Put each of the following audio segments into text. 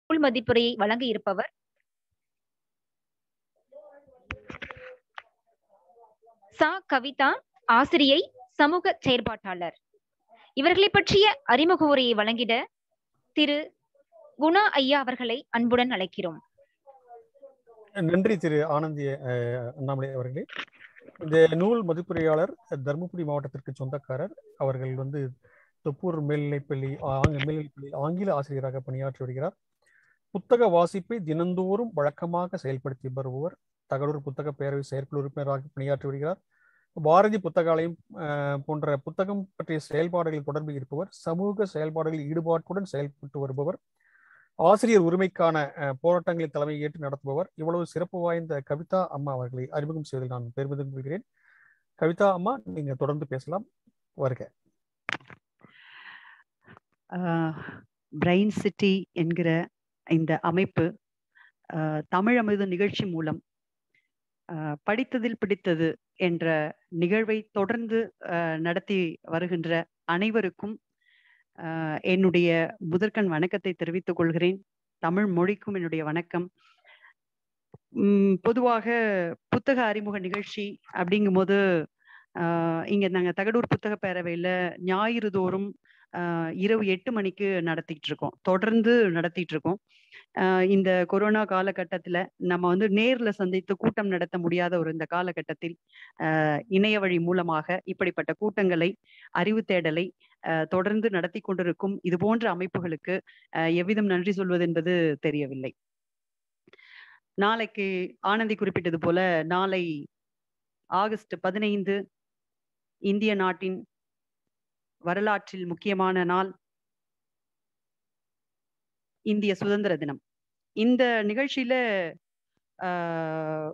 நூல் மதிப்புரையை வழங்க இருப்பவர் சா கவிதா ஆசிரியை சமூக செயற்பாட்டாளர் இவர்களை பற்றிய அறிமுக உரையை வழங்கிட திரு குணா ஐயா அவர்களை அன்புடன் அழைக்கிறோம் நன்றி திரு ஆனந்தி அஹ், அண்ணாமலை அவர்களே இந்த நூல் மதிப்புரையாளர் தருமபுரி மாவட்டத்திற்கு சொந்தக்காரர் அவர்கள் வந்து தொப்பூர் மேல்நிலைப்பள்ளி ஆங்க மேல்நிலைப்பள்ளி ஆங்கில ஆசிரியராக பணியாற்றி வருகிறார் புத்தக வாசிப்பை தினந்தோறும் வழக்கமாக செயல்படுத்தி வருபவர் தகடூர் புத்தக பேரவை செயற்குழு உறுப்பினராக பணியாற்றி வருகிறார் பாரதி புத்தகாலயம் அஹ், போன்ற புத்தகம் பற்றிய செயல்பாடுகளில் தொடர்பு இருப்பவர் சமூக செயல்பாடுகளில் ஈடுபாட்டுடன் செயல்பட்டு வருபவர் ஆசிரியர் உரிமைக்கான அஹ், போராட்டங்களை தலைமை ஏற்று நடத்துபவர் இவ்வளவு சிறப்பு வாய்ந்த கவிதா அம்மா அவர்களை அறிமுகம் செய்வதில் நான் பெருமிதம் கொள்கிறேன் கவிதா அம்மா நீங்க தொடர்ந்து பேசலாம் வருக பிரெயின் சிட்டி என்கிற இந்த அமைப்பு ஆஹ், தமிழ் அமுது நிகழ்ச்சி மூலம் ஆஹ், படித்ததில் பிடித்தது என்ற நிகழ்வை தொடர்ந்து ஆஹ், நடத்தி வருகின்ற அனைவருக்கும் ஆஹ், என்னுடைய முதற்கண் வணக்கத்தை தெரிவித்துக் கொள்கிறேன் தமிழ் மொழிக்கும் என்னுடைய வணக்கம் உம் பொதுவாக புத்தக அறிமுக நிகழ்ச்சி அப்படிங்கும்போது ஆஹ், இங்க நாங்க தகடூர் புத்தக பேரவையில ஞாயிறு தோறும் ஆஹ், இரவு எட்டு மணிக்கு நடத்திட்டு இருக்கோம் தொடர்ந்து நடத்திட்டு இருக்கோம் ஆஹ், இந்த கொரோனா காலகட்டத்துல நம்ம வந்து நேர்ல சந்தித்து கூட்டம் நடத்த முடியாத ஒரு இந்த காலகட்டத்தில் ஆஹ், இணைய வழி மூலமாக இப்படிப்பட்ட கூட்டங்களை அறிவு தேடலை ஆஹ், தொடர்ந்து நடத்தி கொண்டிருக்கும் இது போன்ற அமைப்புகளுக்கு ஆஹ், எவ்விதம் நன்றி சொல்வது என்பது தெரியவில்லை நாளைக்கு ஆனந்தி குறிப்பிட்டது போல நாளை ஆகஸ்ட் பதினைந்து இந்திய நாட்டின் வரலாற்றில் முக்கியமான நாள் இந்திய சுதந்திர தினம் இந்த நிகழ்ச்சியில ஆஹ்,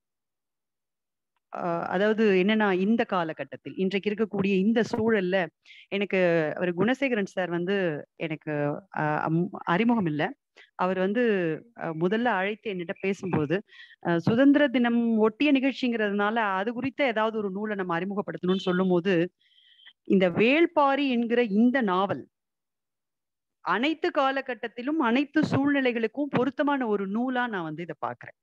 ஆஹ், அதாவது என்னன்னா இந்த காலகட்டத்தில் இன்றைக்கு இருக்கக்கூடிய இந்த சூழல்ல எனக்கு அவர் குணசேகரன் சார் வந்து எனக்கு ஆஹ், அம்- அறிமுகம் இல்லை அவர் வந்து அஹ், முதல்ல அழைத்து என்னிட்ட பேசும்போது அஹ், சுதந்திர தினம் ஒட்டிய நிகழ்ச்சிங்கிறதுனால அது குறித்த ஏதாவது ஒரு நூலை நம்ம அறிமுகப்படுத்தணும்னு சொல்லும்போது இந்த வேள்பாரி என்கிற இந்த நாவல் அனைத்து காலகட்டத்திலும் அனைத்து சூழ்நிலைகளுக்கும் பொருத்தமான ஒரு நூலா நான் வந்து இதை பார்க்கிறேன்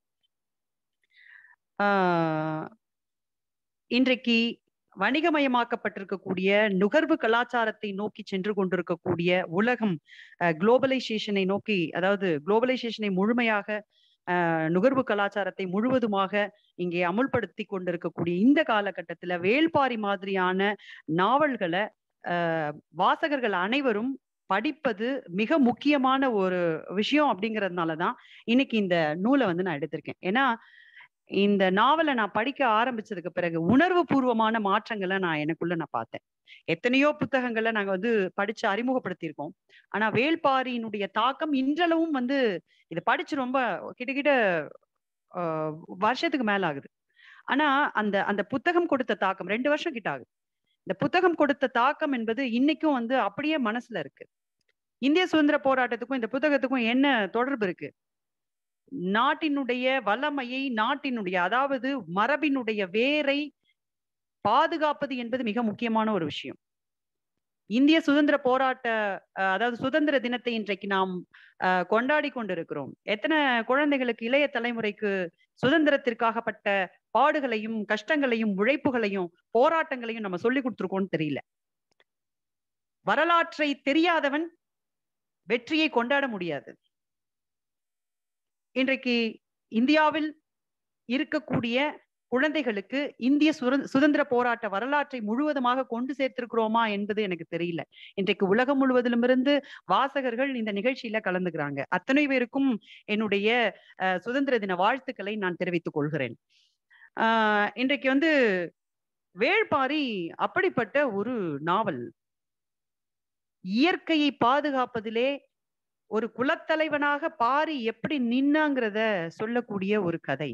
ஆஹ் இன்றைக்கு வணிகமயமாக்கப்பட்டிருக்கக்கூடிய நுகர்வு கலாச்சாரத்தை நோக்கி சென்று கொண்டிருக்கக்கூடிய உலகம் குளோபலைசேஷனை நோக்கி அதாவது குளோபலைசேஷனை முழுமையாக அஹ், நுகர்வு கலாச்சாரத்தை முழுவதுமாக இங்கே அமுல்படுத்தி கொண்டிருக்கக்கூடிய இந்த காலகட்டத்துல வேள்பாரி மாதிரியான நாவல்களை அஹ், வாசகர்கள் அனைவரும் படிப்பது மிக முக்கியமான ஒரு விஷயம் அப்படிங்கறதுனால தான் இன்னைக்கு இந்த நூலை வந்து நான் எடுத்திருக்கேன் ஏன்னா இந்த நாவலை நான் படிக்க ஆரம்பிச்சதுக்கு பிறகு உணர்வு பூர்வமான மாற்றங்களை நான் எனக்குள்ள நான் பார்த்தேன் எத்தனையோ புத்தகங்களை நாங்க வந்து படிச்சு அறிமுகப்படுத்தியிருக்கோம் ஆனா வேள்பாரியினுடைய தாக்கம் இன்றளவும் வந்து இதை படிச்சு ரொம்ப கிட்டக்கிட்ட ஆஹ், வருஷத்துக்கு மேல ஆகுது ஆனா அந்த அந்த புத்தகம் கொடுத்த தாக்கம் ரெண்டு வருஷம் கிட்ட ஆகுது இந்த புத்தகம் கொடுத்த தாக்கம் என்பது இன்னைக்கும் வந்து அப்படியே மனசுல இருக்கு இந்திய சுதந்திர போராட்டத்துக்கும் இந்த புத்தகத்துக்கும் என்ன தொடர்பு இருக்கு நாட்டினுடைய வல்லமையை நாட்டினுடைய அதாவது மரபினுடைய வேரை பாதுகாப்பது என்பது மிக முக்கியமான ஒரு விஷயம் இந்திய சுதந்திர போராட்ட அஹ், அதாவது சுதந்திர தினத்தை இன்றைக்கு நாம் அஹ், கொண்டாடி கொண்டிருக்கிறோம் எத்தனை குழந்தைகளுக்கு இளைய தலைமுறைக்கு சுதந்திரத்திற்காகப்பட்ட பாடுகளையும் கஷ்டங்களையும் உழைப்புகளையும் போராட்டங்களையும் நம்ம சொல்லி கொடுத்துருக்கோம்னு தெரியல வரலாற்றை தெரியாதவன் வெற்றியை கொண்டாட முடியாது இன்றைக்கு இந்தியாவில் இருக்கக்கூடிய குழந்தைகளுக்கு இந்திய சுர- சுதந்திர போராட்ட வரலாற்றை முழுவதுமாக கொண்டு சேர்த்திருக்கிறோமா என்பது எனக்கு தெரியல இன்றைக்கு உலகம் முழுவதிலுமிருந்து வாசகர்கள் இந்த நிகழ்ச்சியில கலந்துக்கிறாங்க அத்தனை பேருக்கும் என்னுடைய அஹ், சுதந்திர தின வாழ்த்துக்களை நான் தெரிவித்துக் கொள்கிறேன் ஆஹ், இன்றைக்கு வந்து வேள்பாரி அப்படிப்பட்ட ஒரு நாவல் இயற்கையை பாதுகாப்பதிலே ஒரு குலத்தலைவனாக பாரி எப்படி நின்னாங்கிறத சொல்லக்கூடிய ஒரு கதை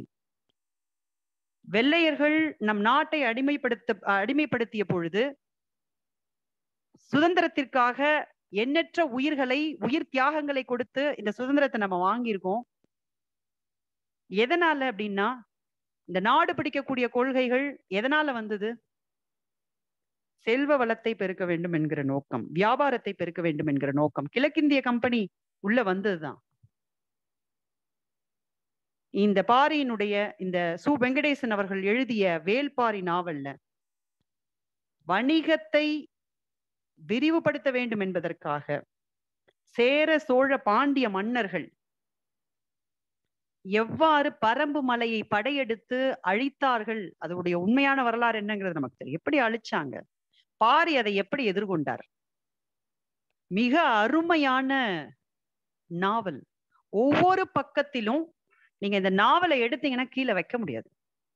வெள்ளையர்கள் நம் நாட்டை அடிமைப்படுத்த அடிமைப்படுத்திய பொழுது சுதந்திரத்திற்காக எண்ணற்ற உயிர்களை உயிர் தியாகங்களை கொடுத்து இந்த சுதந்திரத்தை நம்ம வாங்கியிருக்கோம் எதனால அப்படின்னா இந்த நாடு பிடிக்கக்கூடிய கொள்கைகள் எதனால வந்தது செல்வ வளத்தை பெருக்க வேண்டும் என்கிற நோக்கம் வியாபாரத்தை பெருக்க வேண்டும் என்கிற நோக்கம் கிழக்கிந்திய கம்பெனி உள்ள வந்ததுதான் இந்த பாரியினுடைய இந்த சு வெங்கடேசன் அவர்கள் எழுதிய வேல்பாரி நாவல்ல வணிகத்தை விரிவுபடுத்த வேண்டும் என்பதற்காக சேர சோழ பாண்டிய மன்னர்கள் எவ்வாறு பரம்பு மலையை படையெடுத்து அழித்தார்கள் அதோடைய உண்மையான வரலாறு என்னங்கிறது நமக்கு தெரியும் எப்படி அழிச்சாங்க பாரி அதை எப்படி எதிர்கொண்டார் மிக அருமையான நாவல் ஒவ்வொரு பக்கத்திலும் நீங்க இந்த நாவலை எடுத்தீங்கன்னா கீழே வைக்க முடியாது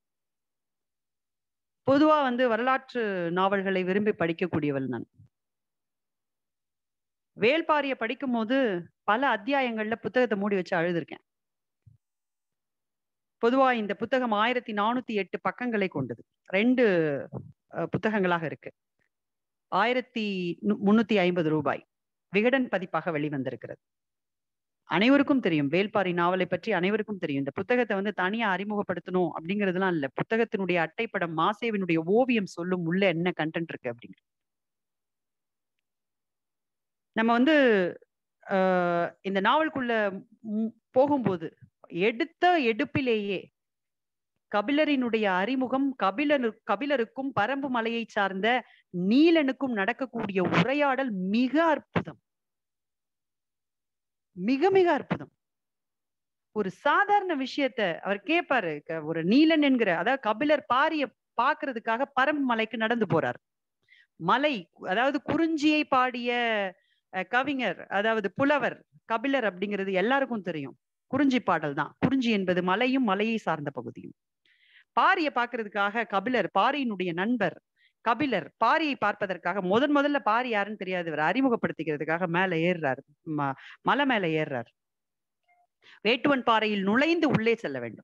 பொதுவா வந்து வரலாற்று நாவல்களை விரும்பி படிக்கக்கூடியவள் நான் வேல்பாரிய படிக்கும் போது பல அத்தியாயங்கள்ல புத்தகத்தை மூடி வச்சு அழுதுருக்கேன் பொதுவா இந்த புத்தகம் ஆயிரத்தி நானூத்தி எட்டு பக்கங்களை கொண்டது ரெண்டு அஹ், புத்தகங்களாக இருக்கு ஆயிரத்தி நு- முன்னூத்தி ஐம்பது ரூபாய் விகடன் பதிப்பாக வெளிவந்திருக்கிறது அனைவருக்கும் தெரியும் வேல்பாரி நாவலை பற்றி அனைவருக்கும் தெரியும் இந்த புத்தகத்தை வந்து தனியா அறிமுகப்படுத்தணும் அப்படிங்கிறதுலாம் இல்ல புத்தகத்தினுடைய அட்டைப்படம் மாசேவினுடைய ஓவியம் சொல்லும் உள்ள என்ன கண்டென்ட் இருக்கு அப்படிங்க நம்ம வந்து ஆஹ் இந்த நாவலுக்குள்ள ம், போகும்போது எடுத்த எடுப்பிலேயே கபிலரினுடைய அறிமுகம் கபிலரு கபிலருக்கும் பரம்பு மலையை சார்ந்த நீலனுக்கும் நடக்கக்கூடிய உரையாடல் மிக அற்புதம் மிக மிக அற்புதம் ஒரு சாதாரண விஷயத்த அவர் கேட்பாரு க- ஒரு நீலன் என்கிற அதாவது கபிலர் பாரிய பாக்குறதுக்காக பரம்பு மலைக்கு நடந்து போறார் மலை அதாவது குறிஞ்சியை பாடிய அஹ், கவிஞர் அதாவது புலவர் கபிலர் அப்படிங்கிறது எல்லாருக்கும் தெரியும் குறிஞ்சி பாடல் தான் குறிஞ்சி என்பது மலையும் மலையை சார்ந்த பகுதியும் பாரிய பார்க்கிறதுக்காக கபிலர் பாரியினுடைய நண்பர் கபிலர் பாரியை பார்ப்பதற்காக முதன் முதல்ல பாரி யாருன்னு தெரியாது இவர் அறிமுகப்படுத்திக்கிறதுக்காக மேல ஏறுறாரு ம- மலை மேல ஏறுறார் வேட்டுவன் பாறையில் நுழைந்து உள்ளே செல்ல வேண்டும்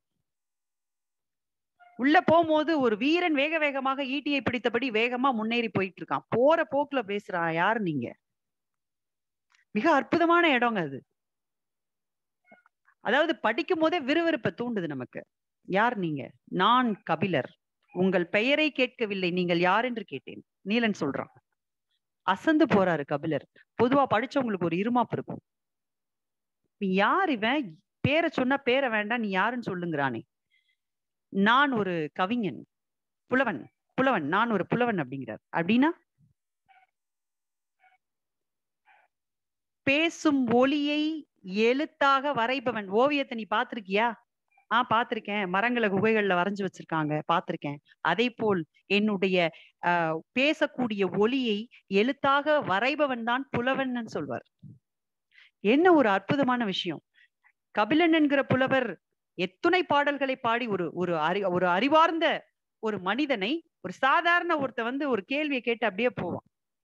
உள்ள போகும்போது ஒரு வீரன் வேக வேகமாக ஈட்டியை பிடித்தபடி வேகமா முன்னேறி போயிட்டு இருக்கான் போற போக்குல பேசுறான் யார் நீங்க மிக அற்புதமான இடங்க அது அதாவது படிக்கும் போதே விறுவிறுப்பை தூண்டுது நமக்கு யார் நீங்க நான் கபிலர் உங்கள் பெயரை கேட்கவில்லை நீங்கள் யார் என்று கேட்டேன் நீலன் சொல்றான் அசந்து போறாரு கபிலர் பொதுவா படிச்சவங்களுக்கு ஒரு இருமாப்பு இருக்கும் நீ யார் இவன் பேரை சொன்னா பேரை வேண்டாம் நீ யாருன்னு சொல்லுங்கிறானே நான் ஒரு கவிஞன் புலவன் புலவன் நான் ஒரு புலவன் அப்படிங்கிறார் அப்படின்னா பேசும் ஒலியை எழுத்தாக வரைபவன் ஓவியத்தை நீ பார்த்திருக்கியா ஆ பார்த்திருக்கேன் மரங்களை குகைகள்ல வரைஞ்சு வச்சிருக்காங்க பார்த்திருக்கேன் அதே போல் என்னுடைய ஆஹ், பேசக்கூடிய ஒலியை எழுத்தாக வரைபவன் தான் புலவன் சொல்வார் என்ன ஒரு அற்புதமான விஷயம் கபிலன் என்கிற புலவர் எத்துணை பாடல்களை பாடி ஒரு ஒரு அறி ஒரு அறிவார்ந்த ஒரு மனிதனை ஒரு சாதாரண ஒருத்த வந்து ஒரு கேள்வியை கேட்டு அப்படியே போவான்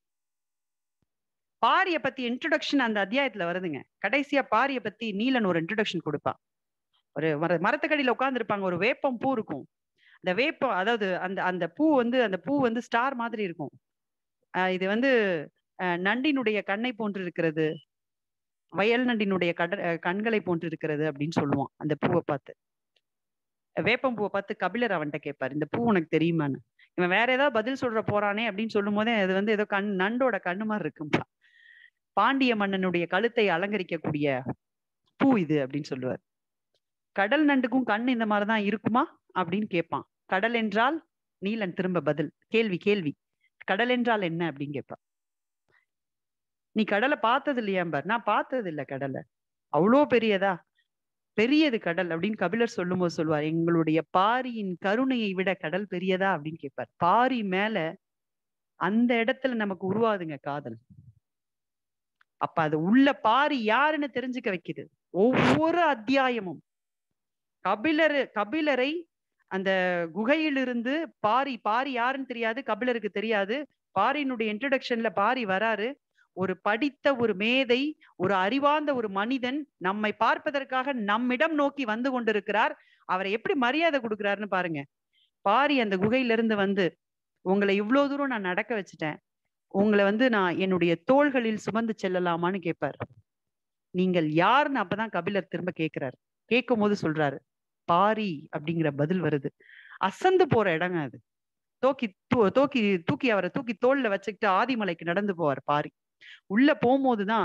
பாரிய பத்தி இன்ட்ரோடக்ஷன் அந்த அத்தியாயத்துல வருதுங்க கடைசியா பாரிய பத்தி நீலன் ஒரு இன்ட்ரோடக்ஷன் கொடுப்பான் ஒரு மர மரத்துக்கடியில உட்கார்ந்துருப்பாங்க ஒரு வேப்பம் பூ இருக்கும் அந்த வேப்பம் அதாவது அந்த அந்த பூ வந்து அந்த பூ வந்து ஸ்டார் மாதிரி இருக்கும் ஆஹ் இது வந்து ஆஹ் நண்டினுடைய கண்ணை போன்று இருக்கிறது வயல் நண்டினுடைய கட அஹ் கண்களை போன்று இருக்கிறது அப்படின்னு சொல்லுவான் அந்த பூவை பார்த்து வேப்பம் பூவை பார்த்து கபிலர் அவன்கிட்ட கேட்பாரு இந்த பூ உனக்கு தெரியுமான்னு இவன் வேற ஏதாவது பதில் சொல்ற போறானே அப்படின்னு சொல்லும் போதே அது வந்து ஏதோ கண் நண்டோட கண்ணு மாதிரி இருக்கும்பா பாண்டிய மன்னனுடைய கழுத்தை அலங்கரிக்கக்கூடிய பூ இது அப்படின்னு சொல்லுவார் கடல் நண்டுக்கும் கண் இந்த மாதிரிதான் இருக்குமா அப்படின்னு கேட்பான் கடல் என்றால் நீலன் திரும்ப பதில் கேள்வி கேள்வி கடல் என்றால் என்ன அப்படின்னு கேட்பான் நீ கடலை பார்த்தது இல்லையாம்பார் நான் பார்த்தது இல்ல கடலை அவ்வளோ பெரியதா பெரியது கடல் அப்படின்னு கபிலர் சொல்லும்போது சொல்லுவார் எங்களுடைய பாரியின் கருணையை விட கடல் பெரியதா அப்படின்னு கேட்பார் பாரி மேல அந்த இடத்துல நமக்கு உருவாதுங்க காதல் அப்ப அது உள்ள பாரி யாருன்னு தெரிஞ்சுக்க வைக்குது ஒவ்வொரு அத்தியாயமும் கபிலர் கபிலரை அந்த குகையிலிருந்து பாரி பாரி யாருன்னு தெரியாது கபிலருக்கு தெரியாது பாரியினுடைய இன்ட்ரடக்ஷன்ல பாரி வராரு ஒரு படித்த ஒரு மேதை ஒரு அறிவார்ந்த ஒரு மனிதன் நம்மை பார்ப்பதற்காக நம்மிடம் நோக்கி வந்து கொண்டிருக்கிறார் அவரை எப்படி மரியாதை கொடுக்கிறாருன்னு பாருங்க பாரி அந்த குகையிலிருந்து வந்து உங்களை இவ்வளவு தூரம் நான் நடக்க வச்சுட்டேன் உங்களை வந்து நான் என்னுடைய தோள்களில் சுமந்து செல்லலாமான்னு கேட்பார் நீங்கள் யாருன்னு அப்பதான் கபிலர் திரும்ப கேட்கிறாரு கேட்கும் போது சொல்றாரு பாரி அப்படிங்கிற பதில் வருது அசந்து போற இடங்க அது தூக்கி தூ- தூக்கி தூக்கி அவரை தூக்கி தோல்ல வச்சுக்கிட்டு ஆதிமலைக்கு நடந்து போவார் பாரி உள்ள போகும்போதுதான்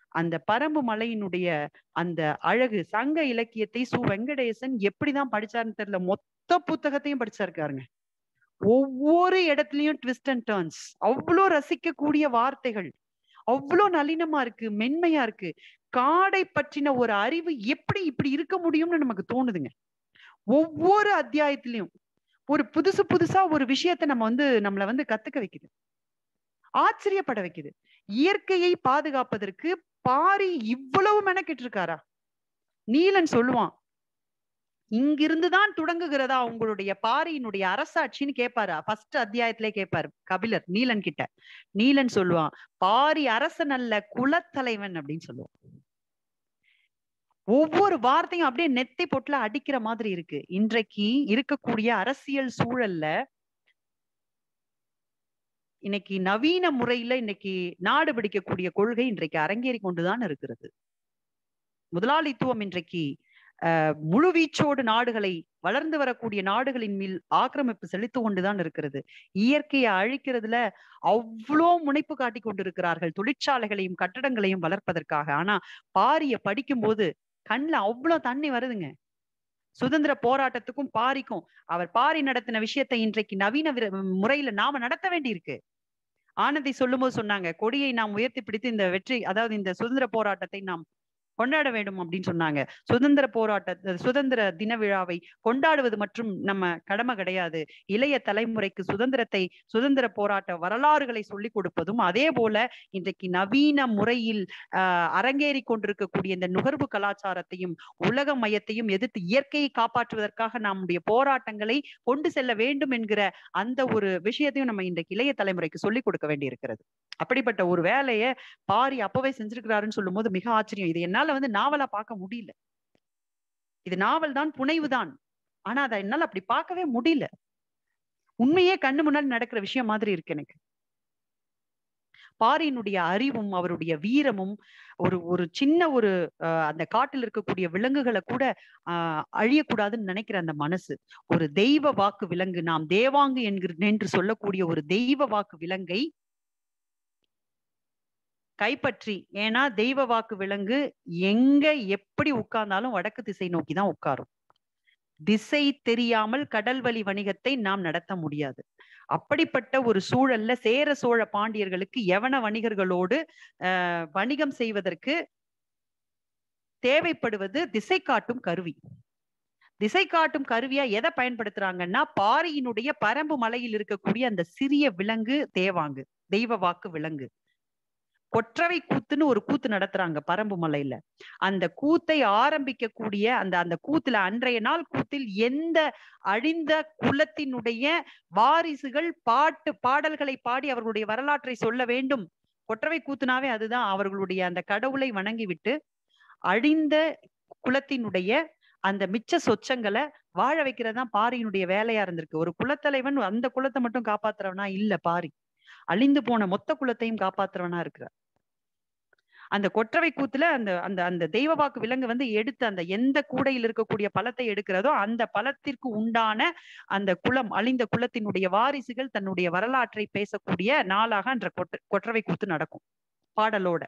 அந்த பரம்பு மலையினுடைய அந்த அழகு சங்க இலக்கியத்தை சு வெங்கடேசன் எப்படிதான் படிச்சாருன்னு தெரியல மொத்த புத்தகத்தையும் படிச்சிருக்காருங்க ஒவ்வொரு இடத்துலயும் ட்விஸ்ட் அண்ட் டர்ன்ஸ் அவ்வளோ ரசிக்கக்கூடிய வார்த்தைகள் அவ்வளோ நளினமா இருக்கு மென்மையா இருக்கு காடை பற்றின ஒரு அறிவு எப்படி இப்படி இருக்க முடியும்னு நமக்கு தோணுதுங்க ஒவ்வொரு அத்தியாயத்திலையும் ஒரு புதுசு புதுசா ஒரு விஷயத்த நம்ம வந்து நம்மள வந்து கத்துக்க வைக்குது ஆச்சரியப்பட வைக்குது இயற்கையை பாதுகாப்பதற்கு பாரி இவ்வளவு மெனக்கிட்டு இருக்காரா நீலன் சொல்லுவான் இங்கிருந்து தான் தொடங்குகிறதா உங்களுடைய பாரியினுடைய அரசாட்சின்னு கேட்பாரா ஃபர்ஸ்ட் அத்தியாயத்திலே கேட்பாரு கபிலர் நீலன் கிட்ட நீலன் சொல்லுவான் பாரி அரசன் அல்ல குலத்தலைவன் அப்படின்னு சொல்லுவான் ஒவ்வொரு வார்த்தையும் அப்படியே நெத்தி பொட்டுல அடிக்கிற மாதிரி இருக்கு இன்றைக்கு இருக்கக்கூடிய அரசியல் சூழல்ல இன்னைக்கு நவீன முறையில இன்னைக்கு நாடு பிடிக்கக்கூடிய கொள்கை இன்றைக்கு அரங்கேறி கொண்டுதான் இருக்கிறது முதலாளித்துவம் இன்றைக்கு அஹ், முழுவீச்சோடு நாடுகளை வளர்ந்து வரக்கூடிய நாடுகளின் மேல் ஆக்கிரமிப்பு செலுத்து கொண்டுதான் இருக்கிறது இயற்கையை அழிக்கிறதுல அவ்வளோ முனைப்பு காட்டி கொண்டிருக்கிறார்கள் தொழிற்சாலைகளையும் கட்டடங்களையும் வளர்ப்பதற்காக ஆனா பாரிய படிக்கும்போது கண்ணுல அவ்வளவு தண்ணி வருதுங்க சுதந்திர போராட்டத்துக்கும் பாரிக்கும் அவர் பாரி நடத்தின விஷயத்தை இன்றைக்கு நவீன விர- முறையில நாம நடத்த வேண்டியிருக்கு ஆனந்தி சொல்லும்போது சொன்னாங்க கொடியை நாம் உயர்த்தி பிடித்து இந்த வெற்றி அதாவது இந்த சுதந்திர போராட்டத்தை நாம் கொண்டாட வேண்டும் அப்படின்னு சொன்னாங்க சுதந்திர போராட்ட சுதந்திர தின விழாவை கொண்டாடுவது மற்றும் நம்ம கடமை கிடையாது இளைய தலைமுறைக்கு சுதந்திரத்தை சுதந்திர போராட்ட வரலாறுகளை சொல்லிக் கொடுப்பதும் அதே போல இன்றைக்கு நவீன முறையில் ஆஹ் அரங்கேறி கொண்டிருக்கக்கூடிய இந்த நுகர்வு கலாச்சாரத்தையும் உலக மையத்தையும் எதிர்த்து இயற்கையை காப்பாற்றுவதற்காக நம்முடைய போராட்டங்களை கொண்டு செல்ல வேண்டும் என்கிற அந்த ஒரு விஷயத்தையும் நம்ம இன்றைக்கு இளைய தலைமுறைக்கு சொல்லிக் கொடுக்க வேண்டி இருக்கிறது அப்படிப்பட்ட ஒரு வேலையை பாரி அப்பவே செஞ்சிருக்கிறாருன்னு சொல்லும் போது மிக ஆச்சரியம் இது என்னால வந்து நாவலா பார்க்க முடியல இது நாவல் தான் புனைவு தான் ஆனா அதை என்னால அப்படி பார்க்கவே முடியல உண்மையே கண்ணு முன்னாடி நடக்கிற விஷயம் மாதிரி இருக்கு எனக்கு பாரியினுடைய அறிவும் அவருடைய வீரமும் ஒரு ஒரு சின்ன ஒரு அஹ், அந்த காட்டில் இருக்கக்கூடிய விலங்குகளை கூட ஆஹ் அழியக்கூடாதுன்னு நினைக்கிற அந்த மனசு ஒரு தெய்வ வாக்கு விலங்கு நாம் தேவாங்கு என்கிற என்று சொல்லக்கூடிய ஒரு தெய்வ வாக்கு விலங்கை கைப்பற்றி ஏன்னா தெய்வ வாக்கு விலங்கு எங்க எப்படி உட்கார்ந்தாலும் வடக்கு திசை நோக்கி தான் உட்காரும் திசை தெரியாமல் கடல் வழி வணிகத்தை நாம் நடத்த முடியாது அப்படிப்பட்ட ஒரு சூழல்ல சேர சோழ பாண்டியர்களுக்கு யவன வணிகர்களோடு ஆஹ் வணிகம் செய்வதற்கு தேவைப்படுவது திசை காட்டும் கருவி திசை காட்டும் கருவியா எதை பயன்படுத்துறாங்கன்னா பாரியினுடைய பரம்பு மலையில் இருக்கக்கூடிய அந்த சிறிய விலங்கு தேவாங்கு தெய்வ வாக்கு விலங்கு கொற்றவை கூத்துன்னு ஒரு கூத்து நடத்துறாங்க பரம்பு மலையில அந்த கூத்தை ஆரம்பிக்கக்கூடிய அந்த அந்த கூத்துல அன்றைய நாள் கூத்தில் எந்த அழிந்த குலத்தினுடைய வாரிசுகள் பாட்டு பாடல்களை பாடி அவர்களுடைய வரலாற்றை சொல்ல வேண்டும் கொற்றவை கூத்துனாவே அதுதான் அவர்களுடைய அந்த கடவுளை வணங்கிவிட்டு அழிந்த குலத்தினுடைய அந்த மிச்ச சொச்சங்களை வாழ வைக்கிறதா பாரியினுடைய வேலையா இருந்திருக்கு ஒரு குலத்தலைவன் அந்த குலத்தை மட்டும் காப்பாத்துறவனா இல்ல பாரி அழிந்து போன மொத்த குலத்தையும் காப்பாத்துறவனா இருக்கிறார் அந்த கொற்றவை கூத்துல அந்த அந்த அந்த தெய்வ வாக்கு விலங்கு வந்து எடுத்து அந்த எந்த கூடையில் இருக்கக்கூடிய பழத்தை எடுக்கிறதோ அந்த பழத்திற்கு உண்டான அந்த குலம் அழிந்த குலத்தினுடைய வாரிசுகள் தன்னுடைய வரலாற்றை பேசக்கூடிய நாளாக அந்த கொற்ற கொற்றவை கூத்து நடக்கும் பாடலோட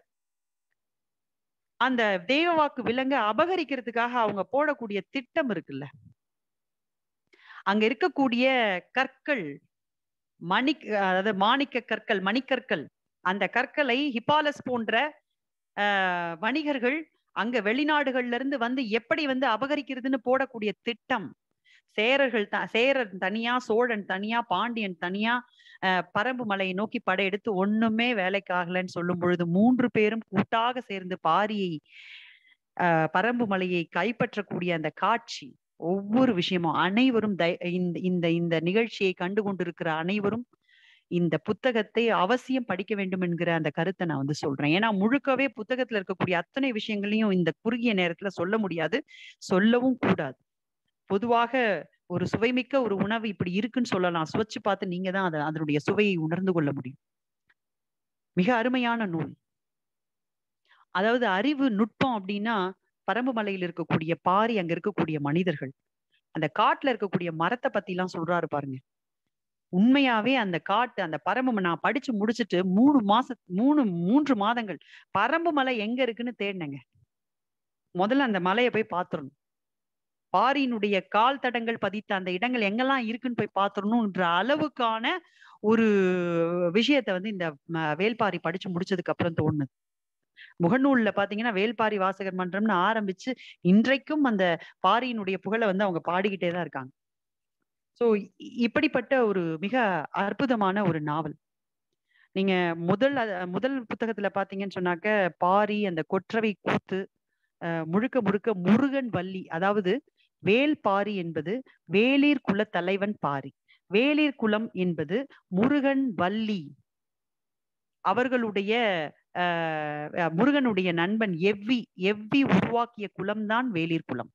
அந்த தெய்வ வாக்கு விலங்க அபகரிக்கிறதுக்காக அவங்க போடக்கூடிய திட்டம் இருக்குல்ல அங்க இருக்கக்கூடிய கற்கள் மணி அதாவது மாணிக்க கற்கள் மணிக்கற்கள் அந்த கற்களை ஹிப்பாலஸ் போன்ற ஆஹ் வணிகர்கள் அங்க வெளிநாடுகள்ல இருந்து வந்து எப்படி வந்து அபகரிக்கிறதுன்னு போடக்கூடிய திட்டம் சேரர்கள் த சேரன் தனியா சோழன் தனியா பாண்டியன் தனியா ஆஹ் பரம்பு மலையை நோக்கி படையெடுத்து ஒண்ணுமே வேலைக்கு ஆகலைன்னு சொல்லும் பொழுது மூன்று பேரும் கூட்டாக சேர்ந்து பாரியை ஆஹ் பரம்பு மலையை கைப்பற்றக்கூடிய அந்த காட்சி ஒவ்வொரு விஷயமும் அனைவரும் தை இந்த இந்த இந்த நிகழ்ச்சியை கண்டு கொண்டிருக்கிற அனைவரும் இந்த புத்தகத்தை அவசியம் படிக்க வேண்டும் என்கிற அந்த கருத்தை நான் வந்து சொல்றேன் ஏன்னா முழுக்கவே புத்தகத்துல இருக்கக்கூடிய அத்தனை விஷயங்களையும் இந்த குறுகிய நேரத்துல சொல்ல முடியாது சொல்லவும் கூடாது பொதுவாக ஒரு சுவைமிக்க ஒரு உணவு இப்படி இருக்குன்னு சொல்லலாம் சுவைச்சு பார்த்து நீங்க தான் அதை அதனுடைய சுவையை உணர்ந்து கொள்ள முடியும் மிக அருமையான நூல் அதாவது அறிவு நுட்பம் அப்படின்னா பரம்பு மலையில் இருக்கக்கூடிய பாரி அங்க இருக்கக்கூடிய மனிதர்கள் அந்த காட்டுல இருக்கக்கூடிய மரத்தை பத்தி எல்லாம் சொல்றாரு பாருங்க உண்மையாவே அந்த காட்டு அந்த பரம்பு நான் படிச்சு முடிச்சுட்டு மூணு மாச மூணு மூன்று மாதங்கள் பரம்பு மலை எங்க இருக்குன்னு தேடினேங்க முதல்ல அந்த மலையை போய் பார்த்துடணும் பாரியினுடைய கால் தடங்கள் பதித்த அந்த இடங்கள் எங்கெல்லாம் இருக்குன்னு போய் பார்த்துடணும்ன்ற அளவுக்கான ஒரு விஷயத்த வந்து இந்த ம- வேல்பாரி படிச்சு முடிச்சதுக்கு அப்புறம் தோணுது முகநூல்ல பாத்தீங்கன்னா வேல்பாரி வாசகர் மன்றம்னு ஆரம்பிச்சு இன்றைக்கும் அந்த பாரியினுடைய புகழை வந்து அவங்க பாடிக்கிட்டே தான் இருக்காங்க சோ இப்படிப்பட்ட ஒரு மிக அற்புதமான ஒரு நாவல் நீங்க முதல் அ- முதல் புத்தகத்துல பாத்தீங்கன்னு சொன்னாக்க பாரி அந்த கொற்றவை கூத்து அஹ், முழுக்க முழுக்க முருகன் வள்ளி அதாவது வேல் பாரி என்பது வேளிர் குல தலைவன் பாரி வேளிர் குலம் என்பது முருகன் வள்ளி அவர்களுடைய அஹ், அஹ், முருகனுடைய நண்பன் எவ்வி எவ்வி உருவாக்கிய குலம்தான் வேளிர் குலம்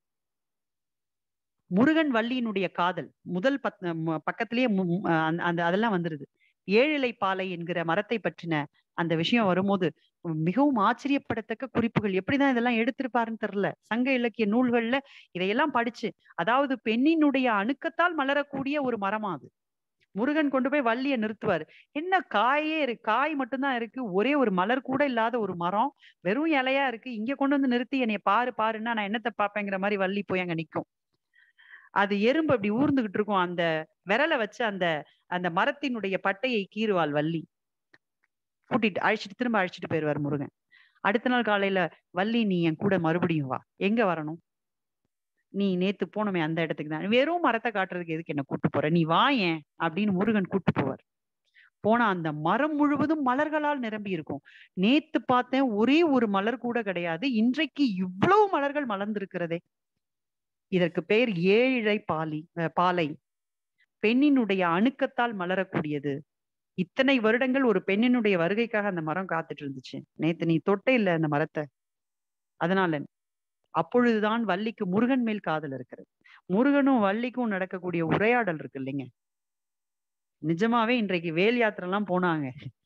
முருகன் வள்ளியினுடைய காதல் முதல் பத் ம- பக்கத்திலேயே மு- மு- அந்த அந்த- அதெல்லாம் வந்துருது ஏழிலை பாலை என்கிற மரத்தை பற்றின அந்த விஷயம் வரும்போது மிகவும் ஆச்சரியப்படத்தக்க குறிப்புகள் எப்படிதான் இதெல்லாம் எடுத்திருப்பாருன்னு தெரியல சங்க இலக்கிய நூல்கள்ல இதையெல்லாம் படிச்சு அதாவது பெண்ணினுடைய அணுக்கத்தால் மலரக்கூடிய ஒரு மரமா அது முருகன் கொண்டு போய் வள்ளிய நிறுத்துவாரு என்ன காயே இருக்கு காய் மட்டும்தான் இருக்கு ஒரே ஒரு மலர் கூட இல்லாத ஒரு மரம் வெறும் இலையா இருக்கு இங்க கொண்டு வந்து நிறுத்தி என்னைய பாரு பாருன்னா நான் என்னத்தை பாப்பேங்கிற மாதிரி வள்ளி போய் அங்க நிக்கும் அது எறும்பு அப்படி ஊர்ந்துகிட்டு இருக்கும் அந்த விரலை வச்சு அந்த அந்த மரத்தினுடைய பட்டையை கீறுவாள் வள்ளி கூட்டிட்டு அழைச்சிட்டு திரும்ப அழைச்சிட்டு போயிருவார் முருகன் அடுத்த நாள் காலையில வள்ளி நீ என் கூட மறுபடியும் வா எங்க வரணும் நீ நேத்து போனோமே அந்த இடத்துக்கு தான் வெறும் மரத்தை காட்டுறதுக்கு எதுக்கு என்ன கூட்டு போற நீ வா ஏன் அப்படின்னு முருகன் கூட்டு போவார் போனா அந்த மரம் முழுவதும் மலர்களால் நிரம்பி இருக்கும் நேத்து பார்த்தேன் ஒரே ஒரு மலர் கூட கிடையாது இன்றைக்கு இவ்வளவு மலர்கள் மலர்ந்திருக்கிறதே இதற்கு பெயர் ஏழிழை பாலி அஹ் பாலை பெண்ணினுடைய அணுக்கத்தால் மலரக்கூடியது இத்தனை வருடங்கள் ஒரு பெண்ணினுடைய வருகைக்காக அந்த மரம் காத்துட்டு இருந்துச்சு நேத்து நீ தொட்டே இல்ல அந்த மரத்தை அதனால அப்பொழுதுதான் வள்ளிக்கு முருகன் மேல் காதல் இருக்கிறது முருகனும் வள்ளிக்கும் நடக்கக்கூடிய உரையாடல் இருக்கு இல்லைங்க நிஜமாவே இன்றைக்கு வேல் யாத்திரை எல்லாம் போனாங்க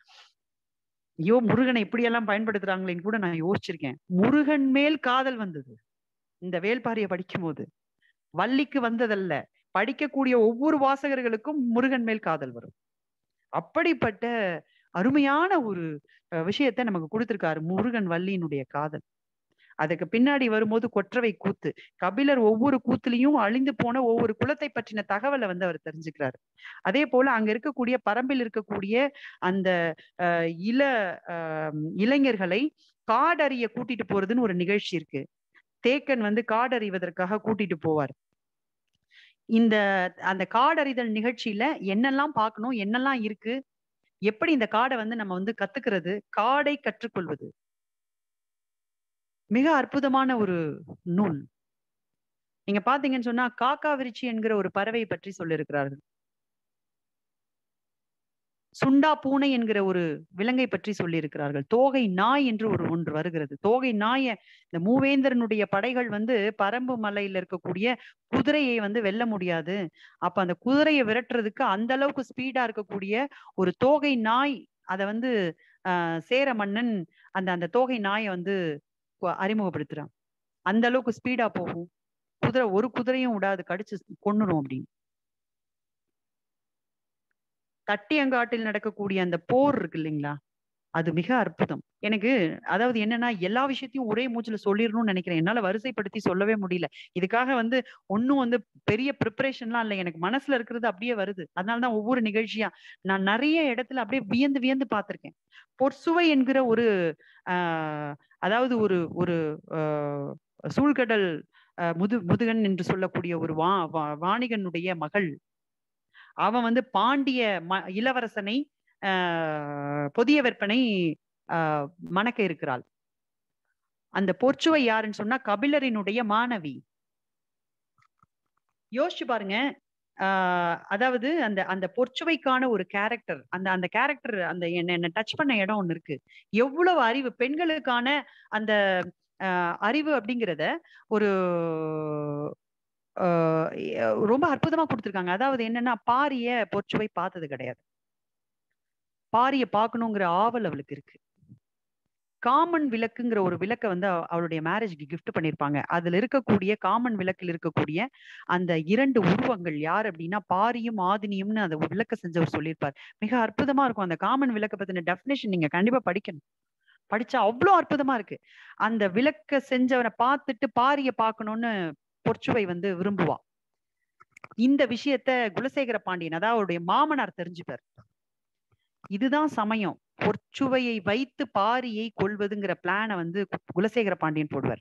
ஐயோ முருகனை இப்படியெல்லாம் பயன்படுத்துறாங்களேன்னு கூட நான் யோசிச்சிருக்கேன் முருகன் மேல் காதல் வந்தது இந்த வேல்பாரியை படிக்கும் போது வள்ளிக்கு வந்ததல்ல படிக்கக்கூடிய ஒவ்வொரு வாசகர்களுக்கும் முருகன் மேல் காதல் வரும் அப்படிப்பட்ட அருமையான ஒரு அஹ், விஷயத்தை நமக்கு கொடுத்திருக்காரு முருகன் வள்ளியினுடைய காதல் அதுக்கு பின்னாடி வரும்போது கொற்றவை கூத்து கபிலர் ஒவ்வொரு கூத்துலயும் அழிந்து போன ஒவ்வொரு குலத்தை பற்றின தகவலை வந்து அவர் தெரிஞ்சுக்கிறாரு அதே போல அங்க இருக்கக்கூடிய பரம்பில் இருக்கக்கூடிய அந்த அஹ், இள அஹ், இளைஞர்களை காடறிய கூட்டிட்டு போறதுன்னு ஒரு நிகழ்ச்சி இருக்கு தேக்கன் வந்து காடறிவதற்காக கூட்டிட்டு போவார் இந்த அந்த காடறிதல் நிகழ்ச்சியில என்னெல்லாம் பார்க்கணும் என்னெல்லாம் இருக்கு எப்படி இந்த காடை வந்து நம்ம வந்து கத்துக்கிறது காடை கற்றுக்கொள்வது மிக அற்புதமான ஒரு நூல் நீங்க பாத்தீங்கன்னு சொன்னா காக்கா விரிச்சி என்கிற ஒரு பறவை பற்றி சொல்லியிருக்கிறார்கள் சுண்டா பூனை என்கிற ஒரு விலங்கை பற்றி சொல்லியிருக்கிறார்கள் தோகை நாய் என்று ஒரு ஒன்று வருகிறது தோகை நாய இந்த மூவேந்தரனுடைய படைகள் வந்து பரம்பு மலையில இருக்கக்கூடிய குதிரையை வந்து வெல்ல முடியாது அப்ப அந்த குதிரையை விரட்டுறதுக்கு அந்த அளவுக்கு ஸ்பீடா இருக்கக்கூடிய ஒரு தோகை நாய் அதை வந்து ஆஹ் சேர மன்னன் அந்த அந்த தோகை நாயை வந்து கு- அறிமுகப்படுத்துறான் அந்த அளவுக்கு ஸ்பீடா போகும் குதிரை ஒரு குதிரையும் விடாது கடிச்சு கொன்னுரும் அப்படின்னு தட்டியங்காட்டில் நடக்கக்கூடிய அந்த போர் இருக்கு இல்லைங்களா அது மிக அற்புதம் எனக்கு அதாவது என்னன்னா எல்லா விஷயத்தையும் ஒரே மூச்சுல சொல்லிடணும்னு நினைக்கிறேன் என்னால வரிசைப்படுத்தி சொல்லவே முடியல இதுக்காக வந்து ஒன்னும் வந்து பெரிய ப்ரிப்பரேஷன்லாம் இல்லை எனக்கு மனசுல இருக்கிறது அப்படியே வருது அதனாலதான் ஒவ்வொரு நிகழ்ச்சியா நான் நிறைய இடத்துல அப்படியே வியந்து வியந்து பார்த்திருக்கேன் பொற்சுவை என்கிற ஒரு ஆஹ் அதாவது ஒரு ஒரு ஆஹ் சூழ்கடல் ஆஹ் முது முதுகன் என்று சொல்லக்கூடிய ஒரு வா வா- வாணிகனுடைய மகள் அவன் வந்து பாண்டிய ம இளவரசனை ஆஹ் புதிய விற்பனை ஆஹ் மணக்க இருக்கிறாள் அந்த பொற்சுவை யாருன்னு சொன்னா கபிலரினுடைய மாணவி யோசிச்சு பாருங்க ஆஹ் அதாவது அந்த அந்த பொற்சுவைக்கான ஒரு கேரக்டர் அந்த அந்த கேரக்டர் அந்த என்ன என்ன டச் பண்ண இடம் ஒண்ணு இருக்கு எவ்வளவு அறிவு பெண்களுக்கான அந்த ஆஹ் அறிவு அப்படிங்கிறத ஒரு ஆஹ் எ- ரொம்ப அற்புதமா கொடுத்திருக்காங்க அதாவது என்னன்னா பாரிய பொற்சுவை பார்த்தது கிடையாது பாரிய பார்க்கணுங்கிற ஆவல் அவளுக்கு இருக்கு காமன் விளக்குங்கிற ஒரு விளக்க வந்து அவ- அவளுடைய மேரேஜ்க்கு கிஃப்ட் பண்ணிருப்பாங்க அதுல இருக்கக்கூடிய காமன் விளக்கில் இருக்கக்கூடிய அந்த இரண்டு உருவங்கள் யார் அப்படின்னா பாரியும் ஆதினியும்னு அந்த விளக்க செஞ்சவர் சொல்லியிருப்பார் மிக அற்புதமா இருக்கும் அந்த காமன் விளக்க பத்தின டெஃபினேஷன் நீங்க கண்டிப்பா படிக்கணும் படிச்சா அவ்வளோ அற்புதமா இருக்கு அந்த விளக்க செஞ்சவனை பார்த்துட்டு பாரிய பார்க்கணும்னு பொற்சுவை வந்து விரும்புவா இந்த விஷயத்த குலசேகர பாண்டியன் அதாவது அவருடைய மாமனார் தெரிஞ்சுப்பார் இதுதான் சமயம் பொற்சுவையை வைத்து பாரியை கொள்வதுங்கிற பிளானை வந்து கு- குலசேகர பாண்டியன் போடுவார்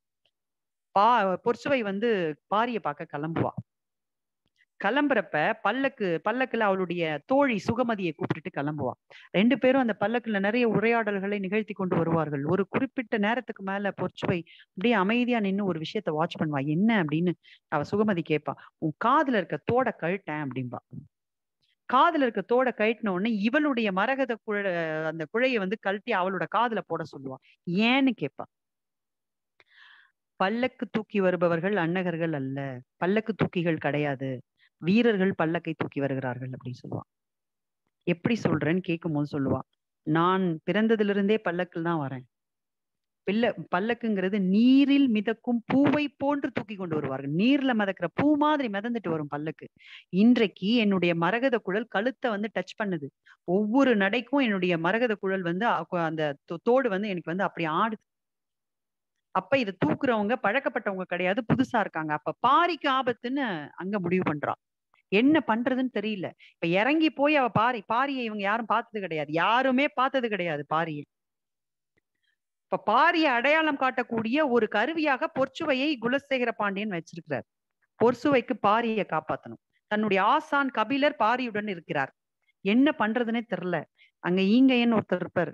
பா பொற்சுவை வந்து பாரிய பார்க்க கிளம்புவா கிளம்புறப்ப பல்லக்கு பல்லக்குல அவளுடைய தோழி சுகமதியை கூப்பிட்டுட்டு கிளம்புவா ரெண்டு பேரும் அந்த பல்லக்குல நிறைய உரையாடல்களை நிகழ்த்தி கொண்டு வருவார்கள் ஒரு குறிப்பிட்ட நேரத்துக்கு மேல பொற்சுவை அப்படியே அமைதியா நின்னு ஒரு விஷயத்த வாட்ச் பண்ணுவா என்ன அப்படின்னு அவ சுகமதி கேட்பா உன் காதுல இருக்க தோட கழட்டேன் அப்படின்பா காதுல இருக்க தோட கழட்டின உடனே இவளுடைய மரகத குழ அந்த குழைய வந்து கழட்டி அவளோட காதுல போட சொல்லுவா ஏன்னு கேட்பா பல்லக்கு தூக்கி வருபவர்கள் அன்னகர்கள் அல்ல பல்லக்கு தூக்கிகள் கிடையாது வீரர்கள் பல்லக்கை தூக்கி வருகிறார்கள் அப்படின்னு சொல்லுவா எப்படி சொல்றேன்னு கேட்கும்போது சொல்லுவா நான் பிறந்ததிலிருந்தே பல்லக்கில் தான் வரேன் பில்ல பல்லக்குங்கிறது நீரில் மிதக்கும் பூவை போன்று தூக்கி கொண்டு வருவார்கள் நீர்ல மிதக்கிற பூ மாதிரி மிதந்துட்டு வரும் பல்லக்கு இன்றைக்கு என்னுடைய மரகத குழல் கழுத்தை வந்து டச் பண்ணுது ஒவ்வொரு நடைக்கும் என்னுடைய மரகத குழல் வந்து அ- அந்த தோ- தோடு வந்து எனக்கு வந்து அப்படி ஆடுது அப்ப இதை தூக்குறவங்க பழக்கப்பட்டவங்க கிடையாது புதுசா இருக்காங்க அப்ப பாரிக்கு ஆபத்துன்னு அங்க முடிவு பண்றா என்ன பண்றதுன்னு தெரியல இப்ப இறங்கி போய் அவ பாரி பாரியை இவங்க யாரும் பார்த்தது கிடையாது யாருமே பார்த்தது கிடையாது பாரியை இப்ப பாரிய அடையாளம் காட்டக்கூடிய ஒரு கருவியாக பொற்சுவையை குலசேகர பாண்டியன் வச்சிருக்கிறார் பொற்சுவைக்கு பாரியை காப்பாத்தணும் தன்னுடைய ஆசான் கபிலர் பாரியுடன் இருக்கிறார் என்ன பண்றதுன்னே தெரியல அங்க ஈங்கையன் ஒருத்தர் இருப்பார்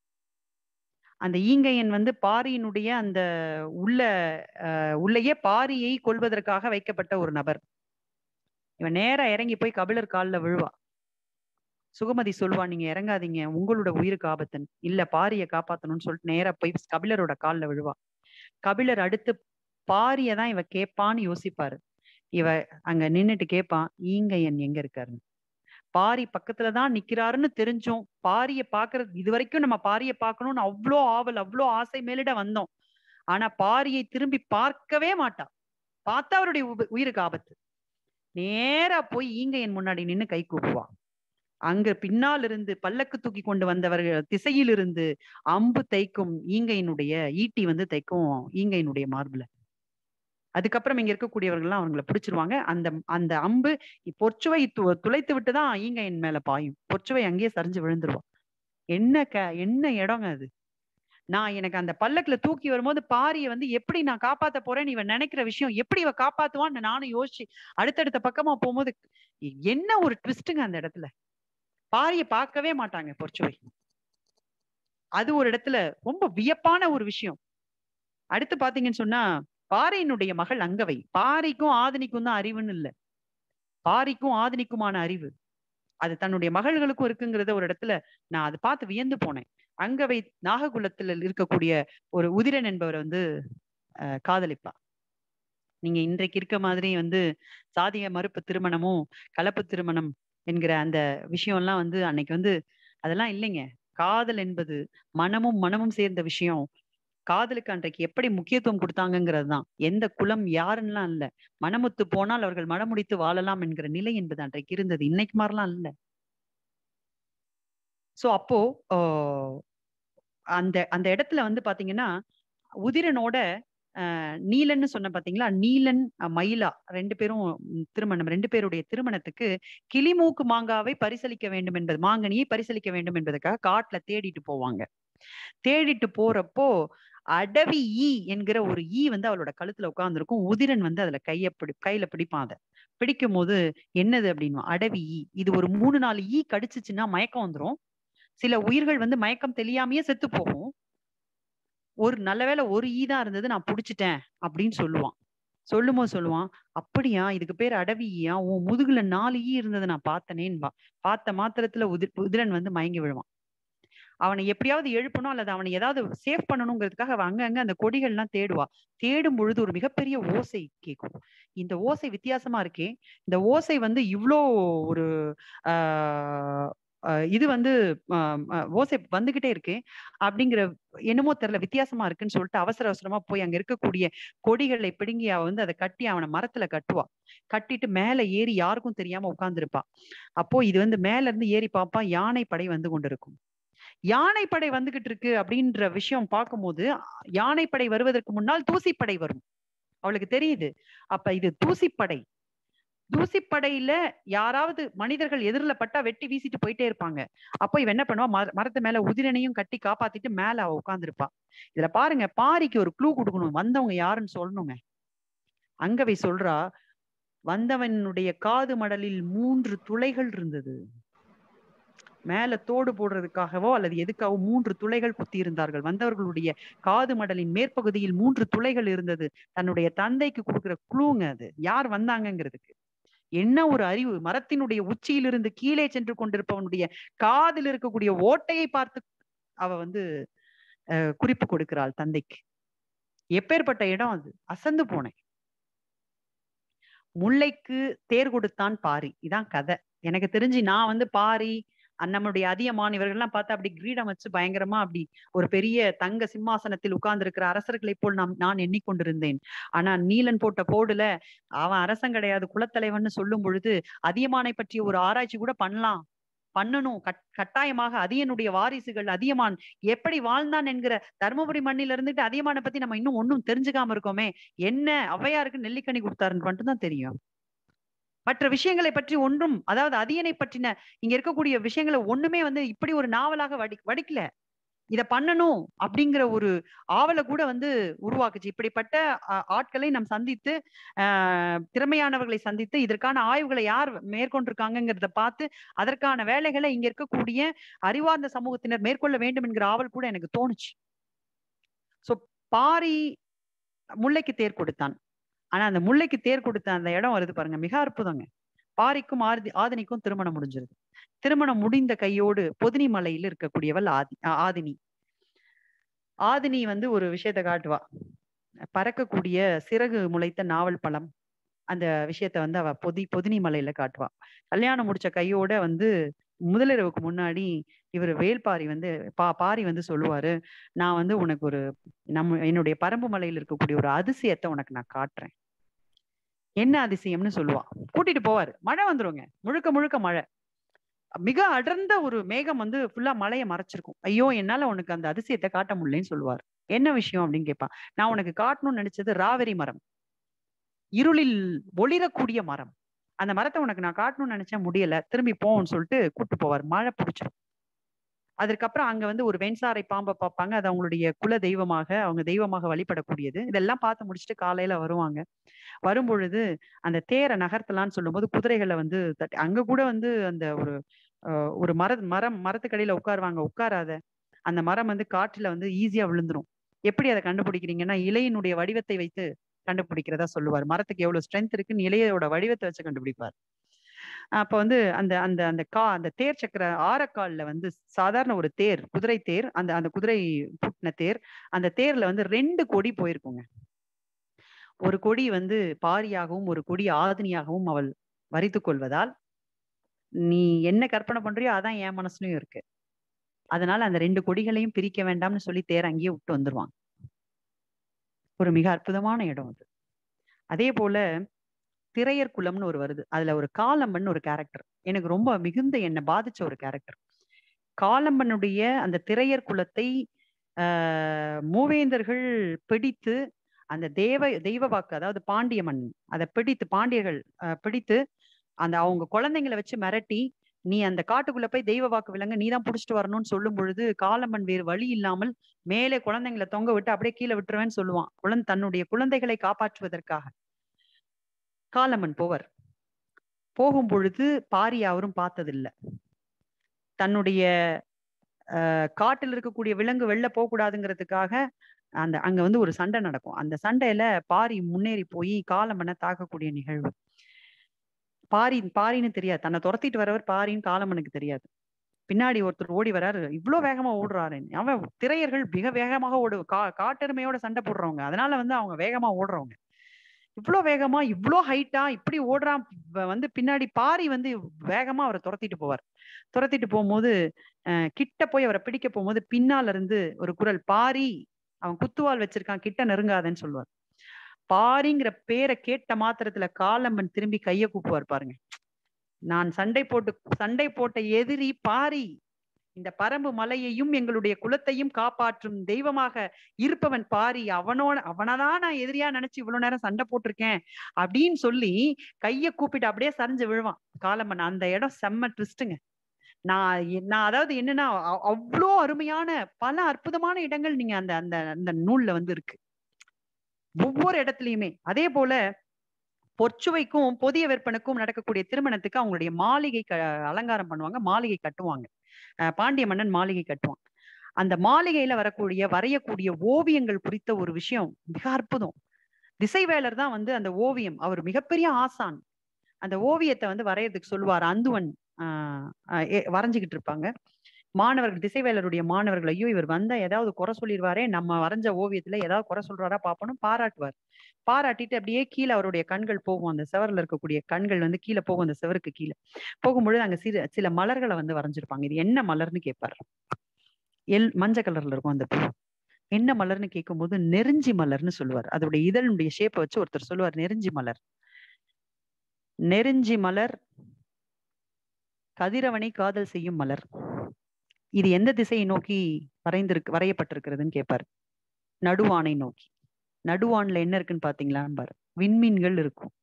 அந்த ஈங்கையன் வந்து பாரியினுடைய அந்த உள்ள அஹ், உள்ளேயே பாரியை கொல்வதற்காக வைக்கப்பட்ட ஒரு நபர் இவன் நேரா இறங்கி போய் கபிலர் கால்ல விழுவா சுகமதி சொல்லுவா நீங்க இறங்காதீங்க உங்களோட உயிருக்கு ஆபத்துன்னு இல்ல பாரிய காப்பாத்தணும்னு சொல்லிட்டு நேரா போய் கபிலரோட கால்ல விழுவா கபிலர் அடுத்து பாரிய தான் இவ கேட்பான்னு யோசிப்பாரு இவ அங்க நின்னுட்டு கேட்பான் ஈங்கையன் எங்க இருக்காருன்னு பாரி பக்கத்துலதான் நிக்கிறாருன்னு தெரிஞ்சோம் பாரிய பாக்குறது இது வரைக்கும் நம்ம பாரிய பார்க்கணும்னு அவ்வளோ ஆவல் அவ்வளோ ஆசை மேலிட வந்தோம் ஆனா பாரியை திரும்பி பார்க்கவே மாட்டா பார்த்தா அவருடைய உப- உயிருக்கு ஆபத்து நேரா போய் ஈங்கையன் முன்னாடி நின்னு கை கூப்புவா அங்க பின்னால் இருந்து பல்லக்கு தூக்கி கொண்டு வந்தவர்கள் திசையிலிருந்து அம்பு தைக்கும் ஈங்கையினுடைய ஈட்டி வந்து தைக்கும் ஈங்கையினுடைய மார்புல அதுக்கப்புறம் இங்க இருக்கக்கூடியவர்கள்லாம் அவங்கள பிடிச்சிருவாங்க அந்த அந்த அம்பு இ- பொற்சுவை து- துளைத்து விட்டு தான் ஈங்கையின் மேல பாயும் பொற்சுவை அங்கேயே சரிஞ்சு விழுந்துருவா என்ன க என்ன இடங்க அது நான் எனக்கு அந்த பல்லக்குல தூக்கி வரும்போது பாரிய வந்து எப்படி நான் காப்பாத்த போறேன்னு இவன் நினைக்கிற விஷயம் எப்படி இவ காப்பாத்துவான்னு நானும் யோசிச்சு அடுத்தடுத்த பக்கமா போகும்போது எ- என்ன ஒரு ட்விஸ்ட்டுங்க அந்த இடத்துல பாரிய பார்க்கவே மாட்டாங்க பொற்சுவை அது ஒரு இடத்துல ரொம்ப வியப்பான ஒரு விஷயம் அடுத்து பாத்தீங்கன்னு சொன்னா பாறையினுடைய மகள் அங்கவை பாரிக்கும் ஆதினிக்கும் தான் அறிவுன்னு இல்ல பாரிக்கும் ஆதினிக்குமான அறிவு அது தன்னுடைய மகள்களுக்கும் இருக்குங்கிறத ஒரு இடத்துல நான் அதை பார்த்து வியந்து போனேன் அங்கவை நாககுலத்துல இருக்கக்கூடிய ஒரு உதிரன் என்பவரை வந்து அஹ், காதலிப்பா நீங்க இன்றைக்கு இருக்க மாதிரி வந்து சாதிய மறுப்பு திருமணமும் கலப்பு திருமணம் என்கிற அந்த விஷயம்லாம் வந்து அன்னைக்கு வந்து அதெல்லாம் இல்லைங்க காதல் என்பது மனமும் மனமும் சேர்ந்த விஷயம் காதலுக்கு அன்றைக்கு எப்படி முக்கியத்துவம் கொடுத்தாங்கங்கிறது தான் எந்த குலம் யாருன்னுலாம் இல்ல மனமுத்து போனால் அவர்கள் மனமுடித்து வாழலாம் என்கிற நிலை என்பது அன்றைக்கு இருந்தது இன்னைக்கு மாதிரிலாம் இல்ல சோ அப்போ ஆஹ், அந்த அந்த இடத்துல வந்து பாத்தீங்கன்னா உதிரனோட ஆஹ், நீலன்னு சொன்ன பாத்தீங்களா நீலன் அஹ், மயிலா ரெண்டு பேரும் ம், திருமணம் ரெண்டு பேருடைய திருமணத்துக்கு கிளிமூக்கு மாங்காவை பரிசளிக்க வேண்டும் என்பது மாங்கனியை பரிசளிக்க வேண்டும் என்பதற்காக காட்டுல தேடிட்டு போவாங்க தேடிட்டு போறப்போ அடவி ஈ என்கிற ஒரு ஈ வந்து அவளோட கழுத்துல உட்கார்ந்திருக்கும் உதிரன் வந்து அதுல கைய பிடி கையில பிடிப்பான் அதை பிடிக்கும் போது என்னது அப்படின்னும் அடவி ஈ இது ஒரு மூணு நாலு ஈ கடிச்சிச்சுன்னா மயக்கம் வந்துரும் சில உயிர்கள் வந்து மயக்கம் தெளியாமையே செத்து போகும் ஒரு நல்ல வேளை ஒரு ஈ தான் இருந்தது நான் புடிச்சிட்டேன் அப்படின்னு சொல்லுவான் சொல்லும்போது சொல்லுவான் அப்படியா இதுக்கு பேர் அடவி ஈயா உன் முதுகுல நாலு ஈ இருந்தது நான் பார்த்தனேன்பா பார்த்த மாத்திரத்துல உதிர் உதிரன் வந்து மயங்கி விழுவான் அவனை எப்படியாவது எழுப்பணும் அல்லது அவனை ஏதாவது சேவ் பண்ணணுங்கிறதுக்காக அவ அங்கங்க அந்த கொடிகள்லாம் தேடுவா தேடும் பொழுது ஒரு மிகப்பெரிய ஓசை கேட்கும் இந்த ஓசை வித்தியாசமா இருக்கே இந்த ஓசை வந்து இவ்ளோ ஒரு ஆஹ் அஹ் இது வந்து ஆஹ் அஹ் ஓசை வந்துகிட்டே இருக்கு அப்படிங்கிற என்னமோ தெரியல வித்தியாசமா இருக்குன்னு சொல்லிட்டு அவசர அவசரமா போய் அங்க இருக்கக்கூடிய கொடிகளை பிடுங்கி அவ வந்து அதை கட்டி அவனை மரத்துல கட்டுவா கட்டிட்டு மேல ஏறி யாருக்கும் தெரியாம உட்கார்ந்துருப்பா அப்போ இது வந்து மேல இருந்து ஏறி பார்ப்பா யானை படை வந்து கொண்டிருக்கும் யானைப்படை வந்துகிட்டு இருக்கு அப்படின்ற விஷயம் பார்க்கும்போது யானைப்படை வருவதற்கு முன்னால் தூசிப்படை வரும் அவளுக்கு தெரியுது அப்ப இது தூசிப்படை தூசிப்படையில யாராவது மனிதர்கள் எதிரில பட்டா வெட்டி வீசிட்டு போயிட்டே இருப்பாங்க அப்போ இவ என்ன பண்ணுவா மர- மரத்து மேல உதிரனையும் கட்டி காப்பாத்திட்டு மேல அவ உட்கார்ந்திருப்பா இதுல பாருங்க பாரிக்கு ஒரு க்ளூ கொடுக்கணும் வந்தவங்க யாருன்னு சொல்லணுங்க அங்கவை சொல்றா வந்தவனுடைய காது மடலில் மூன்று துளைகள் இருந்தது மேல தோடு போடுறதுக்காகவோ அல்லது எதுக்காகவோ மூன்று துளைகள் குத்தி இருந்தார்கள் வந்தவர்களுடைய காது மடலின் மேற்பகுதியில் மூன்று துளைகள் இருந்தது தன்னுடைய தந்தைக்கு கொடுக்கிற க்ளூங்க அது யார் வந்தாங்கங்கிறதுக்கு என்ன ஒரு அறிவு மரத்தினுடைய உச்சியிலிருந்து கீழே சென்று கொண்டிருப்பவனுடைய காதில் இருக்கக்கூடிய ஓட்டையை பார்த்து அவ வந்து அஹ், குறிப்பு கொடுக்கிறாள் தந்தைக்கு எப்பேற்பட்ட இடம் அது அசந்து போனேன் முல்லைக்கு தேர் கொடுத்தான் பாரி இதான் கதை எனக்கு தெரிஞ்சு நான் வந்து பாரி அஹ் நம்மளுடைய அதியமான் இவர்கள்லாம் பார்த்தா அப்படி கிரீடம் வச்சு பயங்கரமா அப்படி ஒரு பெரிய தங்க சிம்மாசனத்தில் உட்கார்ந்து இருக்கிற அரசர்களைப் போல் நாம் நான் எண்ணிக்கொண்டிருந்தேன் ஆனா நீலன் போட்ட போடுல அவன் அரசன் கிடையாது குலத்தலைவன்னு சொல்லும் பொழுது அதியமானை பற்றிய ஒரு ஆராய்ச்சி கூட பண்ணலாம் பண்ணணும் கட் கட்டாயமாக அதியனுடைய வாரிசுகள் அதியமான் எப்படி வாழ்ந்தான் என்கிற தருமபுரி மண்ணில இருந்துட்டு அதியமானை பத்தி நம்ம இன்னும் ஒண்ணும் தெரிஞ்சுக்காம இருக்கோமே என்ன ஔவையாருக்கு நெல்லிக்கனி கொடுத்தாருன்னு மட்டும் தான் தெரியும் மற்ற விஷயங்களை பற்றி ஒன்றும் அதாவது அதியனை பற்றின இங்க இருக்கக்கூடிய விஷயங்களை ஒண்ணுமே வந்து இப்படி ஒரு நாவலாக வடி வடிக்கல இத பண்ணணும் அப்படிங்கிற ஒரு ஆவலை கூட வந்து உருவாக்குச்சு இப்படிப்பட்ட ஆ- ஆட்களை நாம் சந்தித்து ஆஹ் திறமையானவர்களை சந்தித்து இதற்கான ஆய்வுகளை யார் மேற்கொண்டிருக்காங்கங்கிறத பார்த்து அதற்கான வேலைகளை இங்க இருக்கக்கூடிய அறிவார்ந்த சமூகத்தினர் மேற்கொள்ள வேண்டும் என்கிற ஆவல் கூட எனக்கு தோணுச்சு சோ பாரி முல்லைக்கு தேர் கொடுத்தான் ஆனா அந்த முல்லைக்கு தேர் கொடுத்த அந்த இடம் வருது பாருங்க மிக அற்புதங்க பாரிக்கும் ஆதி ஆதினிக்கும் திருமணம் முடிஞ்சிருது திருமணம் முடிந்த கையோடு பொதினி மலையில இருக்கக்கூடியவள் ஆதி ஆ- ஆதினி ஆதினி வந்து ஒரு விஷயத்த காட்டுவா பறக்கக்கூடிய சிறகு முளைத்த நாவல் பழம் அந்த விஷயத்த வந்து அவ பொதி பொதினி மலையில காட்டுவா கல்யாணம் முடிச்ச கையோட வந்து முதலிரவுக்கு முன்னாடி இவர் வேல்பாரி வந்து பா பாரி வந்து சொல்லுவாரு நான் வந்து உனக்கு ஒரு நம்ம என்னுடைய பரம்பு மலையில இருக்கக்கூடிய ஒரு அதிசயத்தை உனக்கு நான் காட்டுறேன் என்ன அதிசயம்னு சொல்லுவா கூட்டிட்டு போவாரு மழை வந்துருங்க முழுக்க முழுக்க மழை மிக அடர்ந்த ஒரு மேகம் வந்து ஃபுல்லா மலையை மறைச்சிருக்கும் ஐயோ என்னால உனக்கு அந்த அதிசயத்தை காட்ட முடியலன்னு சொல்லுவார் என்ன விஷயம் அப்படின்னு கேட்பான் நான் உனக்கு காட்டணும்னு நினைச்சது ராவரி மரம் இருளில் ஒளிரக்கூடிய மரம் அந்த மரத்தை உனக்கு நான் காட்டணும்னு நினைச்சேன் முடியல திரும்பி போவோம்னு சொல்லிட்டு கூட்டு போவார் மழை பிடிச்சிரும் அதற்கப்புறம் அங்க வந்து ஒரு வெண்சாரை பாம்பை பார்ப்பாங்க அது அவங்களுடைய குல தெய்வமாக அவங்க தெய்வமாக வழிபடக்கூடியது இதெல்லாம் பார்த்து முடிச்சுட்டு காலையில வருவாங்க வரும்பொழுது அந்த தேரை நகர்த்தலாம்னு சொல்லும்போது குதிரைகளை வந்து தட்டி அங்க கூட வந்து அந்த ஒரு அஹ், ஒரு மர மரம் மரத்துக்கடியில உட்காருவாங்க உட்காராத அந்த மரம் வந்து காற்றுல வந்து ஈஸியா விழுந்துரும் எப்படி அதை கண்டுபிடிக்கிறீங்கன்னா இலையினுடைய வடிவத்தை வைத்து கண்டுபிடிக்கிறதா சொல்லுவார் மரத்துக்கு எவ்வளவு ஸ்ட்ரென்த் இருக்குன்னு இலையோட வடிவத்தை வச்சு கண்டுபிடிப்பார் அப்ப வந்து அந்த அந்த அந்த கா அந்த தேர் சக்கர ஆரக்கால்ல வந்து சாதாரண ஒரு தேர் குதிரை தேர் அந்த அந்த குதிரை பூட்டின தேர் அந்த தேர்ல வந்து ரெண்டு கொடி போயிருக்குங்க ஒரு கொடி வந்து பாரியாகவும் ஒரு கொடி ஆதினியாகவும் அவள் வரித்துக் கொள்வதால் நீ என்ன கற்பனை பண்றியோ அதான் என் மனசுலயும் இருக்கு அதனால அந்த ரெண்டு கொடிகளையும் பிரிக்க வேண்டாம்னு சொல்லி தேர் அங்கேயே விட்டு வந்துருவாங்க ஒரு மிக அற்புதமான இடம் அது அதே போல திரையர் குலம்னு ஒரு வருது அதுல ஒரு காலம்பன் ஒரு கேரக்டர் எனக்கு ரொம்ப மிகுந்த என்னை பாதிச்ச ஒரு கேரக்டர் காலம்பனுடைய அந்த திரையர் குலத்தை ஆஹ் மூவேந்தர்கள் பிடித்து அந்த தேவ தெய்வ வாக்கு அதாவது பாண்டிய மண் அதை பிடித்து பாண்டியர்கள் ஆஹ் பிடித்து அந்த அவங்க குழந்தைங்களை வச்சு மிரட்டி நீ அந்த காட்டுக்குள்ள போய் தெய்வ வாக்கு விலங்க நீ தான் புடிச்சிட்டு வரணும்னு சொல்லும் பொழுது காலம்மன் வேறு வழி இல்லாமல் மேலே குழந்தைங்களை தொங்க விட்டு அப்படியே கீழே விட்டுருவேன்னு சொல்லுவான் குழந்தை தன்னுடைய குழந்தைகளை காப்பாற்றுவதற்காக காலம்மன் போவர் போகும் பொழுது பாரி அவரும் பார்த்ததில்ல தன்னுடைய ஆஹ் காட்டில் இருக்கக்கூடிய விலங்கு வெளில போகக்கூடாதுங்கிறதுக்காக அந்த அங்க வந்து ஒரு சண்டை நடக்கும் அந்த சண்டையில பாரி முன்னேறி போய் காலமனை தாக்கக்கூடிய நிகழ்வு பாரி பாரின்னு தெரியாது தன்னை துரத்திட்டு வரவர் பாரின்னு காலமனுக்கு தெரியாது பின்னாடி ஒருத்தர் ஓடி வராரு இவ்ளோ வேகமா ஓடுறாரு அவன் திரையர்கள் மிக வேகமாக ஓடு கா காட்டெருமையோட சண்டை போடுறவங்க அதனால வந்து அவங்க வேகமா ஓடுறவங்க இவ்வளவு வேகமா இவ்ளோ ஹைட்டா இப்படி ஓடுறான் வ- வந்து பின்னாடி பாரி வந்து வேகமா அவரை துரத்திட்டு போவார் துரத்திட்டு போகும்போது அஹ், கிட்ட போய் அவரை பிடிக்க போகும்போது பின்னால இருந்து ஒரு குரல் பாரி அவன் குத்துவால் வச்சிருக்கான் கிட்ட நெருங்காதன்னு சொல்லுவார் பாரிங்கிற பேரை கேட்ட மாத்திரத்துல காலம்பன் திரும்பி கைய கூப்புவார் பாருங்க நான் சண்டை போட்டு சண்டை போட்ட எதிரி பாரி இந்த பரம்பு மலையையும் எங்களுடைய குலத்தையும் காப்பாற்றும் தெய்வமாக இருப்பவன் பாரி அவனோட அவனதான் நான் எதிரியா நினைச்சு இவ்வளவு நேரம் சண்டை போட்டிருக்கேன் அப்படின்னு சொல்லி கைய கூப்பிட்டு அப்படியே சரிஞ்சு விழுவான் காலம்மன் அந்த இடம் செம்ம ட்விஸ்ட்டுங்க நான் எ- நான் அதாவது என்னன்னா அவ்- அவ்வளோ அருமையான பல அற்புதமான இடங்கள் நீங்க அந்த அந்த அந்த நூல்ல வந்து இருக்கு ஒவ்வொரு இடத்துலயுமே அதே போல பொற்சுவைக்கும் பொதிய விற்பனுக்கும் நடக்கக்கூடிய திருமணத்துக்கு அவங்களுடைய மாளிகை க அலங்காரம் பண்ணுவாங்க மாளிகை கட்டுவாங்க அஹ் பாண்டிய மன்னன் மாளிகை கட்டுவான் அந்த மாளிகையில வரக்கூடிய வரையக்கூடிய ஓவியங்கள் குறித்த ஒரு விஷயம் மிக அற்புதம் திசைவேலர் தான் வந்து அந்த ஓவியம் அவர் மிகப்பெரிய ஆசான் அந்த ஓவியத்தை வந்து வரையறதுக்கு சொல்லுவார் அந்துவன் ஆஹ் ஆஹ் எ- வரைஞ்சுகிட்டு இருப்பாங்க மாணவர்கள் திசைவேலருடைய மாணவர்கள் ஐயோ இவர் வந்தா ஏதாவது குறை சொல்லிடுவாரே நம்ம வரைஞ்ச ஓவியத்துல ஏதாவது குறை சொல்றாரா பாப்போம்னு பாராட்டுவார் பாராட்டிட்டு அப்படியே கீழே அவருடைய கண்கள் போகும் அந்த செவர்ல இருக்கக்கூடிய கண்கள் வந்து கீழே போகும் அந்த செவருக்கு கீழே போகும்பொழுது அங்க சிறு சில மலர்களை வந்து வரைஞ்சிருப்பாங்க இது என்ன மலர்னு கேட்பாரு எல் மஞ்சள் கலர்ல இருக்கும் அந்த பூ என்ன மலர்னு கேட்கும்போது நெருஞ்சி மலர்னு சொல்லுவார் அதோடைய இதழுடைய ஷேப்பை வச்சு ஒருத்தர் சொல்லுவார் நெருஞ்சி மலர் நெருஞ்சி மலர் கதிரவனை காதல் செய்யும் மலர் இது எந்த திசையை நோக்கி வரைந்திருக்கு வரையப்பட்டிருக்கிறதுன்னு கேட்பாரு நடுவானை நோக்கி நடுவான்ல என்ன இருக்குன்னு பாத்தீங்களான்னு பாரு விண்மீன்கள் இருக்கும்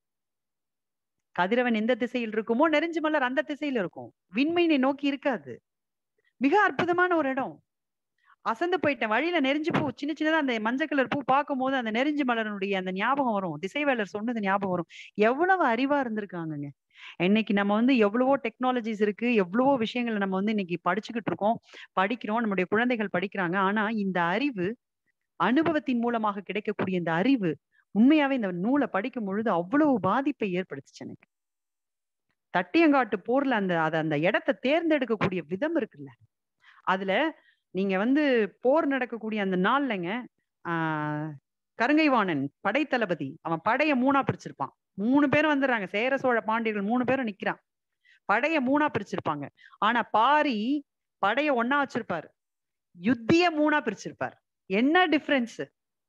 கதிரவன் எந்த திசையில் இருக்குமோ நெருஞ்சி மலர் அந்த திசையில இருக்கும் விண்மீனை நோக்கி இருக்காது மிக அற்புதமான ஒரு இடம் அசந்து போயிட்டேன் வழியில நெருஞ்சி பூ சின்ன சின்னதா அந்த மஞ்சள் கலர் பூ பார்க்கும் போது அந்த நெருஞ்சி மலருடைய அந்த ஞாபகம் வரும் திசைவேலர் சொன்னது ஞாபகம் வரும் எவ்வளவு அறிவா இருந்திருக்காங்கங்க இன்னைக்கு நம்ம வந்து எவ்வளவோ டெக்னாலஜிஸ் இருக்கு எவ்வளவோ விஷயங்களை நம்ம வந்து இன்னைக்கு படிச்சுக்கிட்டு இருக்கோம் படிக்கிறோம் நம்முடைய குழந்தைகள் படிக்கிறாங்க ஆனா இந்த அறிவு அனுபவத்தின் மூலமாக கிடைக்கக்கூடிய இந்த அறிவு உண்மையாவே இந்த நூலை படிக்கும் பொழுது அவ்வளவு பாதிப்பை ஏற்படுத்துச்சு எனக்கு தட்டியங்காட்டு போர்ல அந்த அத அந்த இடத்தை தேர்ந்தெடுக்கக்கூடிய விதம் இருக்குல்ல அதுல நீங்க வந்து போர் நடக்கக்கூடிய அந்த நாள்லங்க ஆஹ் கருங்கைவாணன் படைத்தளபதி அவன் படைய மூணா பிரிச்சிருப்பான் மூணு பேரும் வந்துடுறாங்க சேர சோழ பாண்டியர்கள் மூணு பேரும் நிக்கிறான் படைய மூணா பிரிச்சிருப்பாங்க ஆனா பாரி படைய ஒண்ணா வச்சிருப்பாரு யுத்திய மூணா பிரிச்சிருப்பார் என்ன டிஃபரன்ஸ்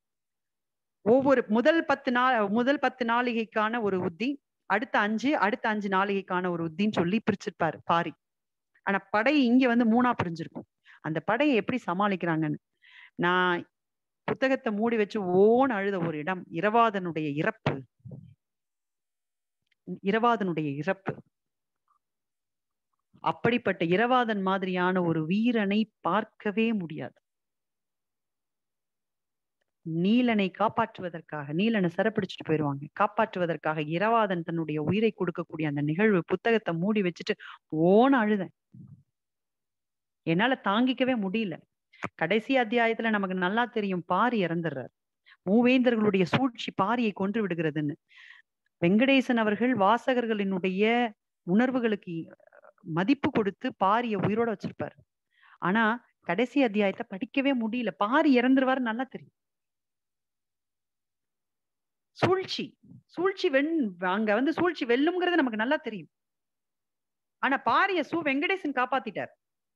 ஒவ்வொரு முதல் பத்து நாள் முதல் பத்து நாளிகைக்கான ஒரு உத்தி அடுத்த அஞ்சு அடுத்த அஞ்சு நாளிகைக்கான ஒரு உத்தின்னு சொல்லி பிரிச்சிருப்பாரு பாரி ஆனா படை இங்க வந்து மூணா பிரிஞ்சிருக்கும் அந்த படையை எப்படி சமாளிக்கிறாங்கன்னு நான் புத்தகத்தை மூடி வச்சு ஓன் அழுத ஒரு இடம் இரவாதனுடைய இறப்பு இரவாதனுடைய இறப்பு அப்படிப்பட்ட இரவாதன் மாதிரியான ஒரு வீரனை பார்க்கவே முடியாது நீலனை காப்பாற்றுவதற்காக நீலனை சிறப்பிடிச்சிட்டு போயிருவாங்க காப்பாற்றுவதற்காக இரவாதன் தன்னுடைய உயிரை கொடுக்கக்கூடிய அந்த நிகழ்வு புத்தகத்தை மூடி வச்சுட்டு ஓன அழுதேன் என்னால தாங்கிக்கவே முடியல கடைசி அத்தியாயத்துல நமக்கு நல்லா தெரியும் பாரி இறந்துடுறார் மூவேந்தர்களுடைய சூழ்ச்சி பாரியை கொன்று விடுகிறதுன்னு வெங்கடேசன் அவர்கள் வாசகர்களினுடைய உணர்வுகளுக்கு மதிப்பு கொடுத்து பாரிய உயிரோட வச்சிருப்பாரு ஆனா கடைசி அத்தியாயத்தை படிக்கவே முடியல பாரி இறந்துருவாரு நல்லா தெரியும் சூழ்ச்சி சூழ்ச்சி வெண் அங்க வந்து சூழ்ச்சி வெல்லும்ங்கிறது நமக்கு நல்லா தெரியும் ஆனா பாரிய சு வெங்கடேசன் காப்பாத்திட்டார்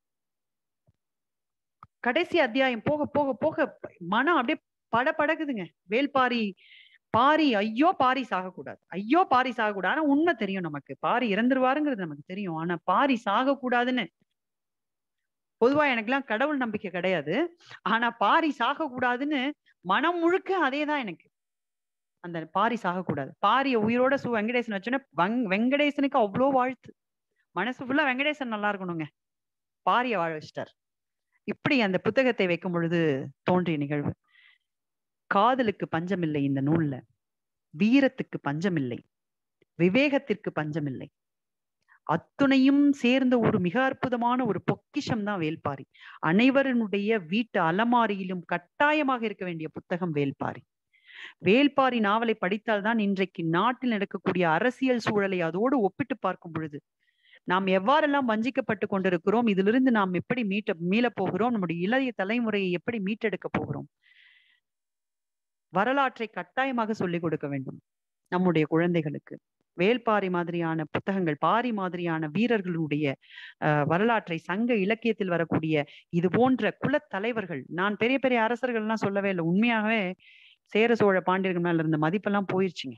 கடைசி அத்தியாயம் போக போக போக மனம் அப்படியே பட படகுதுங்க வேல்பாரி பாரி ஐயோ பாரி சாகக்கூடாது ஐயோ பாரி சாகக்கூடாது ஆனா உண்மை தெரியும் நமக்கு பாரி இறந்துருவாருங்கிறது நமக்கு தெரியும் ஆனா பாரி சாகக்கூடாதுன்னு பொதுவா எனக்குலாம் கடவுள் நம்பிக்கை கிடையாது ஆனா பாரி சாகக்கூடாதுன்னு மனம் முழுக்க அதேதான் எனக்கு அந்த பாரி சாகக்கூடாது பாரிய உயிரோட சு வெங்கடேசன் வச்சோன்னே வங் வெங்கடேசனுக்கு அவ்வளோ வாழ்த்து மனசு ஃபுல்லா வெங்கடேசன் நல்லா இருக்கணுங்க பாரிய வாழ வச்சிட்டார் இப்படி அந்த புத்தகத்தை வைக்கும் பொழுது தோன்றிய நிகழ்வு காதலுக்கு பஞ்சமில்லை இந்த நூல்ல வீரத்துக்கு பஞ்சமில்லை விவேகத்திற்கு பஞ்சமில்லை அத்துணையும் சேர்ந்த ஒரு மிக அற்புதமான ஒரு பொக்கிஷம் தான் வேல்பாரி அனைவருடைய வீட்டு அலமாரியிலும் கட்டாயமாக இருக்க வேண்டிய புத்தகம் வேல்பாரி வேல்பாரி நாவலை படித்தால்தான் இன்றைக்கு நாட்டில் நடக்கக்கூடிய அரசியல் சூழலை அதோடு ஒப்பிட்டு பார்க்கும் பொழுது நாம் எவ்வாறெல்லாம் வஞ்சிக்கப்பட்டு கொண்டிருக்கிறோம் இதிலிருந்து நாம் எப்படி மீட்ட மீளப் போகிறோம் நம்முடைய இளைய தலைமுறையை எப்படி மீட்டெடுக்க போகிறோம் வரலாற்றை கட்டாயமாக சொல்லிக் கொடுக்க வேண்டும் நம்முடைய குழந்தைகளுக்கு வேல்பாரி மாதிரியான புத்தகங்கள் பாரி மாதிரியான வீரர்களுடைய அஹ், வரலாற்றை சங்க இலக்கியத்தில் வரக்கூடிய இது போன்ற குலத்தலைவர்கள் நான் பெரிய பெரிய அரசர்கள்லாம் சொல்லவே இல்லை உண்மையாகவே சேர சோழ பாண்டியர்கள் மேல இருந்த மதிப்பெல்லாம் போயிருச்சுங்க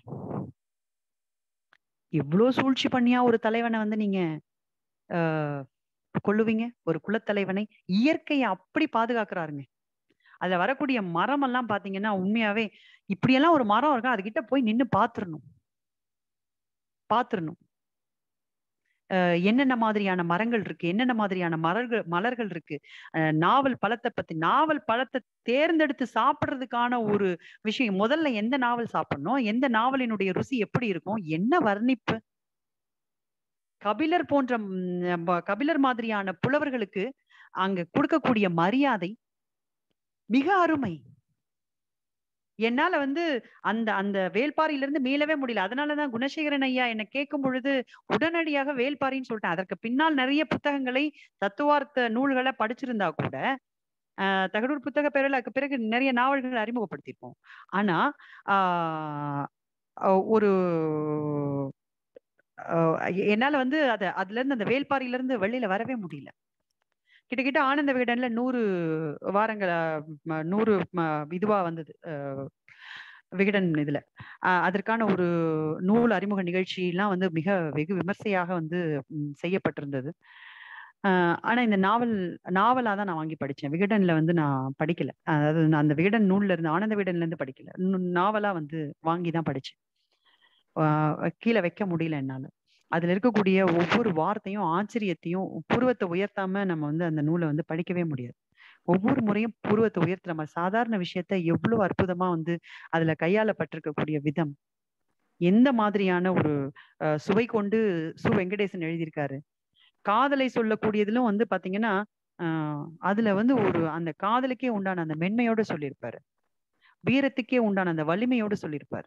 இவ்ளோ சூழ்ச்சி பண்ணியா ஒரு தலைவனை வந்து நீங்க ஆஹ் கொள்ளுவீங்க ஒரு குலத்தலைவனை இயற்கையை அப்படி பாதுகாக்கிறாருங்க அதுல வரக்கூடிய மரம் எல்லாம் பாத்தீங்கன்னா உண்மையாவே இப்படியெல்லாம் ஒரு மரம் இருக்கா அதுகிட்ட போய் நின்னு பாத்துறணும் பாத்துறணும் அஹ் என்னென்ன மாதிரியான மரங்கள் இருக்கு என்னென்ன மாதிரியான மலர்கள் மலர்கள் இருக்கு அஹ் நாவல் பழத்தை பத்தி நாவல் பழத்தை தேர்ந்தெடுத்து சாப்பிடுறதுக்கான ஒரு விஷயம் முதல்ல எந்த நாவல் சாப்பிடணும் எந்த நாவலினுடைய ருசி எப்படி இருக்கும் என்ன வர்ணிப்பு கபிலர் போன்ற ம், ப- கபிலர் மாதிரியான புலவர்களுக்கு அங்க கொடுக்கக்கூடிய மரியாதை மிக அருமை என்னால வந்து அந்த அந்த வேல்பாரியிலிருந்து மீளவே முடியல அதனாலதான் குணசேகரன் ஐயா என்ன கேட்கும் பொழுது உடனடியாக வேல்பாரின்னு சொல்லிட்டேன் அதற்கு பின்னால் நிறைய புத்தகங்களை தத்துவார்த்த நூல்களை படிச்சிருந்தா கூட ஆஹ் தகடூர் புத்தக பேரில் அதுக்கு பிறகு நிறைய நாவல்களை அறிமுகப்படுத்தியிருப்போம் ஆனா ஆஹ் அஹ் ஒரு ஆஹ் எ- என்னால வந்து அத அதுல இருந்து அந்த வேல்பாரியில இருந்து வெளியில வரவே முடியல கிட்டத்தட்ட ஆனந்த விகடன்ல நூறு வாரங்கள் ஆஹ் ம- நூறு ம- இதுவா வந்தது ஆஹ் விகடன் இதுல ஆஹ் அதற்கான ஒரு நூல் அறிமுக நிகழ்ச்சி எல்லாம் வந்து மிக வெகு விமர்சையாக வந்து ம், செய்யப்பட்டிருந்தது ஆஹ் ஆனா இந்த நாவல் நாவலா தான் நான் வாங்கி படிச்சேன் விகடன்ல வந்து நான் படிக்கல அதாவது நான் அந்த விகடன் நூல்ல இருந்து ஆனந்த விகடன்ல இருந்து படிக்கல நு- நாவலா வந்து வாங்கி தான் படிச்சேன் ஆஹ் கீழே வைக்க முடியல என்னால அதுல இருக்கக்கூடிய ஒவ்வொரு வார்த்தையும் ஆச்சரியத்தையும் புருவத்தை உயர்த்தாம நம்ம வந்து அந்த நூலை வந்து படிக்கவே முடியாது ஒவ்வொரு முறையும் புருவத்தை உயர்த்த நம்ம சாதாரண விஷயத்த எவ்வளவு அற்புதமா வந்து அதுல கையாளப்பட்டிருக்கக்கூடிய விதம் எந்த மாதிரியான ஒரு அஹ், சுவை கொண்டு சு வெங்கடேசன் எழுதியிருக்காரு காதலை சொல்லக்கூடியதிலும் வந்து பாத்தீங்கன்னா ஆஹ் அதுல வந்து ஒரு அந்த காதலுக்கே உண்டான அந்த மென்மையோட சொல்லியிருப்பாரு வீரத்துக்கே உண்டான அந்த வலிமையோட சொல்லியிருப்பாரு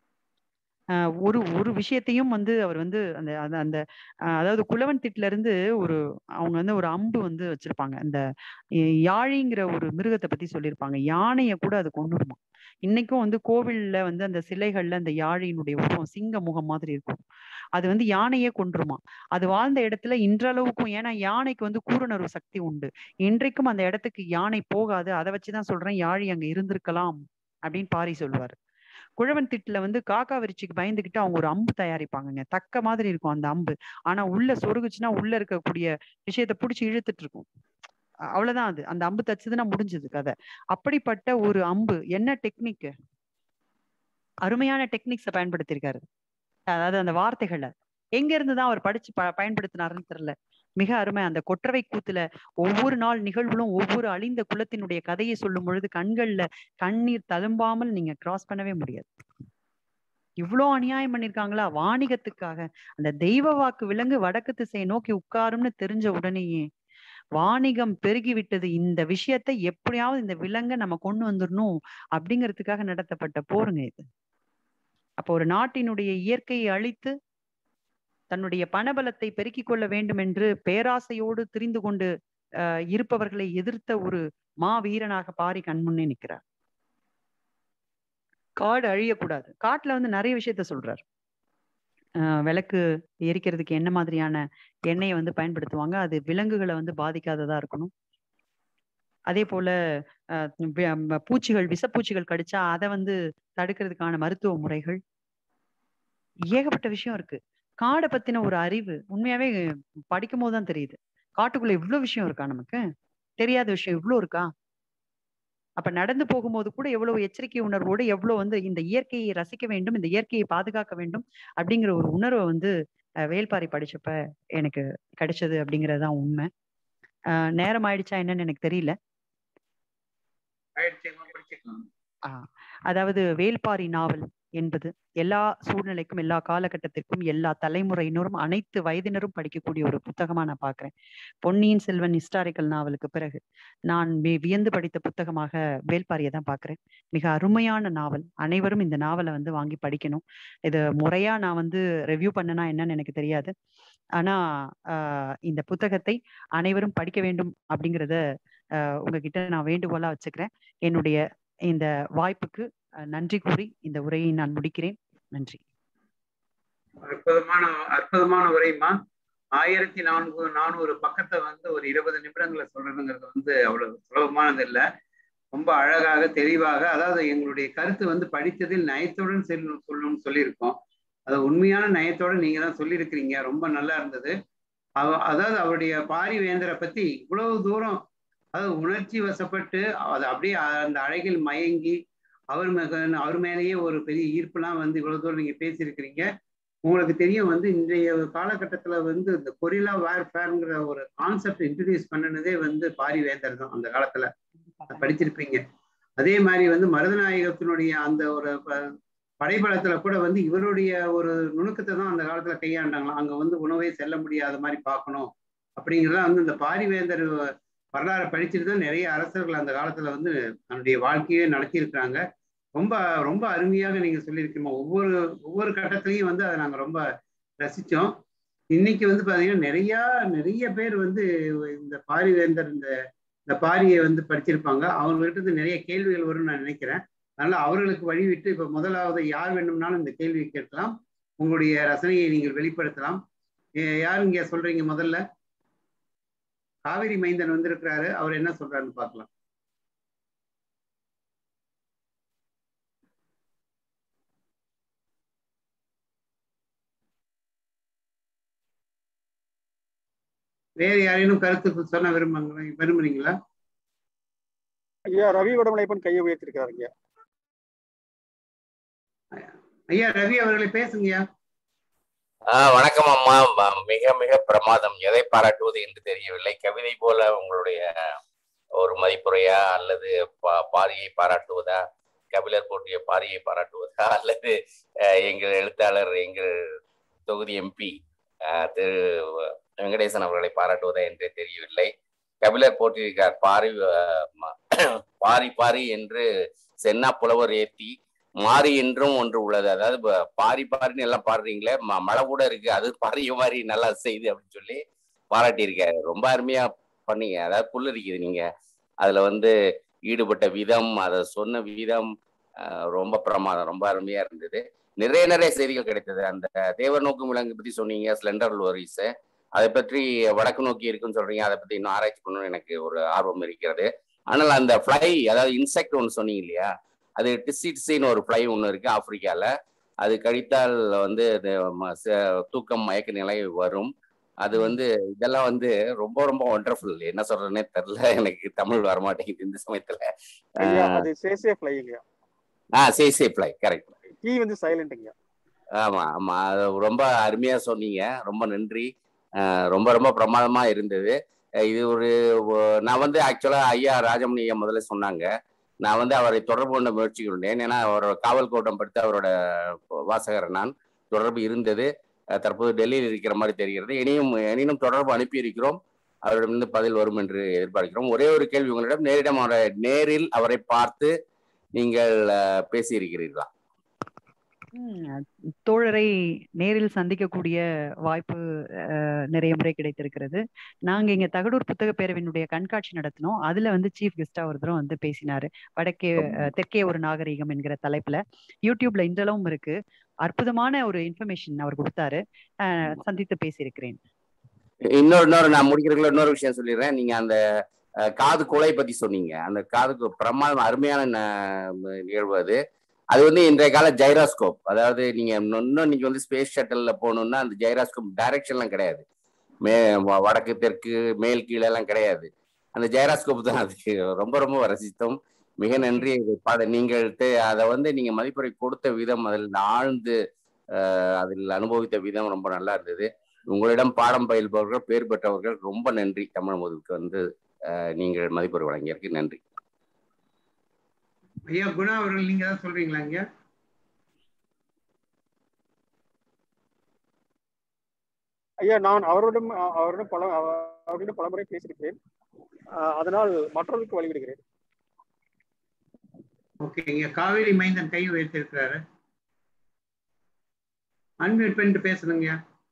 ஆஹ் ஒரு ஒரு விஷயத்தையும் வந்து அவர் வந்து அந்த அந்த அந்த ஆஹ் அதாவது குலவன் திட்டுல இருந்து ஒரு அவங்க வந்து ஒரு அம்பு வந்து வச்சிருப்பாங்க அந்த ய- யாழிங்கிற ஒரு மிருகத்தை பத்தி சொல்லியிருப்பாங்க யானையை கூட அது கொண்டுடுமா இன்னைக்கும் வந்து கோவில்ல வந்து அந்த சிலைகள்ல அந்த யாழியினுடைய உருவம் சிங்க முகம் மாதிரி இருக்கும் அது வந்து யானையே கொன்றுமா அது வாழ்ந்த இடத்துல இன்றளவுக்கும் ஏன்னா யானைக்கு வந்து கூறுணர்வு சக்தி உண்டு இன்றைக்கும் அந்த இடத்துக்கு யானை போகாது அதை வச்சுதான் சொல்றேன் யாழி அங்க இருந்திருக்கலாம் அப்படின்னு பாரி சொல்லுவாரு குழவன் திட்டுல வந்து காக்கா விரிச்சிக்கு பயந்துகிட்டு அவங்க ஒரு அம்பு தயாரிப்பாங்கங்க தக்க மாதிரி இருக்கும் அந்த அம்பு ஆனா உள்ள சொருகுச்சுன்னா உள்ள இருக்கக்கூடிய விஷயத்த புடிச்சு இழுத்துட்டு இருக்கும் அ- அவ்வளவுதான் அது அந்த அம்பு தச்சுதுன்னா முடிஞ்சது கதை அப்படிப்பட்ட ஒரு அம்பு என்ன டெக்னிக் அருமையான டெக்னிக்ஸை பயன்படுத்தியிருக்காரு அதாவது அந்த வார்த்தைகளை எங்க இருந்து தான் அவர் படிச்சு ப பயன்படுத்தினாருன்னு தெரியல மிக அருமை அந்த கொற்றவை கூத்துல ஒவ்வொரு நாள் நிகழ்வுகளும் ஒவ்வொரு அழிந்த குலத்தினுடைய கதையை சொல்லும் பொழுது கண்கள்ல கண்ணீர் தழும்பாமல் நீங்க கிராஸ் பண்ணவே முடியாது இவ்வளோ அநியாயம் பண்ணிருக்காங்களா வாணிகத்துக்காக அந்த தெய்வ வாக்கு விலங்கு வடக்கு திசையை நோக்கி உட்காரும்னு தெரிஞ்ச உடனேயே வாணிகம் பெருகி விட்டது இந்த விஷயத்தை எப்படியாவது இந்த விலங்கை நம்ம கொண்டு வந்துடணும் அப்படிங்கிறதுக்காக நடத்தப்பட்ட போருங்க இது அப்போ ஒரு நாட்டினுடைய இயற்கையை அழித்து தன்னுடைய பணபலத்தை பெருக்கிக் கொள்ள வேண்டும் என்று பேராசையோடு திரிந்து கொண்டு அஹ், இருப்பவர்களை எதிர்த்த ஒரு மா வீரனாக பாரி கண்முன்னே நிற்கிறார் காடு அழியக்கூடாது காட்டுல வந்து நிறைய விஷயத்த சொல்றார் அஹ், விளக்கு எரிக்கிறதுக்கு என்ன மாதிரியான எண்ணெயை வந்து பயன்படுத்துவாங்க அது விலங்குகளை வந்து பாதிக்காததா இருக்கணும் அதே போல அஹ், வி- ம- பூச்சிகள் விஷப்பூச்சிகள் கடிச்சா அதை வந்து தடுக்கிறதுக்கான மருத்துவ முறைகள் ஏகப்பட்ட விஷயம் இருக்கு காடை பத்தின ஒரு அறிவு உண்மையாவே படிக்கும் போதுதான் தெரியுது காட்டுக்குள்ள இவ்வளவு விஷயம் இருக்கா நமக்கு தெரியாத விஷயம் இவ்வளவு இருக்கா அப்ப நடந்து போகும்போது கூட எவ்வளவு எச்சரிக்கை உணர்வோடு எவ்வளவு வந்து இந்த இயற்கையை ரசிக்க வேண்டும் இந்த இயற்கையை பாதுகாக்க வேண்டும் அப்படிங்கிற ஒரு உணர்வை வந்து அஹ், வேல்பாரி படிச்சப்ப எனக்கு கிடைச்சது அப்படிங்கறதுதான் உண்மை அஹ், நேரம் ஆயிடுச்சா என்னன்னு எனக்கு தெரியல ஆயிடுச்சுமா படிச்சுக்கலாம் ஆஹ் அதாவது வேல்பாரி நாவல் என்பது எல்லா சூழ்நிலைக்கும் எல்லா காலகட்டத்திற்கும் எல்லா தலைமுறையினரும் அனைத்து வயதினரும் படிக்கக்கூடிய ஒரு புத்தகமா நான் பார்க்கிறேன் பொன்னியின் செல்வன் ஹிஸ்டாரிக்கல் நாவலுக்கு பிறகு நான் வி- வியந்து படித்த புத்தகமாக வேல்பாரியை தான் பார்க்கிறேன் மிக அருமையான நாவல் அனைவரும் இந்த நாவலை வந்து வாங்கி படிக்கணும் இது முறையா நான் வந்து ரிவ்யூ பண்ணனா என்னன்னு எனக்கு தெரியாது ஆனா ஆஹ் இந்த புத்தகத்தை அனைவரும் படிக்க வேண்டும் அப்படிங்கிறத ஆஹ் உங்ககிட்ட நான் வேண்டுகோளா வச்சுக்கிறேன் என்னுடைய இந்த வாய்ப்புக்கு அஹ், நன்றி கூறி இந்த உரையை நான் முடிக்கிறேன் நன்றி அற்புதமான அற்புதமான உரைமா ஆயிரத்தி நான்கு நானூறு பக்கத்தை வந்து ஒரு இருபது நிமிடங்களை சொல்றதுங்கிறது வந்து அவ்வளவு சுலபமானது இல்லை ரொம்ப அழகாக தெளிவாக அதாவது எங்களுடைய கருத்து வந்து படித்ததில் நயத்துடன் செல்லும் சொல்லணும்னு சொல்லியிருக்கோம் அது உண்மையான நயத்தோட நீங்க தான் சொல்லியிருக்கிறீங்க ரொம்ப நல்லா இருந்தது அவ அதாவது அவருடைய பாரிவேந்தரை பத்தி இவ்வளவு தூரம் அதாவது உணர்ச்சி வசப்பட்டு அது அப்படியே அந்த அழகில் மயங்கி அவர் மேக அவர் மேலேயே ஒரு பெரிய ஈர்ப்புலாம் வந்து இவ்வளவு தூரம் நீங்க பேசியிருக்கிறீங்க உங்களுக்கு தெரியும் வந்து இன்றைய காலகட்டத்துல வந்து இந்த கொரிலா வேர்ஃபேர்ங்கிற ஒரு கான்செப்ட் இன்ட்ரடியூஸ் பண்ணினதே வந்து பாரிவேந்தர் தான் அந்த காலத்துல படிச்சிருப்பீங்க அதே மாதிரி வந்து மருதநாயகத்தினுடைய அந்த ஒரு ப- படைபலத்துல கூட வந்து இவருடைய ஒரு நுணுக்கத்தை தான் அந்த காலத்துல கையாண்டாங்களாம் அங்க வந்து உணவே செல்ல முடியாத மாதிரி பார்க்கணும் அப்படிங்கிறத வந்து இந்த பாரிவேந்தர் வரலாறு படிச்சுட்டு தான் நிறைய அரசர்கள் அந்த காலத்துல வந்து தன்னுடைய வாழ்க்கையே நடத்தியிருக்கிறாங்க ரொம்ப ரொம்ப அருமையாக நீங்க சொல்லியிருக்கீங்க ஒவ்வொரு ஒவ்வொரு கட்டத்திலையும் வந்து அதை நாங்க ரொம்ப ரசிச்சோம் இன்னைக்கு வந்து பாத்தீங்கன்னா நிறைய நிறைய பேர் வந்து இந்த பாரிவேந்தர் இந்த இந்த பாரியை வந்து படிச்சிருப்பாங்க அவங்ககிட்ட இருந்து நிறைய கேள்விகள் வரும்னு நான் நினைக்கிறேன் அதனால அவர்களுக்கு வழிவிட்டு இப்ப முதலாவது யார் வேண்டும்னாலும் இந்த கேள்வி கேட்கலாம் உங்களுடைய ரசனையை நீங்கள் வெளிப்படுத்தலாம் ஏ- யார் இங்க சொல்றீங்க முதல்ல காவிரி மைந்தன் வந்திருக்கிறாரு அவர் என்ன சொல்றாருன்னு பார்க்கலாம் வேறு யாரேனும் கருத்து சொல்ல விரும்புங்க விரும்புறீங்களா ஐயா ரவி வடமலைப்பன் கையை உயர்த்திருக்கிறாரு ஐயா ஐயா ரவி அவர்களை பேசுங்கய்யா ஆஹ் வணக்கம் அம்மா ம- மிக மிக பிரமாதம் எதை பாராட்டுவது என்று தெரியவில்லை கவிதை போல உங்களுடைய ஒரு மதிப்புரையா அல்லது பா- பாரியை பாராட்டுவதா கபிலர் போற்றிய பாரியை பாராட்டுவதா அல்லது அஹ், எங்கள் எழுத்தாளர் எங்கள் தொகுதி எம்பி திரு வெங்கடேசன் அவர்களை பாராட்டுவதா என்றே தெரியவில்லை கபிலர் போற்றியிருக்கார் பாரி அஹ், ம- பாரி பாரி என்று சென்னா புலவர் ஏத்தி மாறி என்றும் ஒன்று உள்ளது அதாவது ப- பாரி பாரின்னு எல்லாம் பாடுறீங்களே ம- மழை கூட இருக்கு அது பாரிய மாதிரி நல்லா செய்யுது அப்படின்னு சொல்லி பாராட்டியிருக்காரு ரொம்ப அருமையா பண்ணீங்க அதாவது புல்லரிக்குது நீங்க அதுல வந்து ஈடுபட்ட விதம் அதை சொன்ன விதம் ஆஹ், ரொம்ப பிரமாதம் ரொம்ப அருமையா இருந்தது நிறைய நிறைய செய்திகள் கிடைத்தது அந்த தேவர் நோக்கும் விலங்கு பத்தி சொன்னீங்க ஸ்லெண்டர் லோரிஸ் அதை பற்றி வடக்கு நோக்கி இருக்குன்னு சொல்றீங்க அதை பத்தி இன்னும் ஆராய்ச்சி பண்ணணும்னு எனக்கு ஒரு ஆர்வம் இருக்கிறது ஆனால் அந்த ஃப்ளை அதாவது இன்செக்ட் ஒன்று சொன்னீங்க இல்லையா அது டிசிட்ஸின்னு ஒரு ஃப்ளை ஒன்று இருக்கு ஆப்பிரிக்கால அது கழித்தால் வந்து அது ம- ச- தூக்கம் மயக்க நிலை வரும் அது வந்து இதெல்லாம் வந்து ரொம்ப ரொம்ப ஒண்டர்ஃபுல் என்ன சொல்றேன்னே தெரியல எனக்கு தமிழ் வரமாட்டேங்குது இந்த சமயத்துல ஐயா அது சேசே ஃபிளைங்க ஆ சே சே ஃப்ளை கரெக்ட் கீ வந்து சைலண்ட்டுங்க ஆமா ஆமா அது ரொம்ப அருமையா சொன்னீங்க ரொம்ப நன்றி அஹ் ரொம்ப ரொம்ப பிரமாதமா இருந்தது அஹ் இது ஒரு ஒ- நான் வந்து ஆக்சுவலா ஐயா ராஜமணி ஐயா முதல்ல சொன்னாங்க நான் வந்து அவரை தொடர்பு கொண்ட முயற்சி கொண்டேன் ஏன்னா அவரோட காவல் கோட்டம் படித்த அவரோட வாசகர் நான் தொடர்பு இருந்தது அஹ் தற்போது டெல்லியில் இருக்கிற மாதிரி தெரிகிறது இனியும் எனினும் தொடர்பு அனுப்பி இருக்கிறோம் அவரிடமிருந்து பதில் வரும் என்று எதிர்பார்க்கிறோம் ஒரே ஒரு கேள்வி உங்களிடம் நேரிடம் அவரை நேரில் அவரை பார்த்து நீங்கள் அஹ், பேசியிருக்கிறீர்களா ம், தோழரை நேரில் சந்திக்கக்கூடிய வாய்ப்பு அஹ், நிறைய முறை கிடைத்திருக்கிறது நாங்க இங்க தகடூர் புத்தக பேரவையினுடைய கண்காட்சி நடத்தினோம் அதுல வந்து சீஃப் கெஸ்டா ஒரு தடவை வந்து பேசினாரு வடக்கே அஹ், தெற்கே ஒரு நாகரீகம் என்கிற தலைப்புல யூடியூப்ல இன்றளவும் இருக்கு அற்புதமான ஒரு இன்ஃபர்மேஷன் அவர் கொடுத்தாரு அஹ், சந்தித்து பேசியிருக்கிறேன் இன்னொரு இன்னொரு நான் முடிக்கிறதுக்குள்ள இன்னொரு விஷயம் சொல்லிடுறேன் நீங்க அந்த அஹ், காது குலை பத்தி சொன்னீங்க அந்த காதுக்கு பிரமாதம் அருமையான ந- நிகழ்வு அது அது வந்து இன்றைய கால ஜைராஸ்கோப் அதாவது நீங்க இன்னும் இன்னும் நீங்க வந்து ஸ்பேஸ் ஷட்டல்ல போகணும்னா அந்த ஜைராஸ்கோப் டைரக்ஷன்லாம் கிடையாது மே வ- வடக்கு தெற்கு மேல் கீழே எல்லாம் கிடையாது அந்த ஜைராஸ்கோப் தான் அதுக்கு ரொம்ப ரொம்ப ரசித்தோம் மிக நன்றி இது பாட நீங்கள் தே- அதை வந்து நீங்க மதிப்புரை கொடுத்த விதம் அதில் ஆழ்ந்து அஹ், அதில் அனுபவித்த விதம் ரொம்ப நல்லா இருந்தது உங்களிடம் பாடம் பயில்பவர்கள் பேர் பெற்றவர்கள் ரொம்ப நன்றி தமிழ் முதலுக்கு வந்து அஹ், நீங்கள் மதிப்புரை வழங்கியதற்கு நன்றி ஐயா குணா அவர்கள் நீங்க தான் சொல்றீங்களா ஐயா ஐயா நான் அவரிடம் அவரிடம் பல அவரிடம் பல முறை பேசியிருக்கிறேன் அஹ் அதனால் மற்றவர்களுக்கு வழிவிடுகிறேன் ஓகே இங்க காவேரி மைந்தன் கை உயர்த்திருக்கிறாரு அன்மியூட் பண்ணிட்டு பேசணுங்க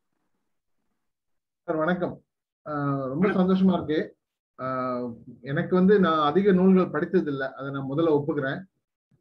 சார் வணக்கம் ஆஹ் ரொம்ப சந்தோஷமா இருக்கு ஆஹ் எனக்கு வந்து நான் அதிக நூல்கள் படித்தது இல்லை அதை நான் முதல்ல ஒப்புக்கிறேன்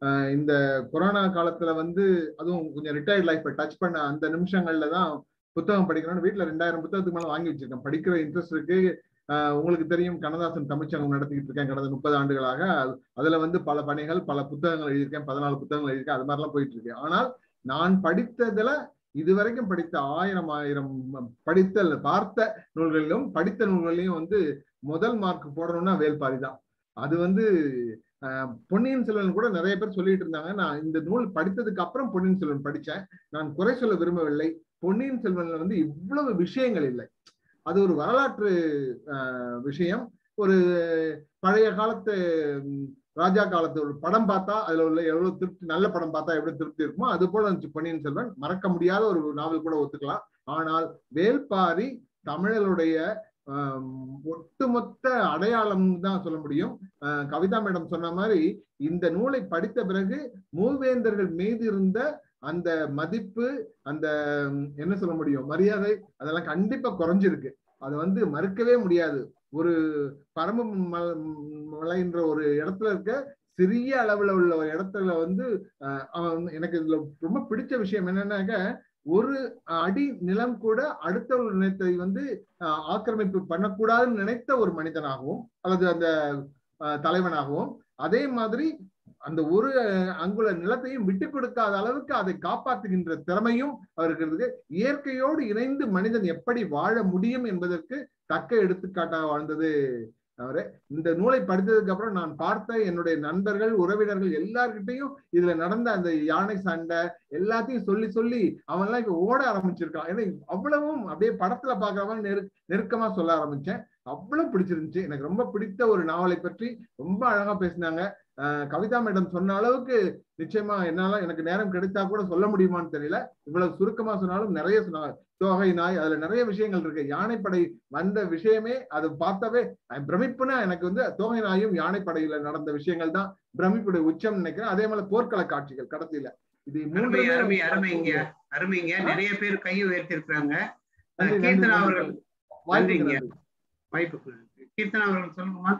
ஆஹ் இந்த கொரோனா காலத்துல வந்து அதுவும் கொஞ்சம் ரிட்டையர்ட் லைஃப்பை டச் பண்ண அந்த நிமிஷங்கள்ல தான் புத்தகம் படிக்கணும்னு வீட்டுல ரெண்டாயிரம் புத்தகத்துக்கு மேல வாங்கி வச்சிருக்கேன் படிக்கிற இன்ட்ரெஸ்ட் இருக்கு ஆஹ் உங்களுக்கு தெரியும் கண்ணதாசன் தமிழ்ச்சங்கம் நடத்திக்கிட்டு இருக்கேன் கடந்த முப்பது ஆண்டுகளாக அது- அதுல வந்து பல பணிகள் பல புத்தகங்கள் எழுதியிருக்கேன் பதினாலு புத்தகங்கள் எழுதியிருக்கேன் அது மாதிரிலாம் போயிட்டு இருக்கு ஆனால் நான் படித்ததுல இதுவரைக்கும் படித்த ஆயிரம் ஆயிரம் படித்த இல்ல, பார்த்த நூல்களிலும் படித்த நூல்களிலும் வந்து முதல் மார்க் போடணும்னா வேல்பாரி தான் அது வந்து ஆஹ், பொன்னியின் செல்வன் கூட நிறைய பேர் சொல்லிட்டு இருந்தாங்க நான் இந்த நூல் படித்ததுக்கு அப்புறம் பொன்னியின் செல்வன் படிச்சேன் நான் குறை சொல்ல விரும்பவில்லை பொன்னியின் செல்வன்ல வந்து இவ்வளவு விஷயங்கள் இல்லை அது ஒரு வரலாற்று ஆஹ், விஷயம் ஒரு பழைய காலத்து ம், ராஜா காலத்து ஒரு படம் பார்த்தா அதுல உள்ள எவ்வளவு திருப்தி நல்ல படம் பார்த்தா எப்படி திருப்தி இருக்குமோ அது போல இருந்துச்சு பொன்னியின் செல்வன் மறக்க முடியாத ஒரு நாவல் கூட ஒத்துக்கலாம் ஆனால் வேல்பாரி தமிழருடைய ஆம், ஒட்டுமொத்த அடையாளம் தான் சொல்ல முடியும் ஆஹ், கவிதா மேடம் சொன்ன மாதிரி இந்த நூலை படித்த பிறகு மூவேந்தர்கள் மீது இருந்த அந்த மதிப்பு அந்த ம், என்ன சொல்ல முடியும் மரியாதை அதெல்லாம் கண்டிப்பா குறைஞ்சிருக்கு அது வந்து மறுக்கவே முடியாது ஒரு பரம ம- மலைன்ற ஒரு இடத்துல இருக்க சிறிய அளவுல உள்ள ஒரு இடத்துல வந்து ஆஹ், அவன் வந்து- எனக்கு இதுல ரொம்ப பிடிச்ச விஷயம் என்னன்னாக்க ஒரு அடி நிலம் கூட அடுத்தவர்கள் நிலத்தை வந்து ஆஹ், ஆக்கிரமிப்பு பண்ணக்கூடாதுன்னு நினைத்த ஒரு மனிதனாகவும் அல்லது அந்த ஆஹ், தலைவனாகவும் அதே மாதிரி அந்த ஒரு அஹ், அங்குல நிலத்தையும் விட்டு கொடுக்காத அளவுக்கு அதை காப்பாற்றுகின்ற திறமையும் அவருக்கு இருக்கு இயற்கையோடு இணைந்து மனிதன் எப்படி வாழ முடியும் என்பதற்கு தக்க எடுத்துக்காட்டாக வாழ்ந்தது அவரு இந்த நூலை படித்ததுக்கு அப்புறம் நான் பார்த்த என்னுடைய நண்பர்கள் உறவினர்கள் எல்லார்கிட்டையும் இதுல நடந்த அந்த யானை சண்டை எல்லாத்தையும் சொல்லி சொல்லி அவன் எல்லாம் இப்ப ஓட ஆரம்பிச்சிருக்கான் ஏன்னா அவ்வளவும் அப்படியே படத்துல பாக்குறவன் நெரு நெருக்கமா சொல்ல ஆரம்பிச்சேன் அவ்வளவு பிடிச்சிருந்துச்சு எனக்கு ரொம்ப பிடித்த ஒரு நாவலை பற்றி ரொம்ப அழகா பேசினாங்க அஹ் கவிதா மேடம் சொன்ன அளவுக்கு நிச்சயமா என்னால எனக்கு நேரம் கிடைத்தா கூட சொல்ல முடியுமான்னு தெரியல இவ்வளவு சுருக்கமா சொன்னாலும் நிறைய சொன்னாங்க தோகை நாய் அதுல நிறைய விஷயங்கள் இருக்கு யானைப்படை வந்த விஷயமே அது பார்த்தாவே அஹ் பிரமிப்புனா எனக்கு வந்து தோகை நாயும் யானைப்படையில நடந்த விஷயங்கள் தான் பிரமிப்புடைய உச்சம் நினைக்கிறேன் அதே மாதிரி போர்க்கள காட்சிகள் கடைசியில இது அருமை மூன்றுமே அருமை அருமைங்க அருமைங்க நிறைய பேர் கையை உயர்த்திருக்கிறாங்க நன்றி, நன்றி, கீர்த்தனா நன்றி. அவர்கள் வாய்ப்புக்கு நன்றிங்க. நன்றி. வாய்ப்புக்கு நன்றி. கீர்த்தனா அவர்கள் சொல்லுங்கம்மா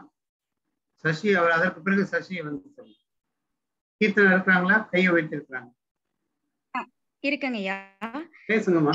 சசி அவர் அதற்கு பிறகு சசியை வந்து சொல்லுங்க கீர்த்தனா இருக்கிறாங்களா கையை உயர்த்திருக்கிறாங்க இருக்குங்க ஐயா பேசுங்கம்மா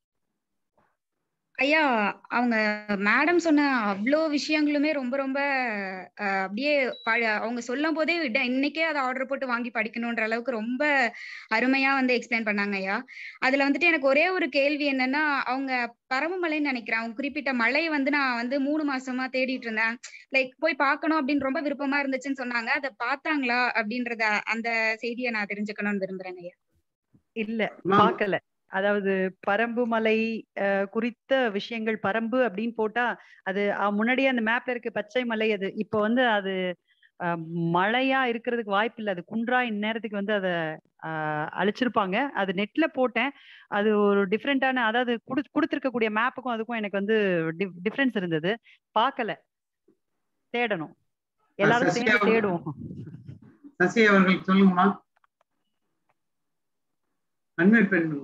ஐயா அவங்க மேடம் சொன்ன அவ்வளோ விஷயங்களுமே ரொம்ப ரொம்ப அஹ், அப்படியே பழ- அவங்க சொல்லும் போதே விட இன்னைக்கே அதை ஆர்டர் போட்டு வாங்கி படிக்கணுன்ற அளவுக்கு ரொம்ப அருமையா வந்து எக்ஸ்பிளைன் பண்ணாங்க ஐயா அதுல வந்துட்டு எனக்கு ஒரே ஒரு கேள்வி என்னன்னா அவங்க பரமமலைன்னு நினைக்கிறேன் அவங்க குறிப்பிட்ட மலை வந்து நான் வந்து மூணு மாசமா தேடிட்டு இருந்தேன் லைக் போய் பார்க்கணும் அப்படின்னு ரொம்ப விருப்பமா இருந்துச்சுன்னு சொன்னாங்க அதை பார்த்தாங்களா அப்படின்றத அந்த செய்தியை நான் தெரிஞ்சுக்கணும்னு விரும்புறேங்க ஐயா இல்ல அம்மா, பார்க்கல அதாவது பரம்பு மலை அஹ், குறித்த விஷயங்கள் பரம்பு அப்படின்னு போட்டா அது அஹ், முன்னாடியே அந்த மேப்ல இருக்கு பச்சை மலை அது இப்போ வந்து அது அஹ், மலையா இருக்கிறதுக்கு வாய்ப்பு இல்லை அது குன்றா இந்நேரத்துக்கு வந்து அதை அழிச்சிருப்பாங்க அது நெட்ல போட்டேன் அது ஒரு டிஃப்ரெண்டான அதாவது குடு கொடுத்துருக்கக்கூடிய மேப்புக்கும் அதுக்கும் எனக்கு வந்து டிஃப்ரென்ஸ் இருந்தது பார்க்கல தேடணும் எல்லாரும் சசி சேர்ந்து அவங்க- தேடுவோம் சசி அவர்கள் சொல்லுங்கம்மா அன்மியூட் பண்ணுங்க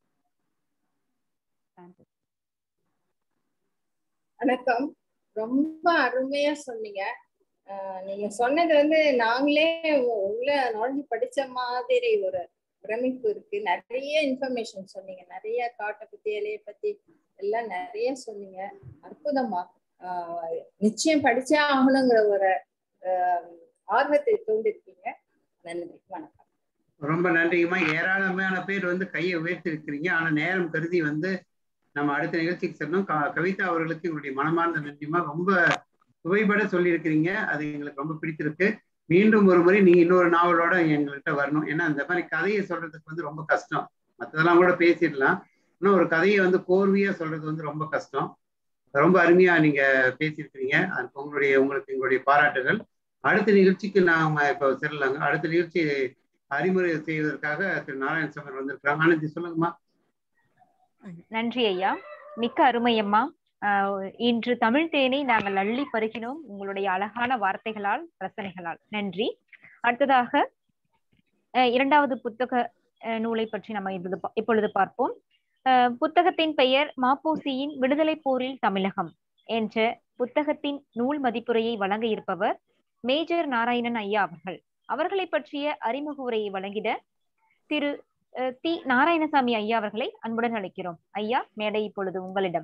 வணக்கம் ரொம்ப அருமையா சொன்னீங்க ஆஹ் நீங்க சொன்னது வந்து நாங்களே உ- உள்ள நுழைஞ்சு படிச்ச மாதிரி ஒரு பிரமிப்பு இருக்கு நிறைய இன்ஃபர்மேஷன் சொன்னீங்க நிறைய காட்டை பத்தி இலையை பத்தி எல்லாம் நிறைய சொன்னீங்க அற்புதமா ஆஹ் நிச்சயம் படிச்சே ஆகணுங்கிற ஒரு ஆஹ் ஆர்வத்தை தூண்டிருக்கீங்க நன்றி வணக்கம் ரொம்ப நன்றிங்கம்மா ஏராளமான பேர் வந்து கையை உயர்த்தி இருக்கிறீங்க ஆனா நேரம் கருதி வந்து நம்ம அடுத்த நிகழ்ச்சிக்கு செல்லணும் க- கவிதா அவர்களுக்கு எங்களுடைய மனமார்ந்த நன்றிமா ரொம்ப சுவைபட சொல்லியிருக்கிறீங்க அது எங்களுக்கு ரொம்ப பிடித்திருக்கு மீண்டும் ஒரு முறை நீங்க இன்னொரு நாவலோட எங்கள்கிட்ட வரணும் ஏன்னா அந்த மாதிரி கதையை சொல்றதுக்கு வந்து ரொம்ப கஷ்டம் மற்றதெல்லாம் கூட பேசிடலாம் ஆனால் ஒரு கதையை வந்து கோர்வையா சொல்றது வந்து ரொம்ப கஷ்டம் ரொம்ப அருமையா நீங்க பேசியிருக்கிறீங்க அதுக்கு உங்களுடைய உங்களுக்கு எங்களுடைய பாராட்டுகள் அடுத்த நிகழ்ச்சிக்கு நாம இப்போ செல்லலாங்க அடுத்த நிகழ்ச்சி அறிமுறை செய்வதற்காக திரு நாராயணசாமி வந்திருக்கிறாங்க ஆனந்தி சொல்லுங்கம்மா நன்றி ஐயா மிக்க அருமையம்மா ஆஹ் இன்று தமிழ் தேனை நாங்கள் அள்ளி பருகினோம் உங்களுடைய அழகான வார்த்தைகளால் ரசனைகளால் நன்றி அடுத்ததாக அஹ் இரண்டாவது புத்தக அஹ் நூலை பற்றி நம்ம இப்பொழுது பா- இப்பொழுது பார்ப்போம் அஹ் புத்தகத்தின் பெயர் மாப்போசியின் விடுதலை போரில் தமிழகம் என்ற புத்தகத்தின் நூல் மதிப்புரையை வழங்க இருப்பவர் மேஜர் நாராயணன் ஐயா அவர்கள் அவர்களை பற்றிய அறிமுக உரையை வழங்கிட திரு அஹ், தி நாராயணசாமி ஐயா அவர்களை அன்புடன் அழைக்கிறோம் ஐயா மேடை இப்பொழுது உங்களிடம்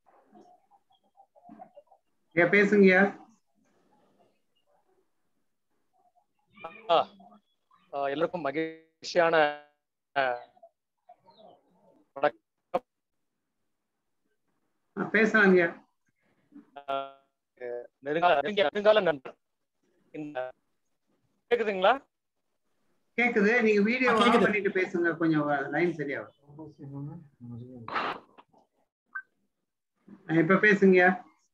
ஐயா பேசுங்கய்யா ஆ, ஆ, எல்லாருக்கும் மகிழ்ச்சியான ஆ, வணக்கம் ஆ, பேசலாங்கய்யா ஆ, நெருங்கால நெருங்கிய நெடுங்கால நண்பர் இந்த கேக்குதுங்களா கேக்குது நீங்க வீடியோ ஆ, ஆன் கேக்குது. பண்ணிட்டு பேசுங்க கொஞ்சம் லைன் சரியா வரும். ஆ, இப்ப பேசுங்கய்யா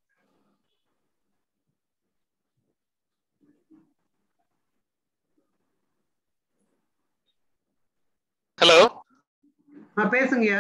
ஹலோ ஆ பேசுங்கய்யா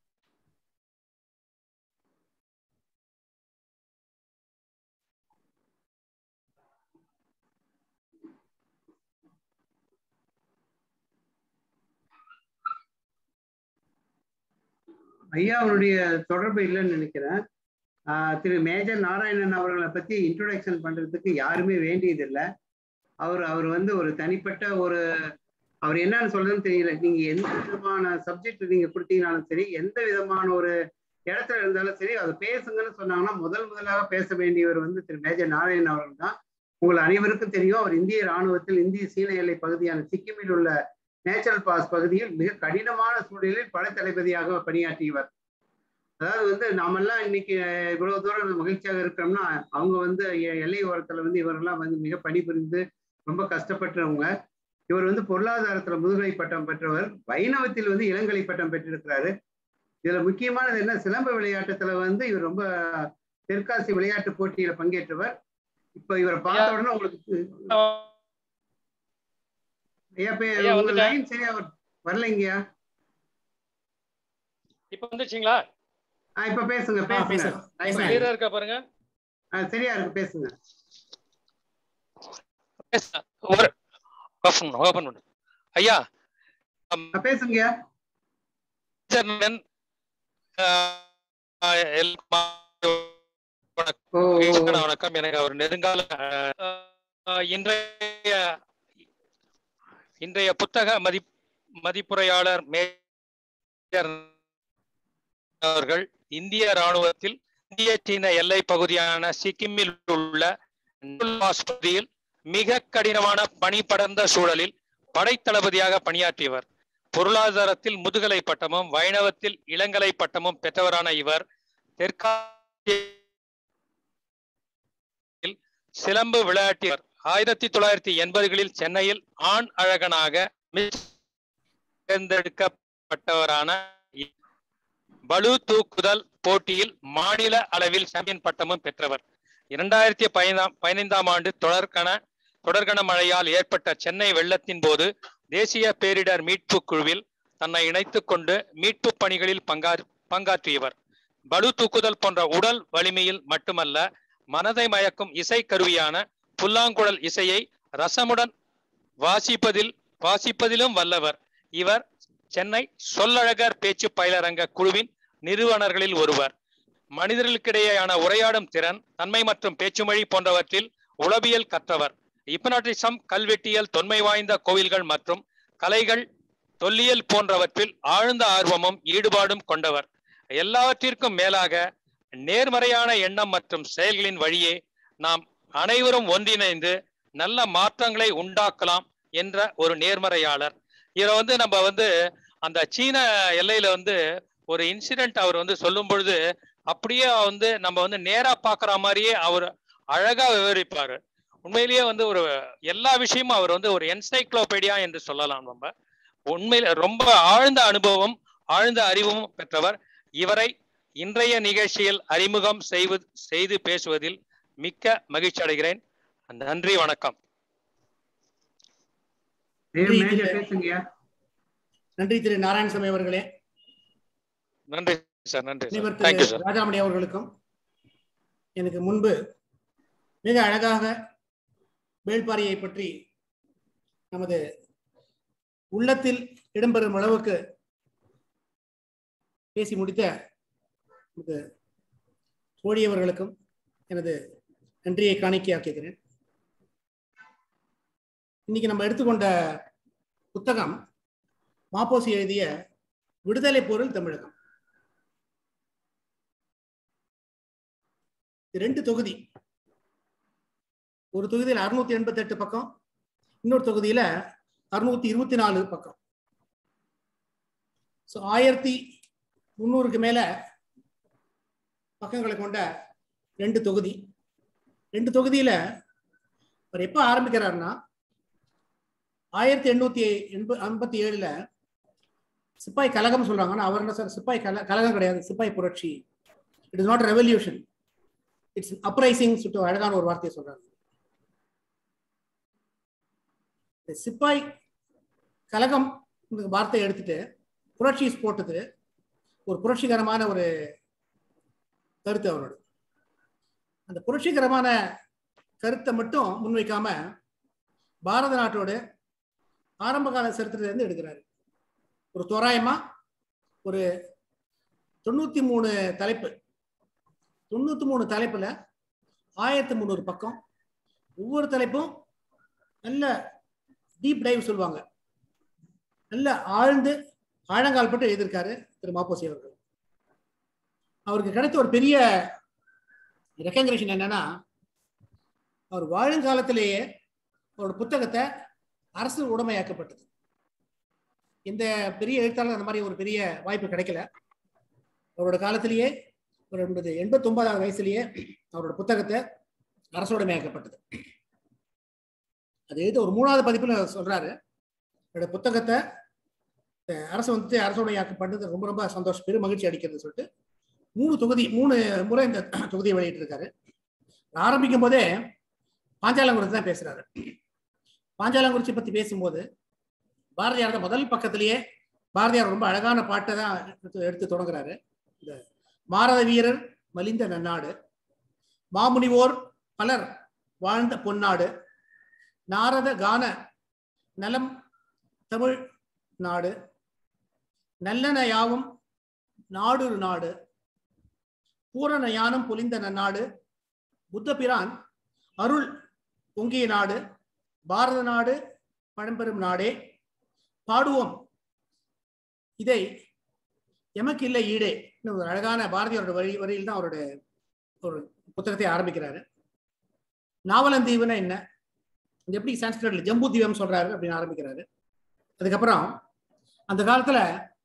ஐயா அவருடைய தொடர்பு இல்லைன்னு நினைக்கிறேன் ஆஹ் திரு மேஜர் நாராயணன் அவர்களை பத்தி இன்ட்ரோடக்ஷன் பண்றதுக்கு யாருமே வேண்டியதில்லை அவர் அவர் வந்து ஒரு தனிப்பட்ட ஒரு அவர் என்னன்னு சொல்றதுன்னு தெரியல நீங்க எந்த விதமான சப்ஜெக்ட் நீங்க கொடுத்தீங்கனாலும் சரி எந்த விதமான ஒரு இடத்துல இருந்தாலும் சரி அதை பேசுங்கன்னு சொன்னாங்கன்னா முதல் முதலாக பேச வேண்டியவர் வந்து திரு மேஜர் நாராயணன் அவர்கள் தான் உங்கள் அனைவருக்கும் தெரியும் அவர் இந்திய ராணுவத்தில் இந்திய சீன எல்லை பகுதியான சிக்கிமில் உள்ள நேச்சுரல் பாஸ் பகுதியில் மிக கடினமான சூழலில் படை தளபதியாக பணியாற்றியவர் அதாவது வந்து நாமெல்லாம் இன்னைக்கு இவ்வளவு தூரம் மகிழ்ச்சியாக இருக்கிறோம்னா அவங்க வந்து எ- எல்லை ஓரத்துல வந்து இவரெல்லாம் வந்து மிக பணிபுரிந்து ரொம்ப கஷ்டப்பட்டவங்க இவர் வந்து பொருளாதாரத்துல முதுகலை பட்டம் பெற்றவர் வைணவத்தில் வந்து இளங்கலை பட்டம் பெற்றிருக்கிறாரு இதுல முக்கியமானது என்ன சிலம்ப விளையாட்டுத்துல வந்து இவர் ரொம்ப தெற்காசி விளையாட்டு போட்டியில பங்கேற்றவர் இப்ப இவரை பார்த்த உடனே உங்களுக்கு ஐயா இப்ப ஐயா, உங்க வந்துட்டேன். லைன் சரியா வர- வரலைங்கய்யா இப்ப வந்துச்சுங்களா ஆ, இப்ப பேசுங்க பேசுங்க Line line. கிளியரா இருக்கா பாருங்க ஆ, சரியா இருக்கு பேசுங்க ஒரு ஓபன் ஓபன் பண்ணு ஐயா பேசுங்கய்யா ஜெர்மன், ஆ, ஆ, எல்லா- ஓ, ஓ, வணக்கம் வணக்கம் எனக்கு அவர் நெடுங்கால ஆ, ஆ, இன்றைய இன்றைய புத்தக மதி மதிப்புரையாளர் மேஜர் அவர்கள் இந்திய ராணுவத்தில் இந்திய சீன எல்லை பகுதியான சிக்கிமில் உள்ள பாஸ் பகுதியில் மிக கடினமான பணி படர்ந்த சூழலில் படைத்தளபதியாக பணியாற்றியவர் பொருளாதாரத்தில் முதுகலை பட்டமும் வைணவத்தில் இளங்கலை பட்டமும் பெற்றவரான இவர் தெற்காசிய சிலம்பு விளையாட்டியவர் ஆயிரத்தி தொள்ளாயிரத்தி எண்பதுகளில் சென்னையில் ஆண் அழகனாக மிஸ் தேர்ந்தெடுக்கப்பட்டவரான இ- பளு தூக்குதல் போட்டியில் மாநில அளவில் சாம்பியன் பட்டமும் பெற்றவர் இரண்டாயிரத்தி பதினைந்தாம் பதினைந்தாம் ஆண்டு தொடர்கன தொடர்கன மழையால் ஏற்பட்ட சென்னை வெள்ளத்தின் போது தேசிய பேரிடர் மீட்பு குழுவில் தன்னை இணைத்துக் கொண்டு மீட்பு பணிகளில் பங்கா பங்காற்றியவர் பளு தூக்குதல் போன்ற உடல் வலிமையில் மட்டுமல்ல மனதை மயக்கும் இசை கருவியான புல்லாங்குழல் இசையை ரசமுடன் வாசிப்பதில் வாசிப்பதிலும் வல்லவர் இவர் சென்னை சொல்லழகர் பேச்சு பயிலரங்க குழுவின் நிறுவனர்களில் ஒருவர் மனிதர்களுக்கிடையேயான உரையாடும் திறன் தன்மை மற்றும் பேச்சுமொழி போன்றவற்றில் உளவியல் கற்றவர் இப்னாட்டிசம் கல்வெட்டியல் தொன்மை வாய்ந்த கோவில்கள் மற்றும் கலைகள் தொல்லியல் போன்றவற்றில் ஆழ்ந்த ஆர்வமும் ஈடுபாடும் கொண்டவர் எல்லாவற்றிற்கும் மேலாக நேர்மறையான எண்ணம் மற்றும் செயல்களின் வழியே நாம் அனைவரும் ஒன்றிணைந்து நல்ல மாற்றங்களை உண்டாக்கலாம் என்ற ஒரு நேர்மறையாளர் இதை வந்து நம்ம வந்து அந்த சீன எல்லையில வந்து ஒரு இன்சிடென்ட் அவர் வந்து சொல்லும் பொழுது அப்படியே வந்து நம்ம வந்து நேரா பாக்குற மாதிரியே அவர் அழகா விவரிப்பாரு உண்மையிலேயே வந்து ஒரு எல்லா விஷயமும் அவர் வந்து ஒரு என்சைக்ளோபீடியா என்று சொல்லலாம் நம்ம உண்மையில ரொம்ப ஆழ்ந்த அனுபவம் ஆழ்ந்த அறிவும் பெற்றவர் இவரை இன்றைய நிகழ்ச்சியில் அறிமுகம் செய்வது செய்து பேசுவதில் மிக்க மகிழ்ச்சி அடைகிறேன் நன்றி வணக்கம் மேஜர் மேஜர் பேசுங்கய்யா நன்றி திரு நாராயணசாமி அவர்களே நன்றி சார் நன்றி சார் முனைவர் தேங்க்யூ திரு சார் ராஜாமணி அவர்களுக்கும் எனக்கு முன்பு மிக அழகாக வேள்பாரியை பற்றி நமது உள்ளத்தில் இடம்பெறும் அளவுக்கு பேசி முடித்த நமது தோழியவர்களுக்கும் எனது நன்றியை காணிக்கையாக்குகிறேன் இன்னைக்கு நம்ம எடுத்துக்கொண்ட புத்தகம் மாப்போசி எழுதிய விடுதலை பொருள் தமிழகம் இது ரெண்டு தொகுதி ஒரு தொகுதியில் அறுநூத்தி எண்பத்தி எட்டு பக்கம் இன்னொரு தொகுதியில அறுநூத்தி இருபத்தி நாலு பக்கம் ஸோ ஆயிரத்தி முந்நூறுக்கு மேல பக்கங்களை கொண்ட ரெண்டு தொகுதி ரெண்டு தொகுதியில அவர் எப்ப ஆரம்பிக்கிறாருன்னா ஆயிரத்தி எண்ணூத்தி எண்ப ஐம்பத்தி ஏழுல சிப்பாய் கழகம் சொல்றாங்க ஆனா அவர் என்ன சார் சிப்பாய் கல கழகம் கிடையாது சிப்பாய் புரட்சி it is not revolution it's uprising சொல்லிட்டு அழகான ஒரு வார்த்தையை சொல்றாங்க இந்த சிப்பாய் கழகம் இந்த வார்த்தையை எடுத்துட்டு புரட்சி போட்டது ஒரு புரட்சிகரமான ஒரு கருத்து அவரோட அந்த புரட்சிகரமான கருத்தை மட்டும் முன்வைக்காம பாரத நாட்டோட ஆரம்ப கால சரித்திரத்தை இருந்து எடுக்கிறாரு ஒரு தோராயமா ஒரு தொண்ணூத்தி மூணு தலைப்பு தொண்ணூத்தி மூணு தலைப்புல ஆயிரத்தி முந்நூறு பக்கம் ஒவ்வொரு தலைப்பும் நல்ல டீப் டைவ் சொல்லுவாங்க நல்ல ஆழ்ந்து ஆழங்கால் பட்டு எழுதியிருக்காரு திரு மாப்போசி அவர்கள் அவருக்கு கிடைத்த ஒரு பெரிய ரெக்கக்னேஷன் என்னன்னா அவர் வாழும் காலத்திலேயே அவரோட புத்தகத்தை அரசு உடைமையாக்கப்பட்டது இந்த பெரிய எழுத்தாளர் அந்த மாதிரி ஒரு பெரிய வாய்ப்பு கிடைக்கல அவரோட காலத்திலேயே ஒரு எண்பது எண்பத்தி ஒன்பதாவது வயசுலயே அவரோட புத்தகத்தை அரசு உடைமையாக்கப்பட்டது அது எழுத ஒரு மூணாவது பதிப்புல சொல்றாரு என்னோட புத்தகத்தை அரசு வந்து அரசுடையாக்கப்பட்டது ரொம்ப ரொம்ப சந்தோஷம் பெரும் மகிழ்ச்சி அளிக்கிறது சொல்லிட்டு மூணு தொகுதி மூணு முறை இந்த தொகுதியை வெளியிட்டு இருக்காரு ஆரம்பிக்கும் போதே பாஞ்சாலங்குறிச்சி தான் பேசுறாரு பாஞ்சாலங்குறிச்சி பத்தி பேசும்போது பாரதியார் தான் முதல் பக்கத்திலேயே பாரதியார் ரொம்ப அழகான பாட்டை தான் எடுத்து எடுத்து தொடங்குறாரு இந்த மாரத வீரர் மலிந்த நன்னாடு மாமுனிவோர் பலர் வாழ்ந்த பொன்னாடு நாரத கான நலம் தமிழ் நாடு நல்லன யாவும் நாடொரு நாடு பூரண ஞானம் பொலிந்த நன்னாடு புத்த பிரான் அருள் பொங்கிய நாடு பாரத நாடு பழம்பெரும் நாடே பாடுவோம் இதை எமக்கு இல்லை ஈடே ஒரு அழகான பாரதியோட வழி வரியில் தான் அவரோட ஒரு புத்தகத்தை ஆரம்பிக்கிறாரு நாவலந்தீவுனா என்ன இது எப்படி சான்ஸ்கிரிட்ல ஜம்பு தீபம் சொல்றாரு அப்படின்னு ஆரம்பிக்கிறாரு அதுக்கப்புறம் அந்த காலத்துல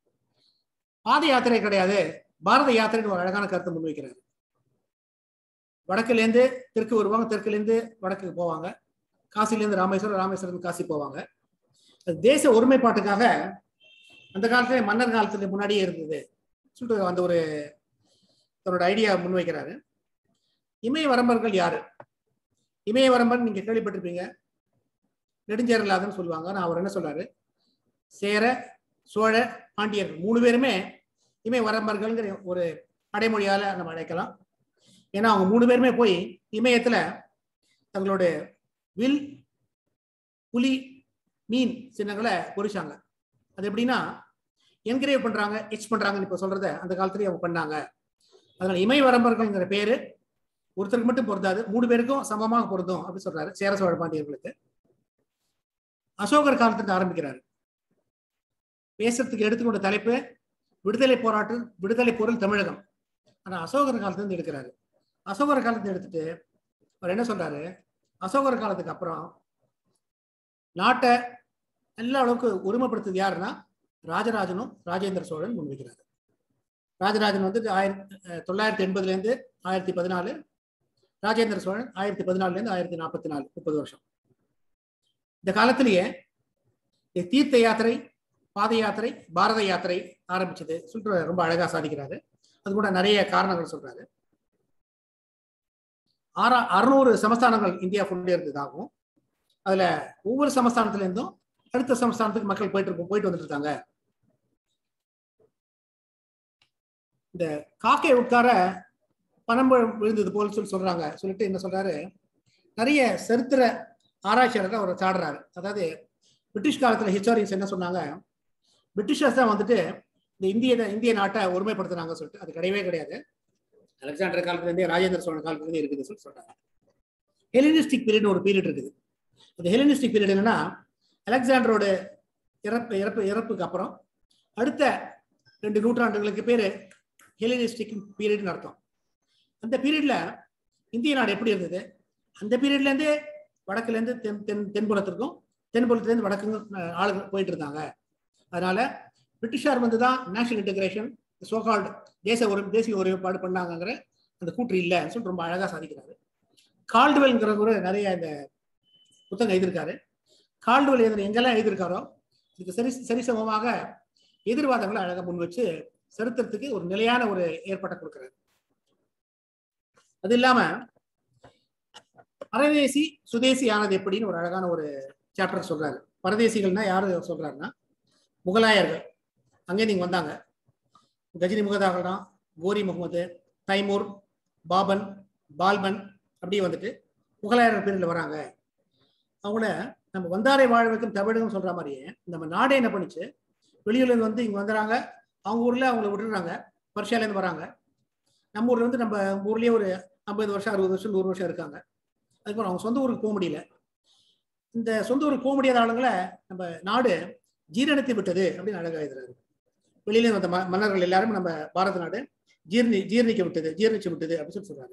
பாத யாத்திரை கிடையாது பாரத யாத்திரைன்னு ஒரு அழகான கருத்தை முன்வைக்கிறாரு வடக்குலேருந்து தெற்கு வருவாங்க தெற்குலேருந்து வடக்குக்கு போவாங்க காசிலேருந்து ராமேஸ்வரம் ராமேஸ்வரம் காசி போவாங்க தேச ஒருமைப்பாட்டுக்காக அந்த காலத்துல மன்னர் காலத்துல முன்னாடியே இருந்தது சொல்லிட்டு அந்த ஒரு தன்னோட ஐடியா முன்வைக்கிறாரு இமயவரம்பர்கள் யாரு இமயவரம்பன் நீங்க கேள்விப்பட்டிருப்பீங்க நெடுஞ்சேரலாதன்னு சொல்லுவாங்க நான் அவர் என்ன சொல்றாரு சேர சோழ பாண்டியர்கள் மூணு பேருமே இமய வரம்பர்கள்ங்கிற ஒரு அடைமொழியால நம்ம அழைக்கலாம் ஏன்னா அவங்க மூணு பேருமே போய் இமயத்துல தங்களோட வில் புலி மீன் சின்னங்களை பொறிச்சாங்க அது எப்படின்னா என்கிரேவ் பண்றாங்க எச் பண்றாங்கன்னு இப்ப சொல்றத அந்த காலத்துலயே அவங்க பண்ணாங்க அதனால இமய வரம்பர்கள்ங்கிற பேரு ஒருத்தருக்கு மட்டும் பொருந்தாது மூணு பேருக்கும் சமமாக பொருந்தும் அப்படின்னு சொல்றாரு சேர சோழ பாண்டியர்களுக்கு அசோகர் காலத்துக்கு ஆரம்பிக்கிறாரு பேசுறதுக்கு எடுத்துக்கொண்ட தலைப்பு விடுதலை போராட்டு விடுதலை பொருள் தமிழகம் ஆனா அசோகர் காலத்துல எடுக்கிறாரு அசோகர் காலத்தை எடுத்துட்டு அவர் என்ன சொல்றாரு அசோகர் காலத்துக்கு அப்புறம் நாட்டை எல்லா அளவுக்கு உரிமைப்படுத்துது யாருன்னா ராஜராஜனும் ராஜேந்திர சோழன் முன்வைக்கிறாரு ராஜராஜன் வந்து ஆயிரத்தி தொள்ளாயிரத்தி எண்பதுல இருந்து ஆயிரத்தி பதினாலு ராஜேந்திர சோழன் ஆயிரத்தி பதினாலுல இருந்து ஆயிரத்தி நாற்பத்தி நாலு முப்பது வருஷம் இந்த காலத்திலேயே தீர்த்த யாத்திரை பாத யாத்திரை பாரத யாத்திரை ஆரம்பிச்சது சொல்லிட்டு ரொம்ப அழகா சாதிக்கிறாரு அது கூட நிறைய காரணங்கள் சொல்றாரு ஆறா அறுநூறு சமஸ்தானங்கள் இந்தியா ஃபுல்லே இருந்ததாகவும் அதுல ஒவ்வொரு சமஸ்தானத்துல இருந்தும் அடுத்த சமஸ்தானத்துக்கு மக்கள் போயிட்டு போயிட்டு வந்துட்டு இருக்காங்க இந்த காக்கை உட்கார பணம் விழுந்தது போல் சொல்லி சொல்றாங்க சொல்லிட்டு என்ன சொல்றாரு நிறைய சரித்திர ஆராய்ச்சியாளர்கள் அவர் சாடுறாரு அதாவது பிரிட்டிஷ் காலத்துல ஹிஸ்டாரியன்ஸ் என்ன சொன்னாங்க பிரிட்டிஷர்ஸ் தான் வந்துட்டு இந்த இந்திய இந்திய நாட்டை ஒருமைப்படுத்துனாங்க சொல்லிட்டு அது கிடையவே கிடையாது அலெக்சாண்டர் காலத்துல இருந்தே ராஜேந்திர சோழன் காலத்துல இருந்தே இருக்குது சொல்லி சொல்றாங்க ஹெலினிஸ்டிக் பீரியட் ஒரு பீரியட் இருக்குது அந்த ஹெலனிஸ்டிக் பீரியட் என்னன்னா அலெக்சாண்டரோட இறப்பு இறப்பு இறப்புக்கு அப்புறம் அடுத்த ரெண்டு நூற்றாண்டுகளுக்கு பேர் ஹெலனிஸ்டிக் பீரியட்னு அர்த்தம் அந்த பீரியட்ல இந்திய நாடு எப்படி இருந்தது அந்த பீரியட்லேருந்தே வடக்குலேருந்து தென் தென் தென்புலத்திற்கும் தென்புலத்துலேருந்து வடக்குங்க ஆளுங்க போயிட்டு இருந்தாங்க அதனால பிரிட்டிஷார் வந்து தான் நேஷனல் இன்டகிரேஷன் சோகால்டு தேச ஒரு தேசிய ஒருமைப்பாடு பண்ணாங்கங்கிற அந்த கூற்று இல்லைன்னு சொல்லிட்டு ரொம்ப அழகாக சாதிக்கிறாரு கால்டுவெல்ங்கிறவரு நிறைய இந்த புத்தகம் எழுதியிருக்காரு கால்டுவெல் எழுதுற எங்கெல்லாம் எழுதியிருக்காரோ இதுக்கு சரி சரிசமமாக எதிர்வாதங்களை அழகாக முன் வச்சு சரித்திரத்துக்கு ஒரு நிலையான ஒரு ஏற்பாட்டை கொடுக்குறாரு அது இல்லாம பரதேசி சுதேசி ஆனது எப்படின்னு ஒரு அழகான ஒரு சாப்டர் சொல்றாரு பரதேசிகள்னா யாரு சொல்றாருன்னா முகலாயர்கள் அங்கே நீங்க வந்தாங்க கஜினி முகதாகலாம் கோரி முகமது தைமூர் பாபன் பால்பன் அப்படியே வந்துட்டு முகலாயர் பேரில் வராங்க அவங்கள நம்ம வந்தாரை வாழ வைக்கும் தமிழகம் சொல்ற மாதிரியே நம்ம நாடே என்ன பண்ணுச்சு வெளியூர்ல இருந்து வந்து இங்க வந்துடுறாங்க அவங்க ஊர்ல அவங்கள விட்டுறாங்க பர்ஷியால இருந்து வராங்க நம்ம ஊர்ல வந்து நம்ம ஊர்லயே ஒரு ஐம்பது வருஷம் அறுபது வருஷம் நூறு வருஷம் இருக்காங்க அதுக்கப்புறம் அவங்க சொந்த ஊருக்கு போக முடியல இந்த சொந்த ஊருக்கு போக முடியாத ஆளுங்களை நம்ம நாடு ஜீரணித்து விட்டது அப்படின்னு அழகா எழுதுறாரு வெளியில வந்த ம- மன்னர்கள் எல்லாரும் நம்ம பாரத நாடு ஜீர்ணி ஜீர்ணிக்க விட்டது ஜீர்ணிச்சு விட்டது அப்படின்னு சொல்லி சொல்றாரு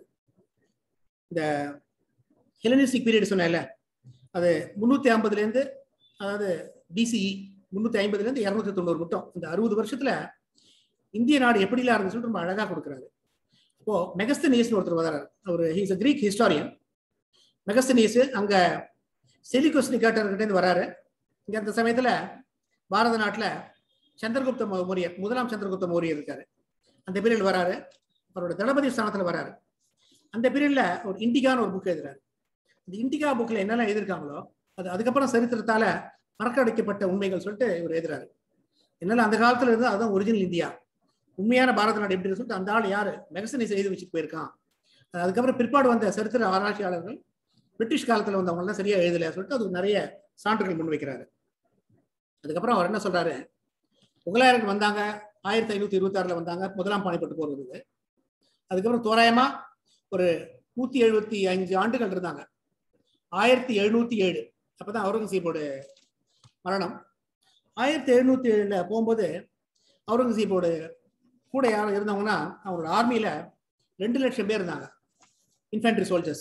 இந்த ஹெலனிஸ்டிக் பீரியட் சொன்னேன்ல அது முன்னூத்தி ஐம்பதுல இருந்து அதாவது பிசிஇ முன்னூத்தி ஐம்பதுல இருந்து இருநூத்தி தொண்ணூறு மட்டும் இந்த அறுபது வருஷத்துல இந்திய நாடு எப்படிலாம் இருந்துச்சு சொல்லிட்டு ரொம்ப அழகா கொடுக்குறாரு இப்போ மெகஸ்தனியஸ் ஒருத்தர் வராரு அவர் he's a Greek historian Megasthenes அங்க செலிகோஸ் நிகாட்டர்கிட்ட இருந்து வராரு இங்க அந்த சமயத்துல பாரத நாட்டுல சந்திரகுப்த மௌ- மௌரியர் முதலாம் சந்திரகுப்த மௌரியர் இருக்காரு அந்த பீரியட் வராரு அவரோட தளபதி ஸ்தானத்துல வராரு அந்த பீரியட்ல ஒரு இண்டிகான்னு ஒரு புக் எழுதுறாரு இந்த இண்டிகா புக்ல என்னெல்லாம் எழுதியிருக்காங்களோ அது அதுக்கப்புறம் சரித்திரத்தால மறக்கடிக்கப்பட்ட உண்மைகள் சொல்லிட்டு இவர் எழுதுறாரு என்னெல்லாம் அந்த காலத்துல இருந்து அதுதான் ஒரிஜினல் இந்தியா உண்மையான பாரத நாடு எப்படி சொல்லிட்டு அந்த ஆள் யாரு மெகசனிஸ் எழுதி வச்சுட்டு போயிருக்கான் அது அதுக்கப்புறம் பிற்பாடு வந்த சரித்திர ஆராய்ச்சியாளர்கள் பிரிட்டிஷ் காலத்துல வந்தவங்க எல்லாம் சரியா எழுதல சொல்லிட்டு அதுக்கு நிறைய சான்றுகள் முன்வைக்கிறாரு அதுக்கப்புறம் அவர் என்ன சொல்றாரு முகலாயர்கள் வந்தாங்க ஆயிரத்தி ஐநூத்தி இருபத்தி ஆறுல வந்தாங்க முதலாம் பாணிப்பட்டு போர் வந்தது அதுக்கப்புறம் தோராயமா ஒரு நூத்தி எழுபத்தி அஞ்சு ஆண்டுகள் இருந்தாங்க ஆயிரத்தி எழுநூத்தி ஏழு அப்பதான் அவுரங்கசீப்போட மரணம் ஆயிரத்தி எழுநூத்தி ஏழுல போகும்போது அவுரங்கசீப்போட கூட யாரும் இருந்தவங்கன்னா அவரோட ஆர்மியில ரெண்டு லட்சம் பேர் இருந்தாங்க இன்ஃபேண்ட்ரி சோல்ஜர்ஸ்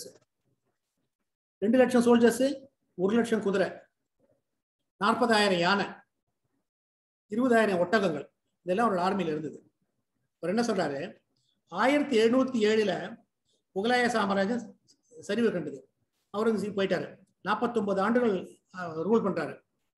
ரெண்டு லட்சம் சோல்ஜர்ஸ் ஒரு லட்சம் குதிரை நாற்பதாயிரம் யானை இருபதாயிரம் ஒட்டகங்கள் இதெல்லாம் அவரோட ஆர்மியில இருந்தது அவர் என்ன சொல்றாரு ஆயிரத்தி எழுநூத்தி ஏழுல முகலாய சாம்ராஜ்யம் சரிவு கண்டது அவுரங்கசீப் போயிட்டாரு நாற்பத்தொன்பது ஆண்டுகள் ரூல் பண்றாரு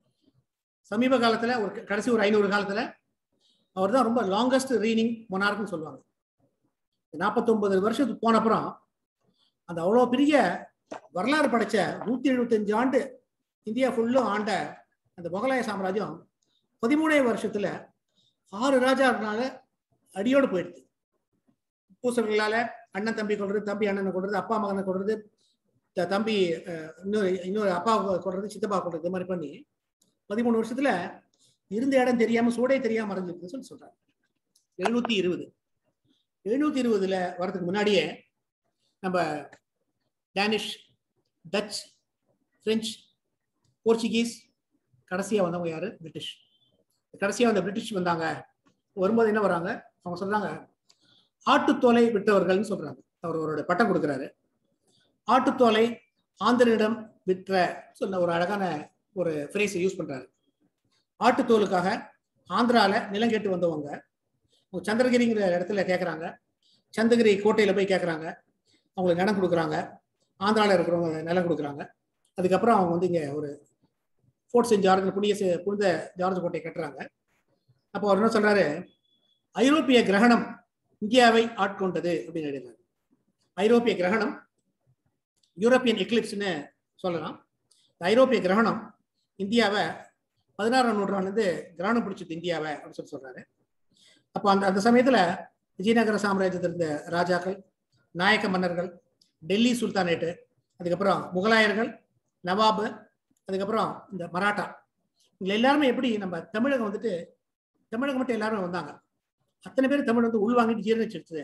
சமீப காலத்துல ஒரு க- கடைசி ஒரு ஐநூறு காலத்துல அவர் தான் ரொம்ப லாங்கஸ்ட் ரீனிங் மொனார்க்னு சொல்லுவாங்க நாற்பத்தொன்பது வருஷத்துக்கு போன அப்புறம் அந்த அவ்வளோ பெரிய வரலாறு படைச்ச நூத்தி எழுபத்தஞ்சு ஆண்டு இந்தியா ஃபுல்லும் ஆண்ட அந்த முகலாய சாம்ராஜ்யம் பதிமூணே வருஷத்துல ஆறு ராஜாக்களால அடியோடு போயிடுது பூசர்களால அண்ணன் தம்பி கொள்றது தம்பி அண்ணனை கொள்றது அப்பா மகனை கொள்றது த- தம்பி அஹ், இன்னொரு இன்னொரு அப்பா கொள்றது சித்தப்பா கொள்றது இது மாதிரி பண்ணி பதிமூணு வருஷத்துல இருந்த இடம் தெரியாம சூடே தெரியாம மறைஞ்சிருக்குன்னு சொல்லி சொல்றாங்க எழுநூத்தி இருபது எழுநூத்தி இருபதுல வரதுக்கு முன்னாடியே நம்ம டேனிஷ் டச் பிரெஞ்சு போர்ச்சுகீஸ் கடைசியா வந்தவங்க யாரு பிரிட்டிஷ் கடைசியா வந்த பிரிட்டிஷ் வந்தாங்க வரும்போது என்ன வராங்க அவங்க சொல்றாங்க ஆட்டுத்தோலை விற்றவர்கள்னு சொல்றாங்க அவர் அவரோட பட்டம் கொடுக்குறாரு ஆட்டுத்தோலை ஆந்திரனிடம் விற்ற சொன்ன ஒரு அழகான ஒரு ஃப்ரேஸ் யூஸ் பண்றாரு ஆட்டுத்தோலுக்காக ஆந்திரால நிலம் கேட்டு வந்தவங்க அவங்க சந்திரகிரிங்கிற இடத்துல கேட்குறாங்க சந்திரகிரி கோட்டையில போய் கேட்குறாங்க அவங்களுக்கு நிலம் கொடுக்குறாங்க ஆந்திரால இருக்கிறவங்க நிலம் கொடுக்குறாங்க அதுக்கப்புறம் அவங்க வந்து இங்க ஒரு ஃபோர்ட் சென்ட் ஜார்ஜ் புனித செ- புனித ஜார்ஜ் கோட்டை கட்டுறாங்க அப்போ அவர் என்ன சொல்றாரு ஐரோப்பிய கிரகணம் இந்தியாவை ஆட்கொண்டது அப்படின்னு எழுதுறாரு ஐரோப்பிய கிரகணம் யூரோப்பியன் எக்லிப்ஸ்னு சொல்லலாம் இந்த ஐரோப்பிய கிரகணம் இந்தியாவை பதினாறாம் நூற்றாண்டுலேருந்து கிரகணம் பிடிச்சது இந்தியாவை அப்படின்னு சொல்லி சொல்றாரு அப்போ அந்த அந்த சமயத்துல விஜயநகர சாம்ராஜ்யத்தில் இருந்த ராஜாக்கள் நாயக்க மன்னர்கள் டெல்லி சுல்தானேட்டு அதுக்கப்புறம் முகலாயர்கள் நவாபு அதுக்கப்புறம் இந்த மராட்டா இவங்க எல்லாருமே எப்படி நம்ம தமிழகம் வந்துட்டு தமிழகம் மட்டும் எல்லாருமே வந்தாங்க அத்தனை பேர் தமிழ் வந்து உள்வாங்கிட்டு ஜீரணிச்சிருச்சு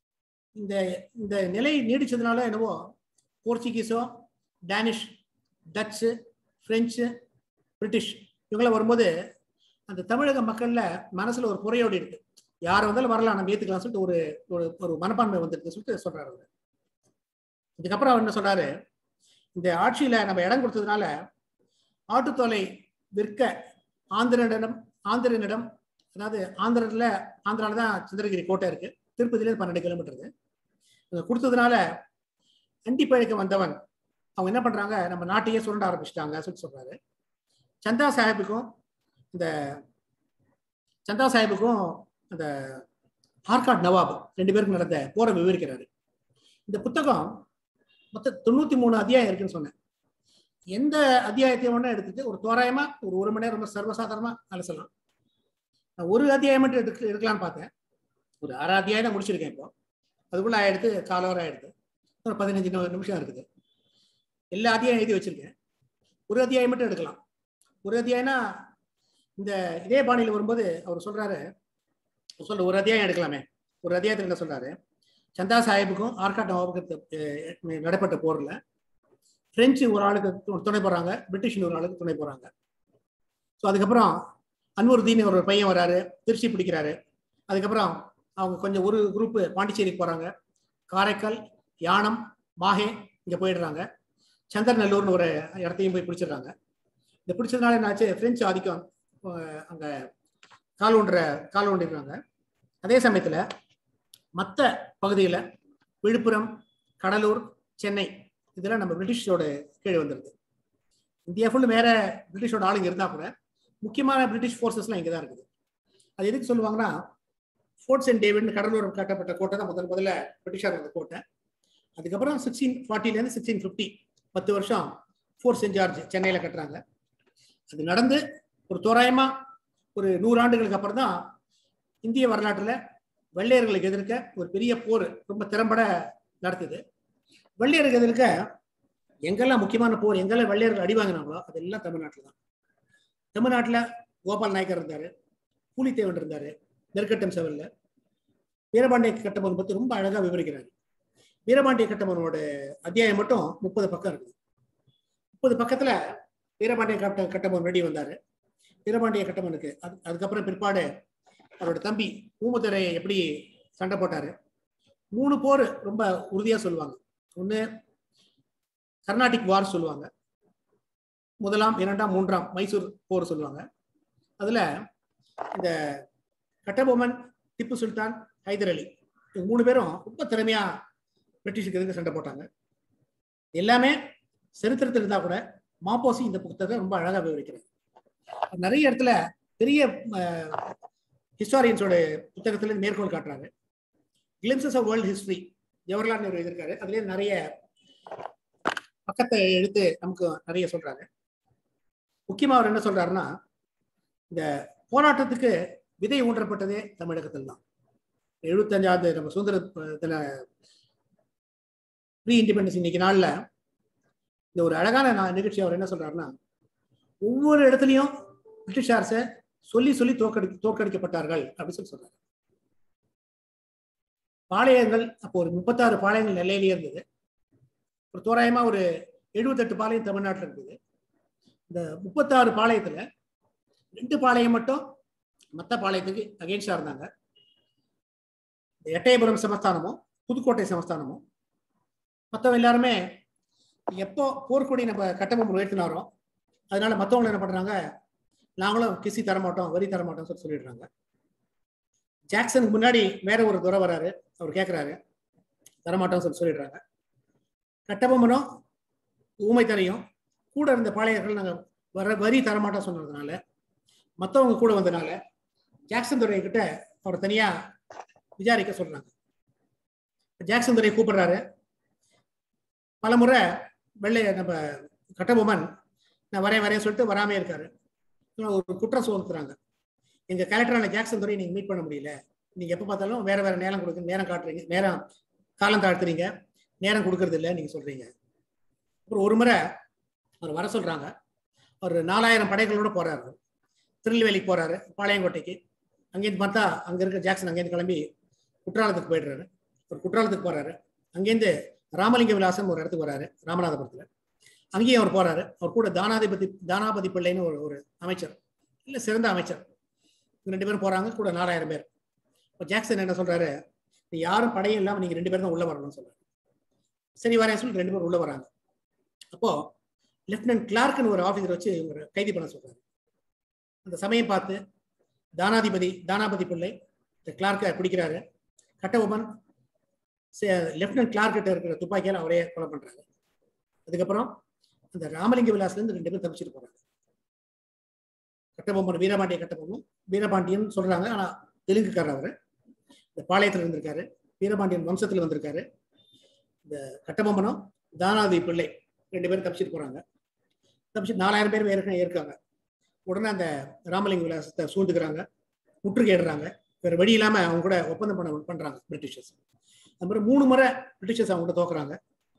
இந்த இந்த நிலை நீடிச்சதுனால என்னவோ போர்ச்சுகீஸோ டேனிஷ் டச்சு பிரெஞ்சு பிரிட்டிஷ் இவங்களாம் வரும்போது அந்த தமிழக மக்கள்ல மனசுல ஒரு குறையோடு இருக்கு யார் வந்தாலும் வரலாம் நம்ம ஏத்துக்கலாம் சொல்லிட்டு ஒரு ஒரு ஒரு மனப்பான்மை வந்துருக்கு சொல்லிட்டு சொல்றாரு அவரு இதுக்கப்புறம் அவர் என்ன சொல்றாரு இந்த ஆட்சியில நம்ம இடம் கொடுத்ததுனால ஆட்டுத்தோலை விற்க ஆந்திரனிடம் ஆந்திரனிடம் அதாவது ஆந்திரத்துல ஆந்திரால தான் சந்திரகிரி கோட்டை இருக்கு திருப்பதியில பன்னெண்டு கிலோமீட்டர் இதை கொடுத்ததுனால அண்டி பழக்க வந்தவன் அவங்க என்ன பண்றாங்க நம்ம நாட்டையே சுரண்ட ஆரம்பிச்சிட்டாங்க சொல்லி சொல்றாரு சந்தா சாஹிப்புக்கும் இந்த சந்தா சாஹிப்புக்கும் அந்த ஆர்காட் நவாப் ரெண்டு பேருக்கும் நடந்த போரை விவரிக்கிறாரு இந்த புத்தகம் மொத்தம் தொண்ணூத்தி மூணு அத்தியாயம் இருக்குன்னு சொன்னேன் எந்த அத்தியாயத்தையும் ஒண்ணு எடுத்துட்டு ஒரு தோராயமா ஒரு ஒரு மணி நேரம் ரொம்ப சர்வசாதாரணமா அலசலாம் நான் ஒரு அத்தியாயம் மட்டும் எடுக்க எடுக்கலாம்னு பார்த்தேன் ஒரு அரை அத்தியாயம் தான் முடிச்சிருக்கேன் இப்போ அதுக்குள்ள ஆயிடுத்து காலவரம் ஆயிடுது ஒரு பதினஞ்சு நி- நிமிஷம் இருக்குது எல்லா அத்தியாயம் எழுதி வச்சிருக்கேன் ஒரு அத்தியாயம் மட்டும் எடுக்கலாம் ஒரு அத்தியாயம்னா இந்த இதே பாணியில் வரும்போது அவர் சொல்றாரு அவர் சொல்ற ஒரு அத்தியாயம் எடுக்கலாமே ஒரு அத்தியாயத்தில் என்ன சொல்றாரு சந்தா சாஹிப்புக்கும் ஆர்காட் நவாபுக்கும் அஹ், நடைபெற்ற போர்ல பிரெஞ்சு ஒரு ஆளுக்கு து- துணை போறாங்க பிரிட்டிஷ் ஒரு ஆளுக்கு துணை போறாங்க ஸோ அதுக்கப்புறம் அன்வருதீன் ஒரு பையன் வராரு திருச்சி பிடிக்கிறாரு அதுக்கப்புறம் அவங்க கொஞ்சம் ஒரு குரூப் பாண்டிச்சேரிக்கு போறாங்க காரைக்கால் யானம் மாஹே இங்க போயிடுறாங்க சந்தர்நல்லூர்னு ஒரு இடத்தையும் போய் பிடிச்சிடுறாங்க இந்த பிடிச்சதுனால என்னாச்சு பிரெஞ்சு ஆதிக்கம் அஹ், அங்க கால் ஒன்ற கால் ஒன்றிருக்காங்க அதே சமயத்துல மற்ற பகுதியில் விழுப்புரம் கடலூர் சென்னை இதெல்லாம் நம்ம பிரிட்டிஷோட கீழே வந்துருது இந்தியா ஃபுல்லு வேற பிரிட்டிஷோட ஆளுங்க இருந்தா கூட முக்கியமான பிரிட்டிஷ் ஃபோர்ஸஸ்லாம் இங்கே தான் இருக்குது அது எதுக்கு சொல்லுவாங்கன்னா ஃபோர்ட் சென்ட் டேவிட்னு கடலூர் கட்டப்பட்ட கோட்டை தான் முதல் முதல்ல பிரிட்டிஷார் அந்த கோட்டை அதுக்கப்புறம் சிக்ஸ்டீன் ஃபார்ட்டிலேருந்து சிக்ஸ்டீன் ஃபிஃப்டி பத்து வருஷம் ஃபோர்ட் சென்ட் ஜார்ஜ் சென்னையில் கட்டுறாங்க அது நடந்து ஒரு தோராயமா ஒரு நூறு ஆண்டுகளுக்கு அப்புறம் தான் இந்திய வரலாற்றில் வெள்ளையர்களுக்கு எதிர்க்க ஒரு பெரிய போர் ரொம்ப திறம்பட நடத்துது வெள்ளையருக்கு எதிர்க்க எங்கெல்லாம் முக்கியமான போர் எங்கெல்லாம் வெள்ளையர்கள் அடி வாங்கினாங்களோ அதெல்லாம் தமிழ்நாட்டில் தான் தமிழ்நாட்டில் கோபால் நாயக்கர் இருந்தாரு பூலித்தேவன் இருந்தாரு நெற்கட்டம் செவல்ல வீரபாண்டிய கட்டபொம்மன் பத்தி ரொம்ப அழகா விவரிக்கிறாரு வீரபாண்டிய கட்டபொம்மனோட அத்தியாயம் மட்டும் முப்பது பக்கம் இருக்குது முப்பது பக்கத்துல வீரபாண்டிய கட்ட கட்டபொம்மன் ரெடி வந்தாரு வீரபாண்டிய கட்டபொம்மனுக்கு அது அதுக்கப்புறம் பிற்பாடு அவரோட தம்பி ஊமதுரை எப்படி சண்டை போட்டாரு மூணு போர் ரொம்ப உறுதியா சொல்லுவாங்க ஒண்ணு கர்நாடிக் வார் சொல்லுவாங்க முதலாம் இரண்டாம் மூன்றாம் மைசூர் போர் சொல்லுவாங்க அதுல இந்த கட்டபொம்மன் திப்பு சுல்தான் ஹைதர் அலி இவங்க மூணு பேரும் ரொம்ப திறமையா பிரிட்டிஷுக்கு எதிர்க்க சண்டை போட்டாங்க எல்லாமே சரித்திரத்தில் இருந்தா கூட மாப்போசி இந்த புத்தகத்தை ரொம்ப அழகா விவரிக்கிறார் நிறைய இடத்துல பெரிய ஹிஸ்டாரியன்ஸோட புத்தகத்துல மேற்கோள் காட்டுறாங்க glimpses of world history Jawaharlal Nehru எழுதியிருக்காரு அதுலேயே நிறைய பக்கத்தை எடுத்து நமக்கு நிறைய சொல்றாங்க முக்கியமா அவர் என்ன சொல்றாருன்னா இந்த போராட்டத்துக்கு விதை ஊன்றப்பட்டதே தமிழகத்தில் தான் எழுபத்தஞ்சாவது நம்ம சுதந்திர தின ப்ரீ இண்டிபெண்டன்ஸ் இன்னைக்கு நாள்ல இந்த ஒரு அழகான நா- நிகழ்ச்சி அவர் என்ன சொல்றாருன்னா ஒவ்வொரு இடத்துலையும் பிரிட்டிஷார்ஸை சொல்லி சொல்லி தோற்கடி தோற்கடிக்கப்பட்டார்கள் அப்படின்னு சொல்லி சொல்றாரு பாளையங்கள் அப்போ ஒரு முப்பத்தாறு பாளையங்கள் நெல்லையிலேயே இருந்தது ஒரு தோராயமா ஒரு எழுபத்தெட்டு பாளையம் தமிழ்நாட்டில் இருந்தது இந்த முப்பத்தாறு பாளையத்துல ரெண்டு பாளையம் மட்டும் மற்ற பாளையத்துக்கு அகேன்ஸ்டா இருந்தாங்க இந்த எட்டயபுரம் சமஸ்தானமும் புதுக்கோட்டை சமஸ்தானமும் மற்றவங்க எல்லாருமே எப்போ போர்க்கொடி நம்ம கட்டபொம்மன் உயர்த்தினாரோ அதனால மற்றவங்க என்ன பண்றாங்க நாங்களும் கிசி தரமாட்டோம் வரி தரமாட்டோம் சொல்லி சொல்லிடுறாங்க ஜாக்சனுக்கு முன்னாடி வேற ஒரு துறை வராரு அவர் கேட்குறாரு தரமாட்டோம் சொல்லி சொல்லிடுறாங்க கட்டபொம்மனும் ஊமை தரையும் கூட இருந்த பாளையர்கள் நாங்கள் வர வரி தரமாட்டோம் சொன்னதுனால மற்றவங்க கூட வந்தனால ஜாக்சன் துறை கிட்ட அவர் தனியா விசாரிக்க சொல்றாங்க ஜாக்சன் துறை கூப்பிடுறாரு பலமுறை வெள்ளை நம்ம கட்டபொம்மன் நான் வரேன் வரேன் சொல்லிட்டு வராமே இருக்காரு இவங்க ஒரு குற்றம் சுமத்துறாங்க எங்க கலெக்டரான ஜாக்சன் துறை நீங்க மீட் பண்ண முடியல நீங்க எப்ப பார்த்தாலும் வேற வேற நேரம் கொடுக்க நேரம் காட்டுறீங்க நேரம் காலம் தாழ்த்துறீங்க நேரம் கொடுக்கறது இல்லை நீங்க சொல்றீங்க அப்புறம் ஒரு முறை அவர் வர சொல்றாங்க ஒரு நாலாயிரம் படைகளோட போறாரு திருநெல்வேலிக்கு போறாரு பாளையங்கோட்டைக்கு அங்கேருந்து பார்த்தா அங்க இருக்க ஜாக்சன் அங்கேருந்து கிளம்பி குற்றாலத்துக்கு போயிடுறாரு ஒரு குற்றாலத்துக்கு போறாரு அங்கேருந்து ராமலிங்க விலாசம் ஒரு இடத்துக்கு வராரு ராமநாதபுரத்துல அங்கேயும் அவர் போறாரு அவர் கூட தானாதிபதி தானாபதி பிள்ளைன்னு ஒரு ஒரு அமைச்சர் இல்ல சிறந்த அமைச்சர் இவங்க ரெண்டு பேரும் போறாங்க கூட நாலாயிரம் பேர் இப்போ ஜாக்சன் என்ன சொல்றாரு நீ யாரும் படையும் இல்லாம நீங்க ரெண்டு பேரும் தான் உள்ள வரணும்னு சொல்றாரு சரி வரேன் சொல்லி ரெண்டு பேரும் உள்ள வராங்க அப்போ லெப்டினன்ட் கிளார்க்னு ஒரு ஆபீசர் வச்சு இவங்க கைது பண்ண சொல்றாரு அந்த சமயம் பார்த்து தானாதிபதி தானாபதி பிள்ளை இந்த கிளார்க்கை பிடிக்கிறாரு கட்டபொம்மன் லெப்டினன்ட் கிளார்க் கிட்ட இருக்கிற துப்பாக்கியால் அவரே கொலை பண்றாங்க அதுக்கப்புறம் அந்த ராமலிங்க விலாஸ்ல இருந்து ரெண்டு பேரும் தப்பிச்சுட்டு போறாங்க கட்டபொம்மன் வீரபாண்டிய கட்டபொம்மன் வீரபாண்டியன் சொல்றாங்க ஆனா தெலுங்குக்காரர் அவரு இந்த பாளையத்துல இருந்திருக்காரு வீரபாண்டியன் வம்சத்துல வந்திருக்காரு இந்த கட்டபொம்மனும் தானாதி பிள்ளை ரெண்டு பேரும் தப்பிச்சுட்டு போறாங்க தப்பிச்சு நாலாயிரம் பேர் ஏற்கனவே இருக்காங்க உடனே அந்த ராமலிங்க விலாசத்தை சூழ்ந்துக்கிறாங்க முற்றுகையிடுறாங்க வேற வழி இல்லாம அவங்க கூட ஒப்பந்தம் பண்ண பண்றாங்க பிரிட்டிஷர்ஸ் அது மாதிரி மூணு முறை பிரிட்டிஷர்ஸ் அவங்க கூட தோக்குறாங்க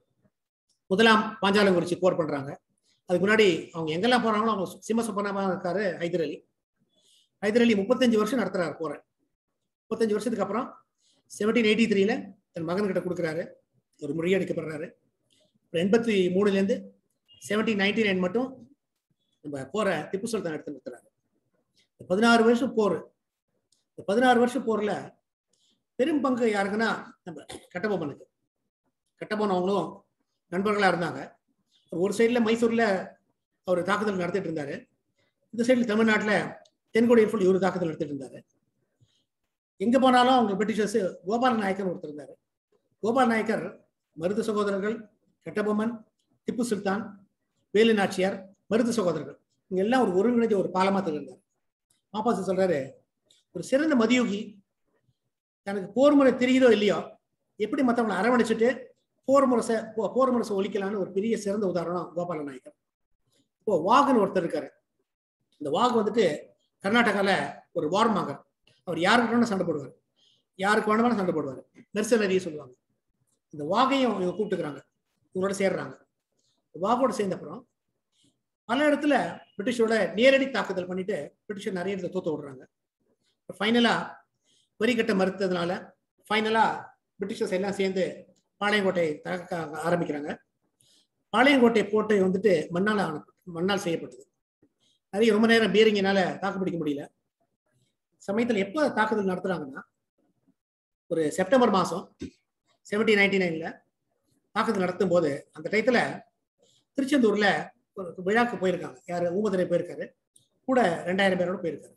முதலாம் பாஞ்சாலங்குறிச்சி போர் பண்றாங்க அதுக்கு முன்னாடி அவங்க எங்கெல்லாம் போறாங்களோ அவங்க சிம்ம சுப்பனமா இருக்காரு ஹைதர் அலி ஹைதர் அலி முப்பத்தஞ்சு வருஷம் நடத்துறாரு போற முப்பத்தஞ்சு வருஷத்துக்கு அப்புறம் செவன்டீன் எயிட்டி த்ரீல தன் மகன்கிட்ட கொடுக்குறாரு ஒரு முறியடிக்கப்படுறாரு எண்பத்தி மூணுலேருந்து செவன்டீன் நைன்டி நைன் மட்டும் நம்ம போற திப்பு சுல்தான் எடுத்து நிறுத்துறாரு பதினாறு வருஷம் போர் இந்த பதினாறு வருஷம் போர்ல பெரும் பங்கு யாருக்குன்னா நம்ம கட்டபொம்மனுக்கு கட்டபொம்மன் அவங்களும் நண்பர்களா இருந்தாங்க ஒரு சைடுல மைசூர்ல அவர் தாக்குதல் நடத்திட்டு இருந்தாரு இந்த சைடுல தமிழ்நாட்டுல தென்கொடியில் ஃபுல் இவர் தாக்குதல் நடத்திட்டு இருந்தாரு எங்க போனாலும் அவங்க பிரிட்டிஷர்ஸ் கோபால நாயக்கர் ஒருத்தர் இருந்தாரு கோபால நாயக்கர் மருது சகோதரர்கள் கட்டபொம்மன் திப்பு சுல்தான் வேலு நாச்சியார் மருது சகோதரர்கள் இங்க எல்லாம் ஒரு ஒருங்கிணைஞ்ச ஒரு பாலமா திகழ்ந்தார் மாப்பாசு சொல்றாரு ஒரு சிறந்த மதியோகி தனக்கு போர் முறை தெரியுதோ இல்லையோ எப்படி மற்றவங்களை அரவணைச்சிட்டு போர் முரசை போர் முரசை ஒழிக்கலான்னு ஒரு பெரிய சிறந்த உதாரணம் கோபால நாயக்கர் இப்போ வாகன் ஒருத்தர் இருக்காரு இந்த வாக் வந்துட்டு கர்நாடகால ஒரு வார்மாங்கர் அவர் யாருக்கு வேணா சண்டை போடுவார் யாருக்கு வேணுமாலும் சண்டை போடுவார் மெர்சனரி சொல்லுவாங்க இந்த வாகையும் இவங்க கூப்பிட்டுக்கிறாங்க இவங்களோட சேர்றாங்க வாகோட சேர்ந்த அப்புறம் பல இடத்துல பிரிட்டிஷோட நேரடி தாக்குதல் பண்ணிட்டு பிரிட்டிஷர் நிறைய இடத்துல தோத்து விடுறாங்க ஃபைனலா வரிகட்ட மறுத்ததுனால ஃபைனலா பிரிட்டிஷர்ஸ் எல்லாம் சேர்ந்து பாளையங்கோட்டை தாக்க ஆரம்பிக்கிறாங்க பாளையங்கோட்டை கோட்டை வந்துட்டு மண்ணால் ஆன மண்ணால் செய்யப்பட்டது நிறைய ரொம்ப நேரம் பீரிங்கினால தாக்கு பிடிக்க முடியல சமயத்தில் எப்போ தாக்குதல் நடத்துறாங்கன்னா ஒரு செப்டம்பர் மாதம் செவன்டீன் நைன்டி நைன்ல தாக்குதல் நடத்தும் போது அந்த டயத்துல திருச்செந்தூர்ல ஒரு விழாக்கு போயிருக்காங்க யாரு ஊமதுரை போயிருக்காரு கூட ரெண்டாயிரம் பேரோட போயிருக்காரு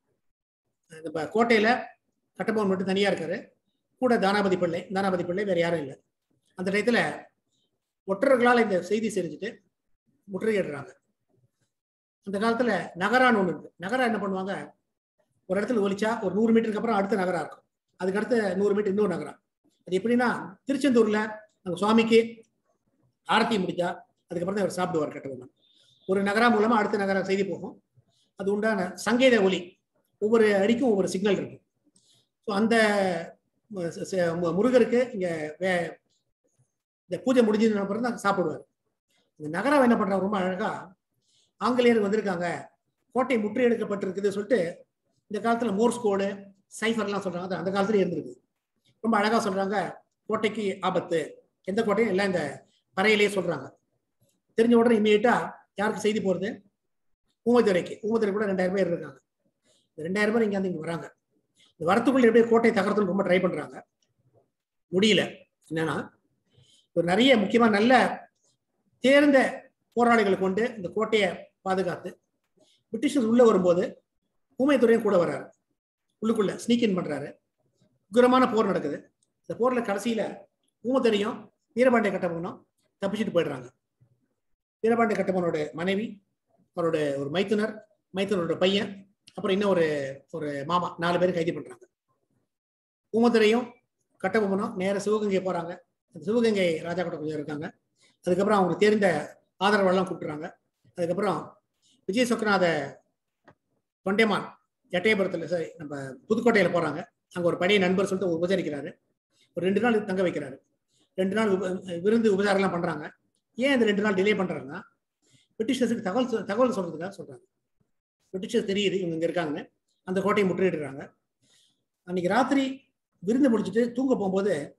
நம்ம கோட்டையில கட்டபொம்மன் மட்டும் தனியா இருக்காரு கூட தானாபதி பிள்ளை தானாபதி பிள்ளை வேற யாரும் இல்லை அந்த டயத்துல ஒற்றர்களால் இந்த செய்தி செஞ்சுட்டு முற்றுகையிடுறாங்க அந்த காலத்துல நகரான்னு ஒண்ணு இருக்கு நகரா என்ன பண்ணுவாங்க ஒரு இடத்துல ஒலிச்சா ஒரு நூறு மீட்டருக்கு அப்புறம் அடுத்த நகரா இருக்கும் அதுக்கு அடுத்த நூறு மீட்டர் இன்னொரு நகரம் அது எப்படின்னா திருச்செந்தூர்ல அங்க சுவாமிக்கு ஆரத்தி முடிச்சா அதுக்கப்புறம் தான் அவர் சாப்பிடுவார் கட்டபொம்மன் ஒரு நகரா மூலமா அடுத்த நகர செய்தி போகும் அது உண்டான சங்கேத ஒலி ஒவ்வொரு அடிக்கும் ஒவ்வொரு சிக்னல் இருக்கு ஸோ அந்த முருகருக்கு இங்க வே இந்த பூஜை முடிஞ்சதுக்கு அப்புறம் தான் சாப்பிடுவார் இந்த நகரம் என்ன பண்றாங்க ரொம்ப அழகா ஆங்கிலேயர் வந்திருக்காங்க கோட்டை முற்றுகையிடப்பட்டிருக்குது சொல்லிட்டு இந்த காலத்துல மோர்ஸ் கோடு சைஃபர்லாம் சொல்றாங்க அது அந்த காலத்துல இருந்திருக்கு ரொம்ப அழகா சொல்றாங்க கோட்டைக்கு ஆபத்து எந்த கோட்டையும் எல்லாம் இந்த பறையிலேயே சொல்றாங்க தெரிஞ்ச உடனே இம்மீடியட்டா யாருக்கு செய்தி போறது ஊமதுரைக்கு ஊமதுரை கூட ரெண்டாயிரம் பேர் இருக்காங்க இந்த ரெண்டாயிரம் பேர் இங்க வந்து இங்க வராங்க இந்த வரத்துக்குள்ள எப்படியே கோட்டை தகர்த்துன்னு ரொம்ப ட்ரை பண்றாங்க முடியல என்னன்னா ஒரு நிறைய முக்கியமா நல்ல தேர்ந்த போராளிகளை கொண்டு இந்த கோட்டையை பாதுகாத்து பிரிட்டிஷர்ஸ் உள்ள வரும்போது ஊமைத்துறையும் கூட வர்றாரு உள்ளுக்குள்ள ஸ்னீக்கின் பண்றாரு உக்கிரமான போர் நடக்குது இந்த போர்ல கடைசியில ஊமத்துறையும் வீரபாண்டிய கட்டபொம்மனும் தப்பிச்சுட்டு போயிடுறாங்க வீரபாண்டிய கட்டபொம்மனோட மனைவி அவரோட ஒரு மைத்துனர் மைத்துனரோட பையன் அப்புறம் இன்னும் ஒரு ஒரு மாமா நாலு பேரும் கைது பண்றாங்க ஊமத்துறையும் கட்டபொம்மனும் நேர சிவகங்கை போறாங்க அந்த சிவகங்கை ராஜா கூட கொஞ்சம் இருக்காங்க அதுக்கப்புறம் அவங்களுக்கு தெரிந்த ஆதரவெல்லாம் கூப்பிட்டுறாங்க அதுக்கப்புறம் விஜய் சொக்கநாத தொண்டைமான் எட்டயபுரத்தில் சரி நம்ம புதுக்கோட்டையில் போகிறாங்க அங்கே ஒரு பழைய நண்பர் சொல்லிட்டு உபசரிக்கிறாரு ஒரு ரெண்டு நாள் தங்க வைக்கிறாரு ரெண்டு நாள் விருந்து உபசாரம்லாம் பண்ணுறாங்க ஏன் இந்த ரெண்டு நாள் டிலே பண்ணுறாங்கன்னா பிரிட்டிஷர்ஸுக்கு தகவல் தகவல் சொல்கிறதுக்காக சொல்கிறாங்க பிரிட்டிஷர்ஸ் தெரியுது இவங்க இங்கே இருக்காங்கன்னு அந்த கோட்டையை முற்றுகையிடுறாங்க அன்னைக்கு ராத்திரி விருந்து முடிச்சுட்டு தூங்க போகும்போது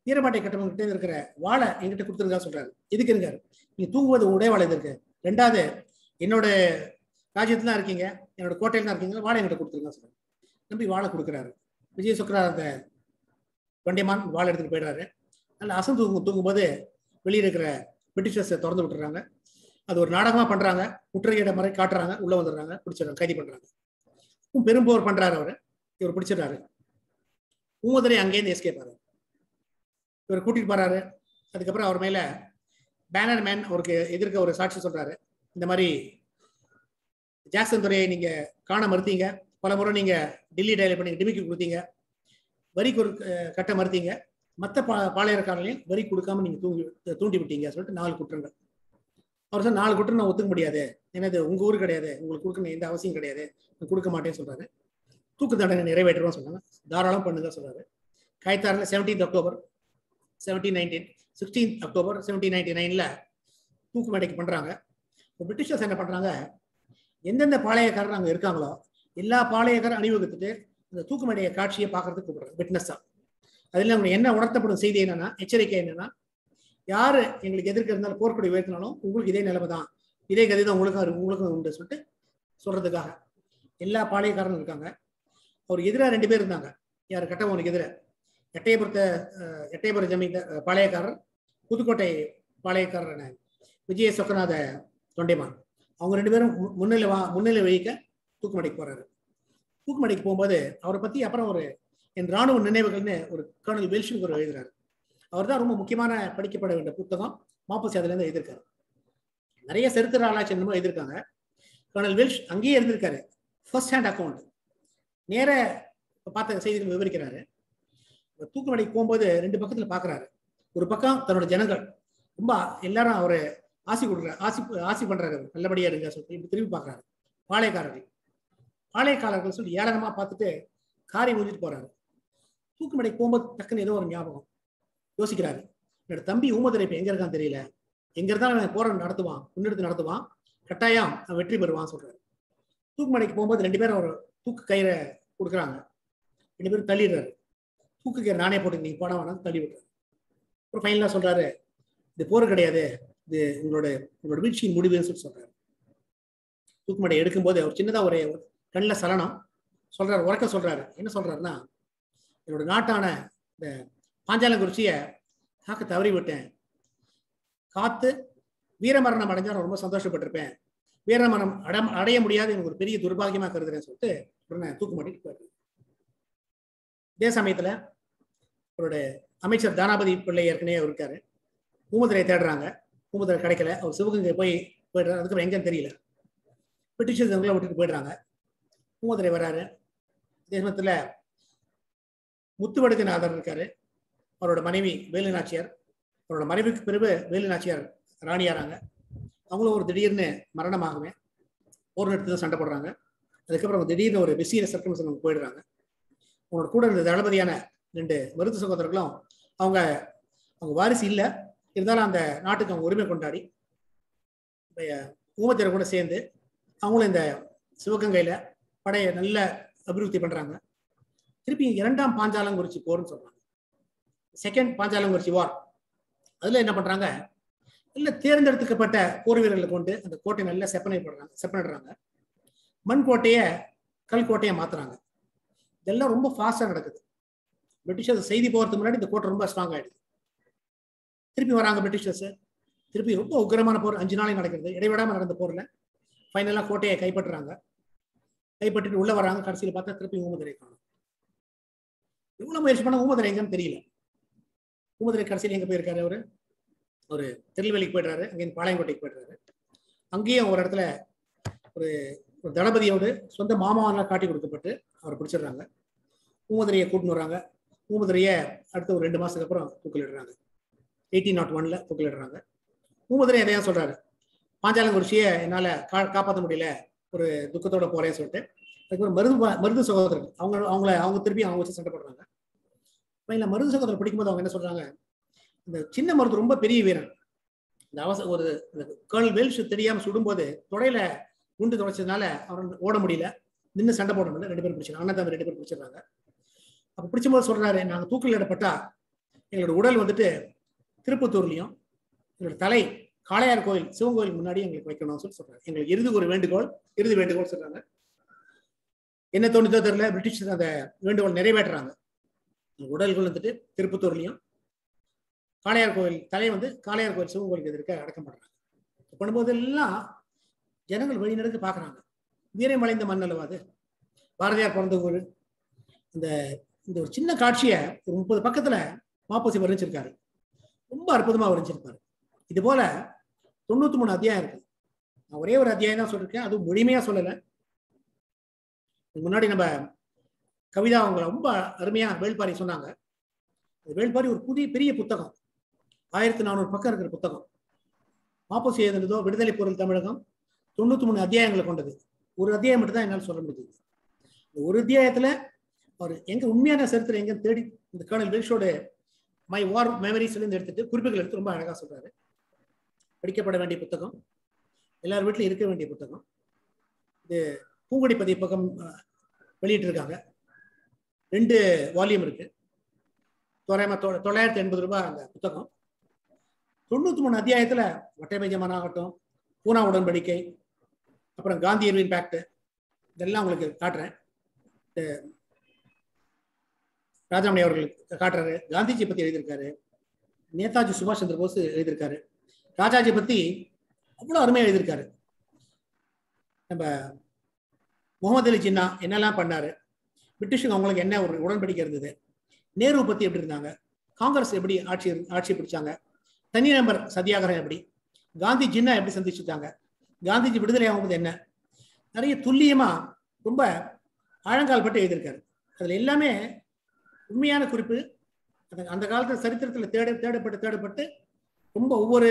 வீரபாட்டை கட்டவங்க கிட்ட இருக்கிற வாழை என்கிட்ட கொடுத்துருக்கா சொல்றாரு எதுக்கு இருக்காரு நீங்க தூங்குவது உடைய வாழை இது இருக்கு ரெண்டாவது என்னோட ராஜ்யத்துல தான் இருக்கீங்க என்னோட கோட்டையில தான் இருக்கீங்க வாழை என்கிட்ட கொடுத்துருக்கா சொல்றாரு நம்பி வாழை கொடுக்குறாரு விஜய சுக்ரா அந்த தொண்டைமான் வாழை எடுத்துட்டு போயிடுறாரு நல்ல அசந்து தூங்கும் தூங்கும்போது வெளியே இருக்கிற பிரிட்டிஷர்ஸை திறந்து விட்டுறாங்க அது ஒரு நாடகமா பண்றாங்க குற்றவியட முறை காட்டுறாங்க உள்ள வந்துடுறாங்க பிடிச்சிடுறாங்க கைது பண்றாங்க உம் பெரும்போர் பண்றாரு அவரு இவர் பிடிச்சிடுறாரு ஊமதுரை அங்கேருந்து எஸ்கேப் ஆறாரு இவர் கூட்டிட்டு போறாரு அதுக்கப்புறம் அவர் மேல பேனர் மேன் அவருக்கு எதிர்க்க ஒரு சாட்சி சொல்றாரு இந்த மாதிரி ஜாக்சன் துறையை நீங்க காண மறுத்தீங்க பல முறை நீங்க டெல்லி டயல் பண்ணி டிமிக்கு கொடுத்தீங்க வரி கொடு அஹ் கட்ட மறுத்தீங்க மற்ற பா பாளையக்காரர்களையும் வரி கொடுக்காம நீங்க தூங்கி தூண்டி விட்டீங்க சொல்லிட்டு நாலு குற்றங்கள் அவர் சொன்ன நாலு குற்றம் நான் ஒத்துக்க முடியாது ஏன்னா இது உங்க ஊர் கிடையாது உங்களுக்கு கொடுக்கணும் எந்த அவசியம் கிடையாது நான் கொடுக்க மாட்டேன்னு சொல்றாரு தூக்கு தண்டனை நிறைவேற்றுறோம் சொன்னாங்க தாராளம் பண்ணுங்க சொல்றாரு காய்த்தாரில் seventeenth October seventeen nineteen sixteen October seventeen ninety நைன்ல தூக்கு மேடைக்கு பண்றாங்க இப்போ பிரிட்டிஷர்ஸ் என்ன பண்றாங்க எந்தெந்த பாளையக்காரர் அங்கே இருக்காங்களோ எல்லா பாளையக்காரரும் அணிவகுத்துட்டு அந்த தூக்கு மேடைய காட்சியை பார்க்கறதுக்கு கூப்பிடுறாங்க விட்னஸா அதில் அவங்க என்ன உணர்த்தப்படும் செய்தி என்னன்னா எச்சரிக்கை என்னன்னா யாரு எங்களுக்கு எதிர்க்க இருந்தாலும் போர்க்கொடி உயர்த்தினாலும் உங்களுக்கு இதே நிலைமை தான் இதே கதை தான் உங்களுக்கும் இருக்கு, உங்களுக்கும் உண்டு சொல்லிட்டு சொல்றதுக்காக எல்லா பாளையக்காரரும் இருக்காங்க அவர் எதிராக ரெண்டு பேர் இருந்தாங்க யார் கட்டவனுக்கு எதிராக எட்டயபுரத்தை அஹ், எட்டயபுரம் ஜமீன் அஹ், பாளையக்காரர் புதுக்கோட்டை பாளையக்காரர் விஜய சொக்கநாத தொண்டைமான் அவங்க ரெண்டு பேரும் மு- முன்னிலை வா முன்னிலை வகிக்க தூக்குமடைக்கு போறாரு தூக்குமடைக்கு போகும்போது அவரை பத்தி அப்புறம் ஒரு என் ராணுவ நினைவுகள்னு ஒரு கர்னல் வெல்ஷன் ஒரு எழுதுறாரு அவர் தான் ரொம்ப முக்கியமான படிக்கப்பட வேண்டிய புத்தகம் மாப்பசி அதுல இருந்து எழுதியிருக்காரு நிறைய சரித்திர ஆராய்ச்சி என்னமோ எழுதியிருக்காங்க கர்னல் வெல்ஷ் அங்கேயே இருந்திருக்காரு ஃபர்ஸ்ட் ஹேண்ட் அக்கௌண்ட் நேர இப்ப பார்த்த செய்திகள் விவரிக்கிறாரு இப்ப தூக்குமடைக்கு போகும்போது ரெண்டு பக்கத்துல பாக்குறாரு ஒரு பக்கம் தன்னோட ஜனங்கள் ரொம்ப எல்லாரும் அவரு ஆசி கொடுக்குறாரு ஆசி ஆசி பண்றாரு அவரு. நல்லபடியா இருங்க சொல்லிட்டு இப்படி திரும்பி பாக்குறாரு பாளையக்காரர்கள் பாளையக்காரர்கள் சொல்லி ஏளனமா பார்த்துட்டு காரை ஊஞ்சிட்டு போறாரு தூக்குமடைக்கு போகும்போது டக்குன்னு ஏதோ ஒரு ஞாபகம் யோசிக்கிறாரு என்னோட தம்பி ஊமதுரை இப்ப எங்க இருக்கான்னு தெரியல எங்க இருந்தாலும் அவன் போராட்டம் நடத்துவான் முன்னெடுத்து நடத்துவான் கட்டாயம் அவன் வெற்றி பெறுவான் சொல்றாரு தூக்குமடைக்கு போகும்போது ரெண்டு பேரும் ஒரு தூக்கு கயிறை கொடுக்குறாங்க ரெண்டு பேரும் தள்ளிடுறாரு தூக்கு கயிறு நானே போட்டு நீங்க போட வேணாம் தள்ளி விட்டுறாரு அப்புறம் ஃபைனலா சொல்றாரு இது போர் கிடையாது இது உங்களோட உங்களோட வீழ்ச்சியின் முடிவுன்னு சொல்லி சொல்றாரு தூக்குமடை எடுக்கும்போது அவர் சின்னதா ஒரு கண்ணில் சலனம் சொல்றாரு உறக்க சொல்றாரு என்ன சொல்றாருன்னா என்னோட நாட்டான இந்த பாஞ்சாலங்குறிச்சியை காக்க தவறி விட்டேன் காத்து வீரமரணம் அடைஞ்சா நான் ரொம்ப சந்தோஷப்பட்டிருப்பேன் வீரமரணம் அட அடைய முடியாது எனக்கு ஒரு பெரிய துர்பாகியமா கருதுறேன்னு சொல்லிட்டு உடனே தூக்கு மாட்டிட்டு போயிடுறாரு இதே சமயத்துல அவரோட அமைச்சர் தானாபதி பிள்ளை ஏற்கனவே அவர் இருக்காரு பூமதுரை தேடுறாங்க பூமதுரை கிடைக்கல அவர் சிவகங்கை போய் போயிடுறாரு அதுக்கப்புறம் எங்கன்னு தெரியல பிரிட்டிஷர்ஸ் அவங்கள விட்டுட்டு போயிடுறாங்க பூமதுரை வராரு இதே சமயத்துல முத்துவடுகநாதர் இருக்காரு அவரோட மனைவி வேலு நாச்சியார் அவரோட மறைவுக்கு பிறகு வேலு நாச்சியார் ராணியாராங்க அவங்களும் ஒரு திடீர்னு மரணமாகவே போர் நிறுத்தத்தை சண்டை போடுறாங்க அதுக்கப்புறம் அவங்க திடீர்னு ஒரு விசீர சர்க்கம்சன் போயிடுறாங்க அவங்களோட கூட இருந்த தளபதியான ரெண்டு மருத்துவ சகோதரர்களும் அவங்க அவங்க வாரிசு இல்லை இருந்தாலும் அந்த நாட்டுக்கு அவங்க உரிமை கொண்டாடி ஊமத்தியர் கூட சேர்ந்து அவங்களும் இந்த சிவகங்கையில படையை நல்ல அபிவிருத்தி பண்றாங்க திருப்பி இரண்டாம் பாஞ்சாலங்குறிச்சி போர்னு சொல்றாங்க செகண்ட் பாஞ்சாலங்குறிச்சி வார் அதுல என்ன பண்றாங்க இல்ல தேர்ந்தெடுக்கப்பட்ட போர் வீரர்களை கொண்டு அந்த கோட்டை நல்ல செப்பனை பண்றாங்க செப்பனிடுறாங்க மண் கோட்டையை கல் கோட்டையை மாத்துறாங்க இதெல்லாம் ரொம்ப ஃபாஸ்டா நடக்குது பிரிட்டிஷர்ஸ் செய்தி போறதுக்கு முன்னாடி இந்த கோட்டை ரொம்ப ஸ்ட்ராங் ஆயிடுது திருப்பி வராங்க பிரிட்டிஷர்ஸ் திருப்பி ரொம்ப உக்கிரமான போர் அஞ்சு நாளைக்கு நடக்கிறது இடைவிடாம நடந்த போர்ல ஃபைனலா கோட்டையை கைப்பற்றுறாங்க கைப்பற்றிட்டு உள்ள வராங்க கடைசியில் பார்த்தா திருப்பி ஊமதுரை காணும் எவ்வளவு முயற்சி பண்ண ஊமதுரை எங்கன்னு தெரியல ஊமதுரை கடைசியில் எங்க போயிருக்காரு அவரு ஒரு திருநெல்வேலிக்கு போயிடுறாரு அங்கேருந்து பாளையங்கோட்டைக்கு போயிடுறாரு அங்கேயும் ஒரு இடத்துல ஒரு ஒரு தளபதியோடு சொந்த மாமாவெல்லாம் காட்டி கொடுக்கப்பட்டு அவரை பிடிச்சிடுறாங்க ஊமதுரையை கூட்டின்னு வராங்க ஊமதுரையை அடுத்த ஒரு ரெண்டு மாசத்துக்கு அப்புறம் தூக்கிலிடுறாங்க எயிட்டீன் நாட் ஒன்ல தூக்கிலிடுறாங்க ஊமதுரை எதையா சொல்றாரு பாஞ்சாலங்குறிச்சியை என்னால கா காப்பாற்ற முடியல ஒரு துக்கத்தோட போறேன்னு சொல்லிட்டு அதுக்கப்புறம் மருது மருது சகோதரர்கள் அவங்க அவங்கள அவங்க திருப்பி அவங்க வச்சு சண்டை போடுறாங்க இல்லை மருது சகோதரர் பிடிக்கும்போது அவங்க என்ன சொல்றாங்க இந்த சின்ன மருது ரொம்ப பெரிய வீரன் இந்த அவசர ஒரு கேர்ள் வெல்ஷ் தெரியாம சுடும்போது தொடையில குண்டு துடைச்சதுனால அவன் ஓட முடியல நின்று சண்டை போட முடியல ரெண்டு பேரும் பிடிச்சிருக்காங்க அண்ணன் தம்பி ரெண்டு பேரும் பிடிச்சிடுறாங்க அப்ப பிடிச்சும்போது சொல்றாரு நாங்க தூக்கில் இடப்பட்டா எங்களோட உடல் வந்துட்டு திருப்பத்தூர்லையும் எங்களோட தலை காளையார் கோயில் சிவன் கோயில் முன்னாடி எங்களுக்கு வைக்கணும்னு சொல்லி சொல்றாங்க எங்களுக்கு இறுதி ஒரு வேண்டுகோள் இறுதி வேண்டுகோள் சொல்றாங்க என்ன தோணுதோ தெரியல பிரிட்டிஷ் அந்த வேண்டுகோள் நிறைவேற்றுறாங்க எங்க உடல்கள் வந்துட்டு திருப்பத்தூர்லையும் காளையார் கோயில் தலை வந்து காளையார் கோயில் சிவன் கோயிலுக்கு எதிர்க்க அடக்கம் பண்றாங்க பண்ணும்போதெல்லாம் ஜனங்கள் வழிநடக்கு பார்க்கறாங்க வீரமலைந்த மண்ணளவா அது பாரதியார் பிறந்த ஊர் இந்த இந்த ஒரு சின்ன காட்சியை ஒரு முப்பது பக்கத்துல மாப்போசி வர்ணிச்சிருக்காரு ரொம்ப அற்புதமா வர்ணிச்சிருப்பாரு இது போல தொண்ணூத்தி மூணு அத்தியாயம் இருக்கு நான் ஒரே ஒரு அத்தியாயம் தான் சொல்லியிருக்கேன் அதுவும் முழுமையா சொல்லலை இதுக்கு முன்னாடி நம்ம கவிதா அவங்க ரொம்ப அருமையா வேள்பாரி சொன்னாங்க அந்த வேள்பாரி ஒரு புதிய பெரிய புத்தகம் ஆயிரத்தி நானூறு பக்கம் இருக்கிற புத்தகம் மாப்போசி எழுதுனதோ விடுதலை பொருள் தமிழகம் தொண்ணூத்தி மூணு அத்தியாயங்களை கொண்டது ஒரு அத்தியாயம் மட்டும் தான் என்னால் சொல்ல முடியுது இந்த ஒரு அத்தியாயத்துல அவர் எங்க உண்மையான சரித்திரம் எங்க தேடி இந்த கர்னல் வில்ஷோட மை வார் மெமரிஸ்ல இருந்து எடுத்துட்டு குறிப்புகள் எடுத்து ரொம்ப அழகா சொல்றாரு படிக்கப்பட வேண்டிய புத்தகம் எல்லார் வீட்லயும் இருக்க வேண்டிய புத்தகம் இது பூங்குடி பதிப்பகம் அஹ், வெளியிட்டிருக்காங்க ரெண்டு வால்யூம் இருக்கு தோராயமா தொ- தொள்ளாயிரத்தி எண்பது ரூபாய் அந்த புத்தகம் தொண்ணூத்தி மூணு அத்தியாயத்துல வட்டமைஜமான் ஆகட்டும் பூனா உடன்படிக்கை அப்புறம் காந்தி இர்வின் பேக்ட் இதெல்லாம் உங்களுக்கு காட்டுறேன் இது ராஜாமணி அவர்கள் காட்டுறாரு காந்திஜி பத்தி எழுதியிருக்காரு நேதாஜி சுபாஷ் சந்திர போஸ் எழுதியிருக்காரு ராஜாஜி பத்தி அவ்வளவு அருமையா எழுதியிருக்காரு நம்ம முகமது அலி ஜின்னா என்னெல்லாம் பண்ணாரு பிரிட்டிஷுங்க அவங்களுக்கு என்ன ஒரு உடன்படிக்கை இருந்தது நேரு பத்தி எப்படி இருந்தாங்க காங்கிரஸ் எப்படி ஆட்சி ஆட்சி பிடிச்சாங்க தனி நபர் சத்தியாகிரகம் எப்படி காந்தி ஜின்னா எப்படி சந்திச்சுட்டாங்க காந்திஜி விடுதலை ஆகும்போது என்ன நிறைய துல்லியமா ரொம்ப ஆழங்கால் பட்டு எழுதியிருக்காரு அதுல எல்லாமே உண்மையான குறிப்பு அந்த அந்த காலத்து சரித்திரத்துல தேட தேடப்பட்டு தேடப்பட்டு ரொம்ப ஒவ்வொரு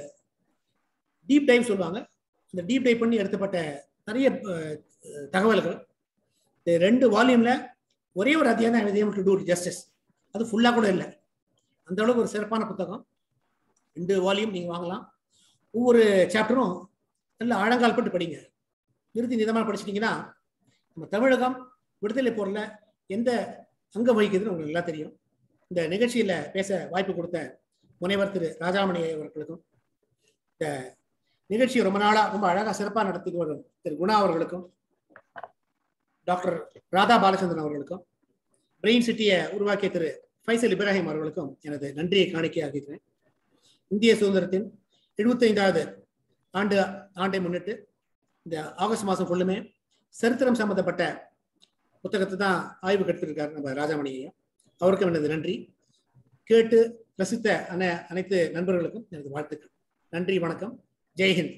டீப் டைவ் சொல்லுவாங்க இந்த டீப் டைவ் பண்ணி எடுத்தப்பட்ட நிறைய அஹ், தகவல்கள் இந்த ரெண்டு வால்யூம்ல ஒரே ஒரு அத்தியாயம் தான் எழுதியம் டு டூ ஜஸ்டிஸ் அது ஃபுல்லா கூட இல்லை அந்த அளவுக்கு ஒரு சிறப்பான புத்தகம் ரெண்டு வால்யூம் நீங்க வாங்கலாம் ஒவ்வொரு சாப்டரும் நல்ல ஆழங்கால் பட்டு படிங்க நிறுத்தி நிதமாக படிச்சிட்டிங்கன்னா நம்ம தமிழகம் விடுதலை போரில் எந்த அங்கம் வகிக்குதுன்னு உங்களுக்கு நல்லா தெரியும் இந்த நிகழ்ச்சியில பேச வாய்ப்பு கொடுத்த முனைவர் திரு ராஜாமணி அவர்களுக்கும் இந்த நிகழ்ச்சியை ரொம்ப நாளா ரொம்ப அழகா சிறப்பாக நடத்தி வரும் திரு குணா அவர்களுக்கும் டாக்டர் ராதா பாலச்சந்திரன் அவர்களுக்கும் பிரெயின் சிட்டியை உருவாக்கிய திரு ஃபைசல் இப்ராஹிம் அவர்களுக்கும் எனது நன்றியை காணிக்கையாகிறேன் இந்திய சுதந்திரத்தின் எழுபத்தைந்தாவது ஆண்டு ஆண்டை முன்னிட்டு இந்த ஆகஸ்ட் மாதம் ஃபுல்லுமே சரித்திரம் சம்பந்தப்பட்ட புத்தகத்தை தான் ஆய்வு கட்டிருக்காரு நம்ம ராஜாமணி ஐயா அவருக்கும் எனது நன்றி கேட்டு ரசித்த அன அனைத்து நண்பர்களுக்கும் எனது வாழ்த்துக்கள் நன்றி வணக்கம் ஜெய்ஹிந்த்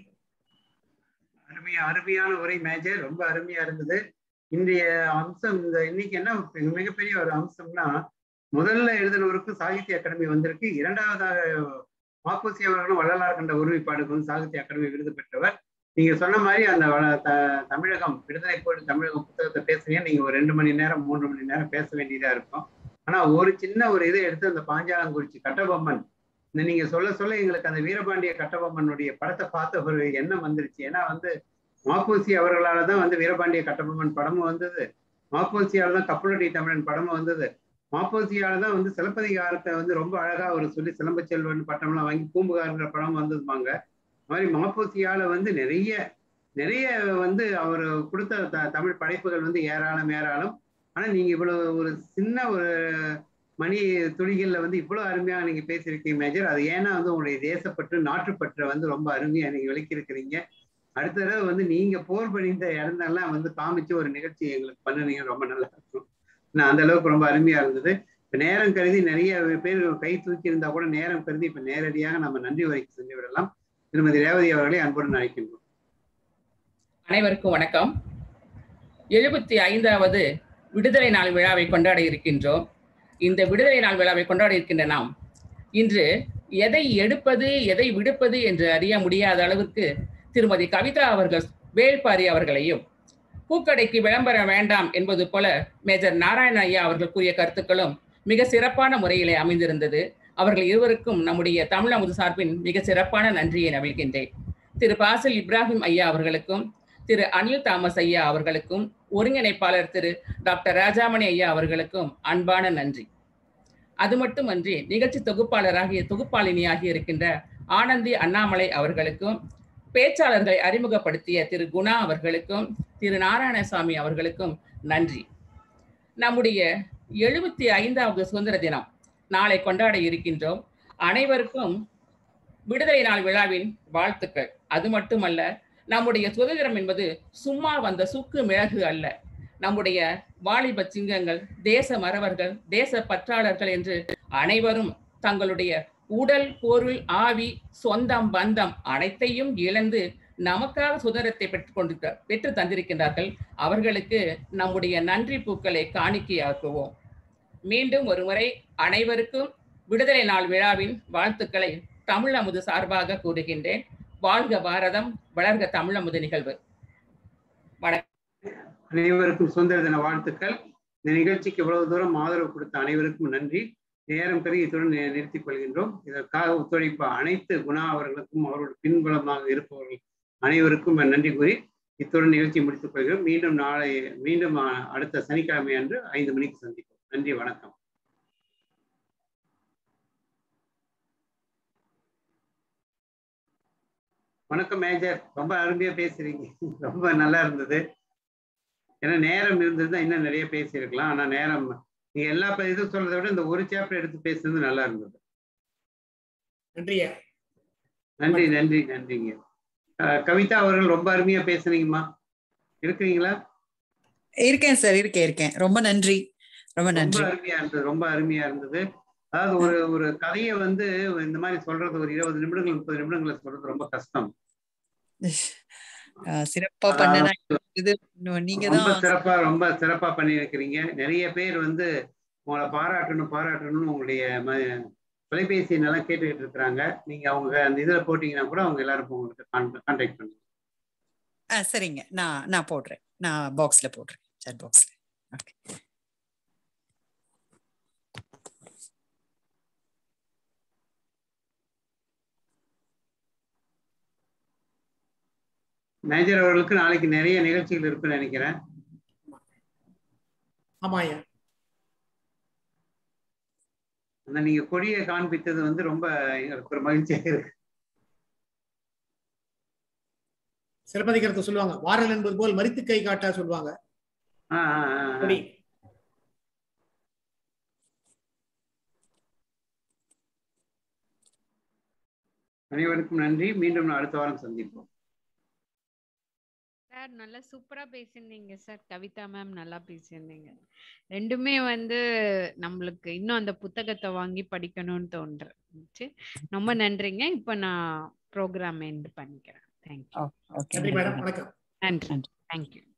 அருமையா அருமையான உரை மேஜர் ரொம்ப அருமையா இருந்தது இன்றைய அம்சம் இந்த இன்னைக்கு என்ன மிக- மிகப்பெரிய ஒரு அம்சம்னா முதல்ல எழுதினவருக்கும் சாகித்ய அகாடமி வந்திருக்கு இரண்டாவதாக மாப்போசி அவர்களும் வள்ளலார் கண்ட ஒருமைப்பாடுக்கு வந்து சாகித்ய அகாடமி விருது பெற்றவர் நீங்க சொன்ன மாதிரி அந்த வள- த- தமிழகம் விடுதலை போடு தமிழகம் புத்தகத்தை பேசுறீங்க நீங்க ஒரு ரெண்டு மணி நேரம் மூன்று மணி நேரம் பேச வேண்டியதா இருக்கும் ஆனா ஒரு சின்ன ஒரு இதை எடுத்து அந்த பாஞ்சாலங்குறிச்சி கட்டபொம்மன் இந்த நீங்க சொல்ல சொல்ல எங்களுக்கு அந்த வீரபாண்டிய கட்டபொம்மனுடைய படத்தை பார்த்த ஒரு எண்ணம் வந்துருச்சு ஏன்னா வந்து மாப்போசி அவர்களால தான் வந்து வீரபாண்டிய கட்டபொம்மன் படமும் வந்தது மாப்போசியால தான் கப்பலடி தமிழன் படமும் வந்தது மாப்போசியால தான் வந்து சிலப்பதிகாரத்தை வந்து ரொம்ப அழகா ஒரு சொல்லி சிலம்ப செல்வன் பட்டம்லாம் வாங்கி பூம்புகாருங்கிற படம் வந்ததுமாங்க அது மாதிரி மாப்போசியால வந்து நிறைய நிறைய வந்து அவர் கொடுத்த த- தமிழ் படைப்புகள் வந்து ஏராளம் ஏராளம் ஆனா நீங்க இவ்வளவு ஒரு சின்ன ஒரு மணி துளிகள்ல வந்து இவ்வளவு அருமையா நீங்க பேசியிருக்கீங்க மேஜர் அது ஏன்னா வந்து உங்களுடைய தேசப்பற்று நாட்டுப்பற்றை வந்து ரொம்ப அருமையா நீங்க விளக்கியிருக்கிறீங்க அடுத்த தடவை வந்து நீங்க போர் பண்ணிந்த இடத்தெல்லாம் வந்து காமிச்சு ஒரு நிகழ்ச்சி எங்களுக்கு பண்ணுனீங்க ரொம்ப நல்லா இருக்கும் நான் அந்த அளவுக்கு ரொம்ப அருமையா இருந்தது இப்ப நேரம் கருதி நிறைய பேர் கை தூக்கி இருந்தா கூட நேரம் கருதி இப்ப நேரடியாக நம்ம நன்றி உரைக்கு சென்று விடலாம் திருமதி ரேவதி அவர்களை அன்புடன் அழைக்கின்றோம் அனைவருக்கும் வணக்கம் எழுபத்தி ஐந்தாவது விடுதலை நாள் விழாவை கொண்டாட இருக்கின்றோம் இந்த விடுதலை நாள் விழாவை கொண்டாட இருக்கின்ற நாம் இன்று எதை எடுப்பது எதை விடுப்பது என்று அறிய முடியாத அளவிற்கு திருமதி கவிதா அவர்கள் வேள்பாரி அவர்களையும் பூக்கடைக்கு விளம்பரம் வேண்டாம் என்பது போல மேஜர் நாராயண ஐயா அவர்கள் கூறிய கருத்துக்களும் மிக சிறப்பான முறையிலே அமைந்திருந்தது அவர்கள் இருவருக்கும் நம்முடைய தமிழ் அமுது சார்பின் மிக சிறப்பான நன்றியை நவிழ்கின்றேன் திரு பாசில் இப்ராஹிம் ஐயா அவர்களுக்கும் திரு அனில் தாமஸ் ஐயா அவர்களுக்கும் ஒருங்கிணைப்பாளர் திரு டாக்டர் ராஜாமணி ஐயா அவர்களுக்கும் அன்பான நன்றி அது மட்டுமன்றி நிகழ்ச்சி தொகுப்பாளராகிய தொகுப்பாளினியாகி இருக்கின்ற ஆனந்தி அண்ணாமலை அவர்களுக்கும் பேச்சாளர்களை அறிமுகப்படுத்திய திரு குணா அவர்களுக்கும் திரு நாராயணசாமி அவர்களுக்கும் நன்றி நம்முடைய எழுபத்தி ஐந்தாவது சுதந்திர தினம் நாளை கொண்டாட இருக்கின்றோம் அனைவருக்கும் விடுதலை நாள் விழாவின் வாழ்த்துக்கள் அது மட்டுமல்ல நம்முடைய சுதந்திரம் என்பது சும்மா வந்த சுக்கு மிளகு அல்ல நம்முடைய வாலிப சிங்கங்கள் தேச மறவர்கள் தேச பற்றாளர்கள் என்று அனைவரும் தங்களுடைய உடல் பொருள் ஆவி சொந்தம் பந்தம் அனைத்தையும் இழந்து நமக்காக சுதந்திரத்தை பெற்றுக் கொண்டு பெற்று தந்திருக்கின்றார்கள் அவர்களுக்கு நம்முடைய நன்றி பூக்களை காணிக்கையாக்குவோம் மீண்டும் ஒருமுறை அனைவருக்கும் விடுதலை நாள் விழாவின் வாழ்த்துக்களை தமிழ் அமுது சார்பாக கூறுகின்றேன் வாழ்க பாரதம் வளர்க தமிழ் அமுது நிகழ்வு வணக்கம் அனைவருக்கும் சுதந்திர தின வாழ்த்துக்கள் இந்த நிகழ்ச்சிக்கு இவ்வளவு தூரம் ஆதரவு கொடுத்த அனைவருக்கும் நன்றி நேரம் கருதி இத்துடன் நி- நிறுத்திக் கொள்கின்றோம் இதற்காக ஒத்துழைப்பு அனைத்து குணா அவர்களுக்கும் அவரோட பின்புலமாக இருப்பவர்கள் அனைவருக்கும் நன்றி கூறி இத்துடன் நிகழ்ச்சி முடித்துக் கொள்கிறோம் மீண்டும் நாளை மீண்டும் அ- அடுத்த சனிக்கிழமை அன்று ஐந்து மணிக்கு சந்திப்போம் நன்றி வணக்கம் வணக்கம் மேஜர் ரொம்ப அருமையா பேசுறீங்க ரொம்ப நல்லா இருந்தது ஏன்னா நேரம் இருந்ததுன்னா இன்னும் நிறைய பேசியிருக்கலாம் ஆனா நேரம் நீங்க எல்லா ப- இதுவும் சொல்றதை விட இந்த ஒரு சாப்டர் எடுத்து பேசுனது நல்லா இருந்தது நன்றியா நன்றி நன்றி நன்றிங்க அஹ் கவிதா அவர்கள் ரொம்ப அருமையா பேசுனீங்கம்மா இருக்கிறீங்களா இருக்கேன் சார் இருக்கேன் இருக்கேன் ரொம்ப நன்றி ரொம்ப ரொம்ப நன்றி அருமையா இருந்தது ரொம்ப அருமையா இருந்தது அதாவது ஒரு ஒரு கதையை வந்து இந்த மாதிரி சொல்றது ஒரு இருபது நிமிடங்கள் முப்பது நிமிடங்களை சொல்றது ரொம்ப கஷ்டம் அஹ் சிறப்பா பண்ணனா இது இன்னும் நீங்க ரொம்ப தான் சிறப்பா ரொம்ப சிறப்பா பண்ணியிருக்கிறீங்க நிறைய பேர் வந்து உங்களை பாராட்டணும் பாராட்டணும்னு உங்களுடைய ம- தொலைபேசி நல்லா கேட்டுக்கிட்டு இருக்கிறாங்க நீங்க அவங்க அந்த இதுல போட்டீங்கன்னா கூட அவங்க எல்லாரும் உங்களுக்கு கான்டாக்ட் பண்ணுவாங்க ஆ சரிங்க நான் நான் போடுறேன் நான் பாக்ஸ்ல போடுறேன் சாட் பாக்ஸ்ல ஓகே மேஜர் அவர்களுக்கு நாளைக்கு நிறைய நிகழ்ச்சிகள் இருக்குன்னு நினைக்கிறேன் ஆமாய்யா அந்த நீங்க கொடியை காண்பித்தது வந்து ரொம்ப எங்களுக்கு ஒரு மகிழ்ச்சியாக இருக்கு சிலப்பதிகாரத்தை சொல்லுவாங்க வாரல் என்பது போல் மரித்து கை காட்டா சொல்லுவாங்க ஆ, ஆ, ஆ, ஆ. கொடி அனைவருக்கும் நன்றி மீண்டும் அடுத்த வாரம் சந்திப்போம் சார் நல்லா சூப்பரா பேசியிருந்தீங்க சார் கவிதா மேம் நல்லா பேசியிருந்தீங்க ரெண்டுமே வந்து நம்மளுக்கு இன்னும் அந்த புத்தகத்தை வாங்கி படிக்கணும்னு தோன்றுச்சு ரொம்ப நன்றிங்க இப்போ நான் ப்ரோக்ராம் எண்ட் பண்ணிக்கிறேன் தேங்க்யூ ஓகே நன்றி மேடம் வணக்கம் நன்றி தேங்க்யூ